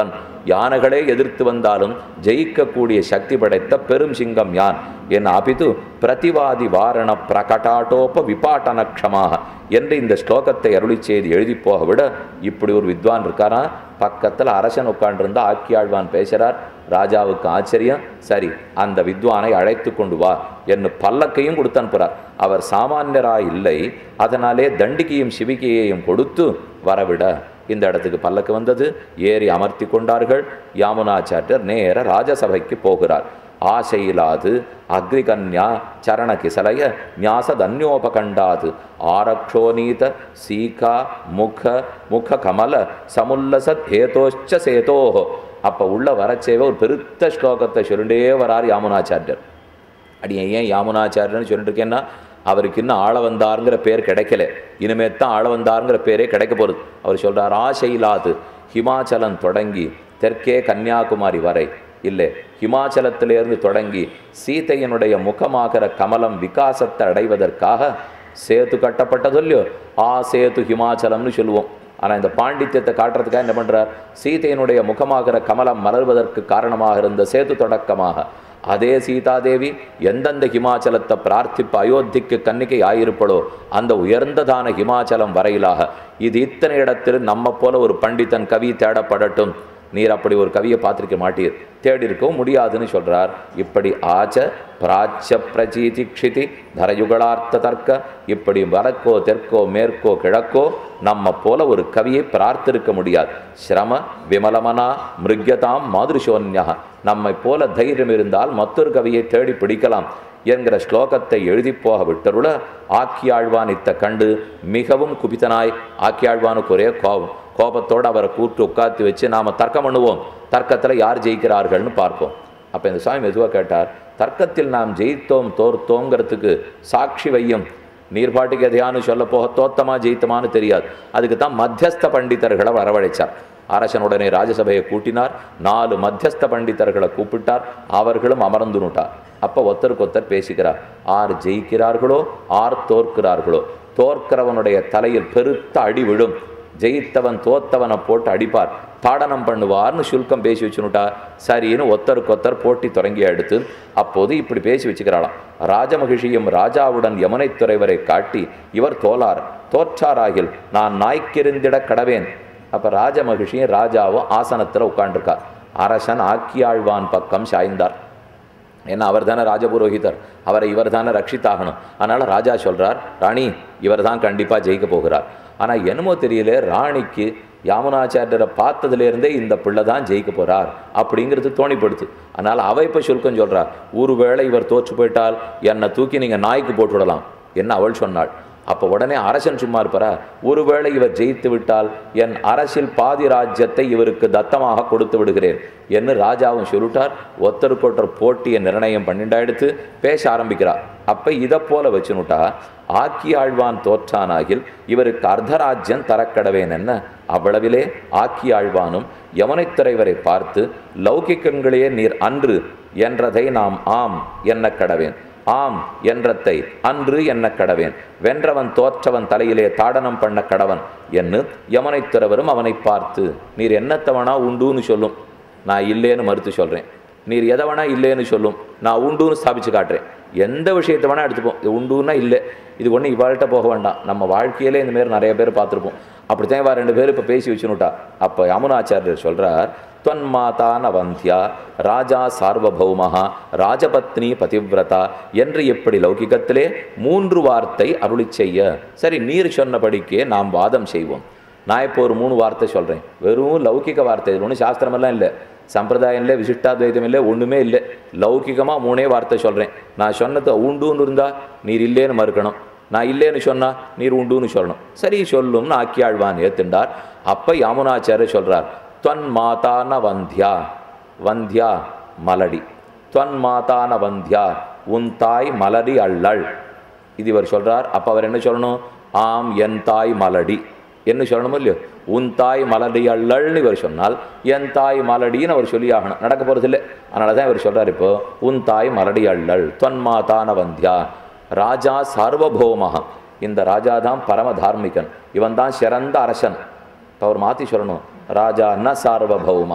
யானைகளே எதிர்த்து வந்தாலும் ஜெயிக்கக்கூடிய சக்தி படைத்த பெரும் சிங்கம் யான் என் அபிது பிரதிவாதி வாரண பிரகடாட்டோப விபாட்டன க்ஷமாக என்று இந்த ஸ்லோகத்தை அருளி செய்து எழுதி போக விட இப்படி ஒரு வித்வான் இருக்காராம் பக்கத்தில் அரசன் உட்காண்டிருந்தா ஆக்கியாழ்வான் பேசுகிறார் ராஜாவுக்கு ஆச்சரியம் சரி அந்த வித்வானை அழைத்து கொண்டு வா என்று பல்லக்கையும் கொடுத்து அனுப்புகிறார் அவர் சாமானியராய் இல்லை அதனாலே தண்டிகையும் சிவிகையையும் கொடுத்து வரவிட இந்த இடத்துக்கு பல்லக்கு வந்தது ஏறி அமர்த்தி கொண்டார்கள் யாமுனாச்சாரியர் நேர ராஜசபைக்கு போகிறார் ஆசையிலாது அக்ரிகன்யா சரண கிசலய ஞாசதன்யோபகண்டாது ஆரக்ஷோநீத சீகா முக முக கமல சமுல்லசத் ஹேதோச்ச சேதோஹோ அப்போ உள்ள வரச்சேவே ஒரு பெருத்த ஸ்லோகத்தை சொல்லிட்டே வரார் யாமுனாச்சாரியர் அடி ஏன் யாமுனாச்சாரியர்னு சொல்லிட்டு இருக்கேன்னா அவருக்கு இன்னும் ஆள வந்தாருங்கிற பேர் கிடைக்கல இனிமே தான் ஆள வந்தாருங்கிற பேரே கிடைக்க போகுது அவர் சொல்றார் ஆசையிலாது ஹிமாச்சலம் தொடங்கி தெற்கே கன்னியாகுமரி வரை இல்லை ஹிமாச்சலத்திலிருந்து தொடங்கி சீதையனுடைய முகமாகிற கமலம் விகாசத்தை அடைவதற்காக சேத்து கட்டப்பட்டது இல்லையோ ஆ சேத்து ஹிமாச்சலம்னு சொல்லுவோம் ஆனால் இந்த பாண்டித்யத்தை காட்டுறதுக்காக என்ன பண்ணுறார் சீதையினுடைய முகமாகிற கமலம் மலர்வதற்கு காரணமாக இருந்த சேது தொடக்கமாக அதே சீதாதேவி எந்தெந்த ஹிமாச்சலத்தை பிரார்த்திப்பு அயோத்திக்கு கன்னிகை ஆயிருப்படோ அந்த உயர்ந்ததான ஹிமாச்சலம் வரையிலாக இது இத்தனை இடத்தில் நம்ம போல ஒரு பண்டிதன் கவி தேடப்படட்டும் நீர் அப்படி ஒரு கவியை பார்த்திருக்க மாட்டீர் தேடி இருக்கவும் முடியாதுன்னு சொல்றார் இப்படி ஆச்ச பிராச்ச பிரஜீதிக்ஷிதி தரயுகளார்த்த தர்க்க இப்படி வடக்கோ தெற்கோ மேற்கோ கிழக்கோ நம்ம போல ஒரு கவியை பிரார்த்திருக்க முடியாது சிரம விமலமனா மிருக்யதாம் மாதிருஷோன்யா நம்மை போல தைரியம் இருந்தால் மற்றொரு கவியை தேடி பிடிக்கலாம் என்கிற ஸ்லோகத்தை எழுதி போக விட்டருள ஆக்கியாழ்வான் இத்த கண்டு மிகவும் குபித்தனாய் ஆக்கியாழ்வானுக்கு ஒரே கோபம் கோபத்தோடு அவரை கூட்டு உட்காந்து வச்சு நாம் தர்க்கம் பண்ணுவோம் தர்க்கத்தில் யார் ஜெயிக்கிறார்கள்னு பார்ப்போம் அப்போ இந்த சுவாமி மெதுவாக கேட்டார் தர்க்கத்தில் நாம் ஜெயித்தோம் தோர்த்தோங்கிறதுக்கு சாட்சி வையும் நீர்பாட்டுக்கு எதையானு சொல்ல போக தோத்தமா ஜெயித்தமான்னு தெரியாது அதுக்கு தான் மத்தியஸ்த பண்டிதர்களை வரவழைச்சார் அரசனுடனே ராஜசபையை கூட்டினார் நாலு மத்தியஸ்த பண்டிதர்களை கூப்பிட்டார் அவர்களும் அமர்ந்துனுட்டார் அப்போ ஒருத்தருக்கு ஒருத்தர் பேசிக்கிறார் ஆர் ஜெயிக்கிறார்களோ ஆர் தோற்கிறார்களோ தோற்கிறவனுடைய தலையில் பெருத்த அடி விழும் ஜெயித்தவன் தோத்தவனை போட்டு அடிப்பார் தாடனம் பண்ணுவார்னு சுல்கம் பேசி வச்சுனுட்டா சரின்னு ஒத்தருக்கு ஒத்தர் போட்டி தொடங்கி எடுத்து அப்போது இப்படி பேசி வச்சுக்கிறாளாம் ராஜமகிஷியும் ராஜாவுடன் யமுனை துறைவரை காட்டி இவர் தோலார் தோற்றாராகில் நான் நாய்க்கிருந்திட கடவேன் அப்போ ராஜமகிஷியும் ராஜாவும் ஆசனத்தில் உட்காண்டிருக்கா அரசன் ஆக்கியாழ்வான் பக்கம் சாய்ந்தார் ஏன்னா அவர் தானே ராஜபுரோகிதர் அவரை இவர் தானே ரட்சித்தாகணும் அதனால் ராஜா சொல்கிறார் ராணி இவர் தான் கண்டிப்பாக ஜெயிக்க போகிறார் ஆனால் என்னமோ தெரியல ராணிக்கு யாமுனாச்சாரியரை பார்த்ததுலேருந்தே இந்த பிள்ளை தான் ஜெயிக்க போகிறார் அப்படிங்கிறது தோணிப்படுத்து அதனால் அவ இப்போ சுல்கம் சொல்கிறார் ஒருவேளை இவர் தோற்று போயிட்டால் என்னை தூக்கி நீங்கள் நாய்க்கு போட்டு விடலாம் என்ன அவள் சொன்னாள் அப்போ உடனே அரசன் சும்மா இருப்பாரா ஒருவேளை இவர் ஜெயித்து விட்டால் என் அரசில் பாதி ராஜ்யத்தை இவருக்கு தத்தமாக கொடுத்து விடுகிறேன் என்று ராஜாவும் சொல்லிட்டார் ஒருத்தருக்கொருத்தர் போட்டியை நிர்ணயம் பண்ணிண்டா எடுத்து பேச ஆரம்பிக்கிறார் அப்போ இதை போல வச்சுனுட்டா ஆக்கி ஆழ்வான் தோற்றானாகில் இவருக்கு அர்த்தராஜ்யம் தரக்கடவேன் என்ன அவ்வளவிலே ஆக்கி ஆழ்வானும் யமுனைத் துறைவரை பார்த்து லௌகிக்கங்களே நீர் அன்று என்றதை நாம் ஆம் என்ன கடவேன் ஆம் என்றத்தை அன்று என்ன கடவேன் வென்றவன் தோற்றவன் தலையிலே தாடனம் பண்ண கடவன் என்று யமனைத் துறவரும் அவனை பார்த்து நீர் என்னத்தவனா உண்டுன்னு சொல்லும் நான் இல்லேன்னு மறுத்து சொல்கிறேன் நீர் எதை வேணா இல்லைன்னு சொல்லும் நான் உண்டுன்னு ஸ்தாபிச்சு காட்டுறேன் எந்த விஷயத்தை வேணா எடுத்துப்போம் இது உண்டுன்னா இல்லை இது ஒன்றும் இவாள்கிட்ட போக வேண்டாம் நம்ம வாழ்க்கையிலே இந்த மாதிரி நிறைய பேர் பார்த்துருப்போம் அப்படித்தான் இவா ரெண்டு பேரும் இப்போ பேசி வச்சுனுட்டா அப்போ யமுனாச்சாரியர் சொல்கிறார் தொன்மாதான வந்தியா ராஜா சார்வபௌமஹா ராஜபத்னி பதிவிரதா என்று எப்படி லௌகிகத்திலே மூன்று வார்த்தை அருளி செய்ய சரி நீர் சொன்னபடிக்கே நாம் வாதம் செய்வோம் நான் இப்போ ஒரு மூணு வார்த்தை சொல்கிறேன் வெறும் லௌகிக வார்த்தை இது ஒன்றும் சாஸ்திரமெல்லாம் இல்லை சம்பிரதாயம் இல்லை விசிஷ்டாத்வைதம் இல்லை ஒன்றுமே இல்லை லௌகிகமாக மூணே வார்த்தை சொல்கிறேன் நான் சொன்னது உண்டுன்னு இருந்தால் நீர் இல்லேன்னு மறுக்கணும் நான் இல்லேன்னு சொன்னா நீர் உண்டுன்னு சொல்லணும் சரி சொல்லும்னு ஆக்கியாழ்வான் ஏத்துண்டார் அப்போ யாமுனாச்சாரியர் சொல்கிறார் துவன் மாதான வந்தியா வந்தியா மலடி துவன் மாதான வந்தியா உன் தாய் மலடி அள்ளள் இது இவர் சொல்கிறார் அப்போ அவர் என்ன சொல்லணும் ஆம் என் தாய் மலடி என்ன சொல்லணுமோ இல்லையோ உன் தாய் மலடி அள்ளல்னு இவர் சொன்னால் என் தாய் மலடின்னு அவர் சொல்லி ஆகணும் நடக்க போகிறது இல்லை அதனால தான் இவர் சொல்கிறார் இப்போ உன் தாய் மலடி அள்ளல் தொன்மாதான வந்தியா ராஜா சார்வபௌமகம் இந்த ராஜா தான் பரம தார்மிகன் இவன் தான் சிறந்த அரசன் இப்போ அவர் மாற்றி சொல்லணும் ராஜா ந சார்வபௌமக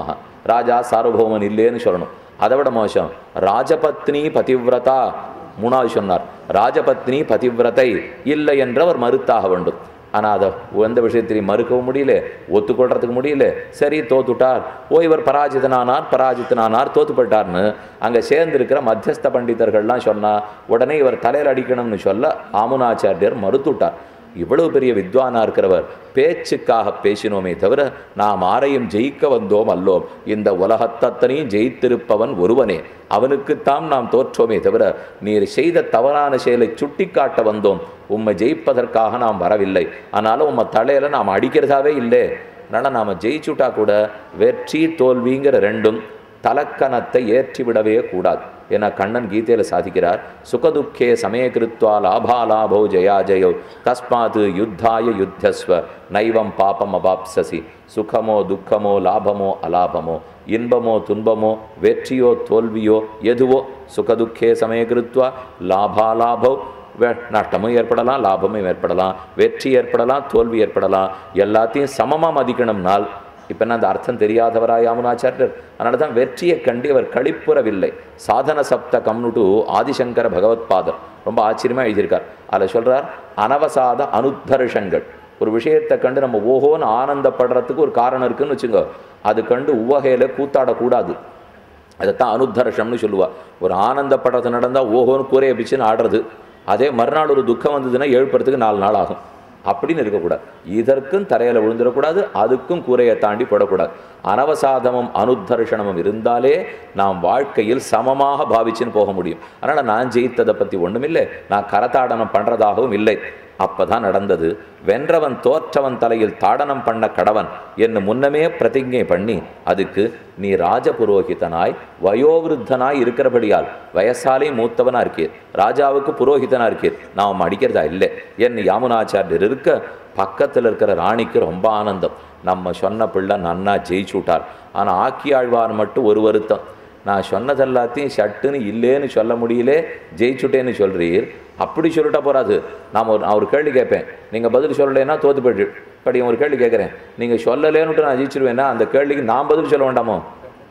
ராஜா சார்வபௌமன் இல்லைன்னு சொல்லணும் அதை விட மோசம் ராஜபத்னி பதிவிரதா மூணாவது சொன்னார் ராஜபத்னி பதிவிரதை இல்லை என்றவர் மறுத்தாக வேண்டும் ஆனால் அதை எந்த விஷயத்திலையும் மறுக்கவும் முடியல ஒத்துக்கொள்றதுக்கு முடியல சரி தோத்துட்டார் ஓ இவர் பராஜிதனானார் பராஜித்தனானார் தோத்துப்பட்டார்னு அங்கே சேர்ந்திருக்கிற மத்தியஸ்த பண்டிதர்கள்லாம் சொன்னா உடனே இவர் தலையில் அடிக்கணும்னு சொல்ல ஆமுனாச்சாரியர் மறுத்துட்டார் இவ்வளவு பெரிய வித்வானா இருக்கிறவர் பேச்சுக்காக பேசினோமே தவிர நாம் ஆரையும் ஜெயிக்க வந்தோம் அல்லோம் இந்த உலகத்தத்தனையும் ஜெயித்திருப்பவன் ஒருவனே அவனுக்குத்தான் நாம் தோற்றோமே தவிர நீர் செய்த தவறான செயலை சுட்டிக்காட்ட வந்தோம் உம்மை ஜெயிப்பதற்காக நாம் வரவில்லை ஆனாலும் உம்மை தலையில நாம் அடிக்கிறதாவே இல்லை அதனால் நாம் ஜெயிச்சுட்டா கூட வெற்றி தோல்விங்கிற ரெண்டும் தலக்கணத்தை ஏற்றிவிடவே கூடாது என கண்ணன் கீதையில் சாதிக்கிறார் சுகதுக்கே சமயகிருத்வா லாபாலாபோ ஜெயா ஜெயோ தஸ்மாத் யுத்தாய யுத்தஸ்வ நைவம் பாபம் அபாப்சசி சுகமோ துக்கமோ லாபமோ அலாபமோ இன்பமோ துன்பமோ வெற்றியோ தோல்வியோ எதுவோ சுகதுக்கே சமயகிருத்வா லாபாலாபோ வே நஷ்டமும் ஏற்படலாம் லாபமும் ஏற்படலாம் வெற்றி ஏற்படலாம் தோல்வி ஏற்படலாம் எல்லாத்தையும் சமமாக மதிக்கணும்னால் இப்போ என்ன அந்த அர்த்தம் தெரியாதவராய் யாமுனாச்சாரியர் அதனால தான் வெற்றியை கண்டு அவர் கழிப்புறவில்லை சாதன சப்த கம்னுட்டு ஆதிசங்கர பகவத்பாதர் ரொம்ப ஆச்சரியமாக எழுதியிருக்கார் அதில் சொல்கிறார் அனவசாத அனுத்தர்ஷங்கள் ஒரு விஷயத்தை கண்டு நம்ம ஓஹோன்னு ஆனந்தப்படுறதுக்கு ஒரு காரணம் இருக்குன்னு வச்சுங்க அது கண்டு உவகையில் கூத்தாடக்கூடாது அதைத்தான் அனுத்தர்ஷம்னு சொல்லுவா ஒரு ஆனந்தப்படுறது நடந்தால் ஓஹோன்னு கூரையை பிச்சுன்னு ஆடுறது அதே மறுநாள் ஒரு துக்கம் வந்ததுன்னா எழுப்புறதுக்கு நாலு நாள் ஆகும் அப்படின்னு இருக்கக்கூடாது இதற்கும் தரையில் விழுந்துடக்கூடாது அதுக்கும் கூரையை தாண்டி போடக்கூடாது அனவசாதமும் அனுத்தர்ஷனமும் இருந்தாலே நாம் வாழ்க்கையில் சமமாக பாவிச்சுன்னு போக முடியும் அதனால் நான் ஜெயித்ததை பற்றி ஒன்றுமில்லை நான் கரத்தாடனம் பண்ணுறதாகவும் இல்லை அப்பதான் நடந்தது வென்றவன் தோற்றவன் தலையில் தாடனம் பண்ண கடவன் என்று முன்னமே பிரதிஜை பண்ணி அதுக்கு நீ ராஜபுரோகிதனாய் வயோவிருத்தனாய் இருக்கிறபடியால் வயசாலே மூத்தவனா இருக்கீர் ராஜாவுக்கு புரோகிதனா இருக்கீர் நாம் அடிக்கிறதா இல்லை என் யாமுனாச்சாரியர் இருக்க பக்கத்தில் இருக்கிற ராணிக்கு ரொம்ப ஆனந்தம் நம்ம சொன்ன பிள்ளை நன்னா ஜெயிச்சு விட்டார் ஆனால் ஆக்கியாழ்வார் மட்டும் ஒரு வருத்தம் நான் சொன்னது எல்லாத்தையும் சட்டுன்னு இல்லேன்னு சொல்ல முடியல ஜெயிச்சுட்டேன்னு சொல்கிறீர் அப்படி சொல்லிட்டா போறாது நான் ஒரு நான் ஒரு கேள்வி கேட்பேன் நீங்கள் பதில் சொல்லலைன்னா தோத்து போயிட்டு படி ஒரு கேள்வி கேட்குறேன் நீங்கள் சொல்லலேன்னுட்டு நான் ஜெயிச்சிருவேன்னா அந்த கேள்விக்கு நான் பதில் சொல்ல வேண்டாமோ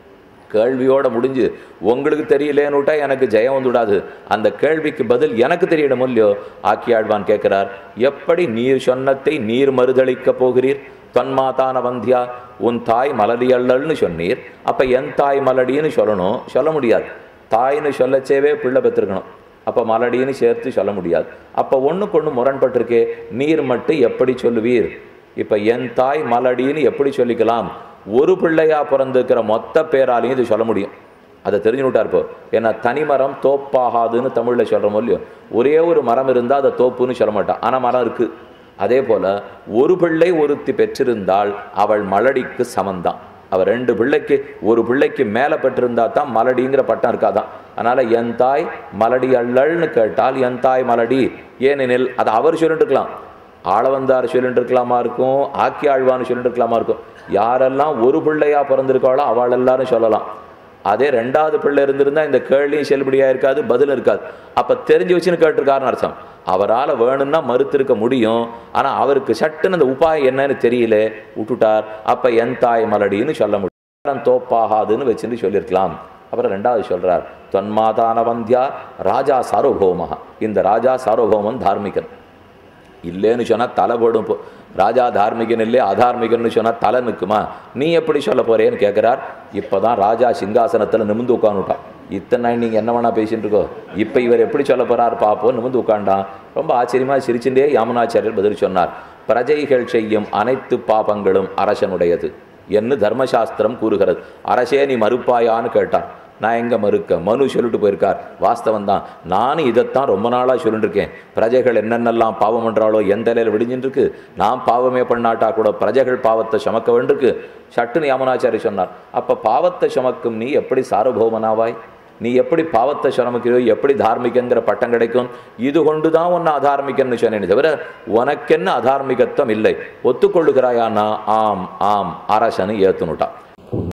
கேள்வியோட முடிஞ்சு உங்களுக்கு தெரியலேன்னுட்டா எனக்கு ஜெயம் வந்துவிடாது அந்த கேள்விக்கு பதில் எனக்கு தெரியணும் இல்லையோ ஆக்கியாழ்வான் கேட்கிறார் எப்படி நீர் சொன்னத்தை நீர் மறுதளிக்கப் போகிறீர் தொன்மாதான வந்தியா உன் தாய் மலடி அல்லல்னு சொன்னீர் அப்போ என் தாய் மலடின்னு சொல்லணும் சொல்ல முடியாது தாய்னு சொல்லச்சேவே பிள்ளை பெற்றிருக்கணும் அப்போ மலடின்னு சேர்த்து சொல்ல முடியாது அப்போ ஒன்றுக்கு ஒன்று முரண்பட்டிருக்கே நீர் மட்டும் எப்படி சொல்லுவீர் இப்போ என் தாய் மலடின்னு எப்படி சொல்லிக்கலாம் ஒரு பிள்ளையா பிறந்திருக்கிற மொத்த பேராலையும் இது சொல்ல முடியும் அதை தெரிஞ்சுட்டார் இப்போ ஏன்னா தனிமரம் தோப்பாகாதுன்னு தமிழில் சொல்கிறோமோ இல்லையோ ஒரே ஒரு மரம் இருந்தால் அதை தோப்புன்னு சொல்ல மாட்டான் ஆனால் மரம் இருக்குது அதே போல் ஒரு பிள்ளை ஒருத்தி பெற்றிருந்தால் அவள் மலடிக்கு சமந்தான் அவள் ரெண்டு பிள்ளைக்கு ஒரு பிள்ளைக்கு மேலே பெற்றிருந்தா தான் மலடிங்கிற பட்டம் இருக்காதான் அதனால் என் தாய் மலடி அல்லல்னு கேட்டால் என் தாய் மலடி ஏனெனில் அதை அவர் சொல்லிட்டு இருக்கலாம் ஆளவந்தார் சொல்லிட்டு இருக்கலாமா இருக்கும் ஆக்கி ஆழ்வான்னு சொல்லிட்டு இருக்கலாமா இருக்கும் யாரெல்லாம் ஒரு பிள்ளையா பிறந்திருக்காளோ அவள் எல்லாரும் சொல்லலாம் அதே ரெண்டாவது பிள்ளை இருந்திருந்தா இந்த கேள்வியும் செல்லுபடியாக இருக்காது பதில் இருக்காது அப்போ தெரிஞ்சு வச்சுன்னு கேட்டிருக்காருன்னு அர்த்தம் அவரால் வேணும்னா மறுத்திருக்க முடியும் ஆனால் அவருக்கு சட்டுன்னு அந்த உபாயம் என்னன்னு தெரியல விட்டுட்டார் அப்போ என் தாய் மலடின்னு சொல்ல முடியும் தோப்பாகாதுன்னு வச்சுன்னு சொல்லியிருக்கலாம் அப்புறம் ரெண்டாவது சொல்றார் தொன்மாதான வந்தியா ராஜா சார்வபௌமஹா இந்த ராஜா சார்வபௌமன் தார்மிகன் இல்லைன்னு சொன்னால் தலை போடும் இப்போ ராஜா தார்மிகன் இல்லை அதார்மிகன்னு சொன்னால் தலை நிற்குமா நீ எப்படி சொல்ல போறேன்னு கேட்குறார் இப்போ தான் ராஜா சிங்காசனத்தில் நிமிந்து உட்காந்துட்டான் இத்தனை நாள் நீங்கள் என்ன வேணா பேசிட்டு இருக்கோ இப்போ இவர் எப்படி சொல்ல போறார் பார்ப்போம் நிமிந்து உட்காண்டான் ரொம்ப ஆச்சரியமாக சிரிச்சுட்டே யாமுனாச்சாரியர் பதில் சொன்னார் பிரஜைகள் செய்யும் அனைத்து பாபங்களும் அரசனுடையது என்று தர்மசாஸ்திரம் கூறுகிறது அரசே நீ மறுப்பாயான்னு கேட்டார் நான் எங்கே மறுக்க மனு சொல்லிட்டு போயிருக்கார் வாஸ்தவம் தான் நானும் இதைத்தான் ரொம்ப நாளாக சொல்லிட்டு இருக்கேன் பிரஜைகள் என்னென்னலாம் பாவம் பண்ணுறாளோ எந்த நிலையில் விடிஞ்சுட்டு இருக்கு நான் பாவமே பண்ணாட்டா கூட பிரஜைகள் பாவத்தை சுமக்க வேண்டிருக்கு சட்டுன்னு யமுனாச்சாரி சொன்னார் அப்போ பாவத்தை சுமக்கும் நீ எப்படி சார்வபௌமனாவாய் நீ எப்படி பாவத்தை சுமக்கிறியோ எப்படி தார்மிகங்கிற பட்டம் கிடைக்கும் இது கொண்டு தான் உன்னை அதார்மிகன்னு சொன்னேனே தவிர உனக்கென்ன அதார்மிகத்துவம் இல்லை ஒத்துக்கொள்ளுகிறாயானா ஆம் ஆம் அரசனு ஏத்துனுட்டான்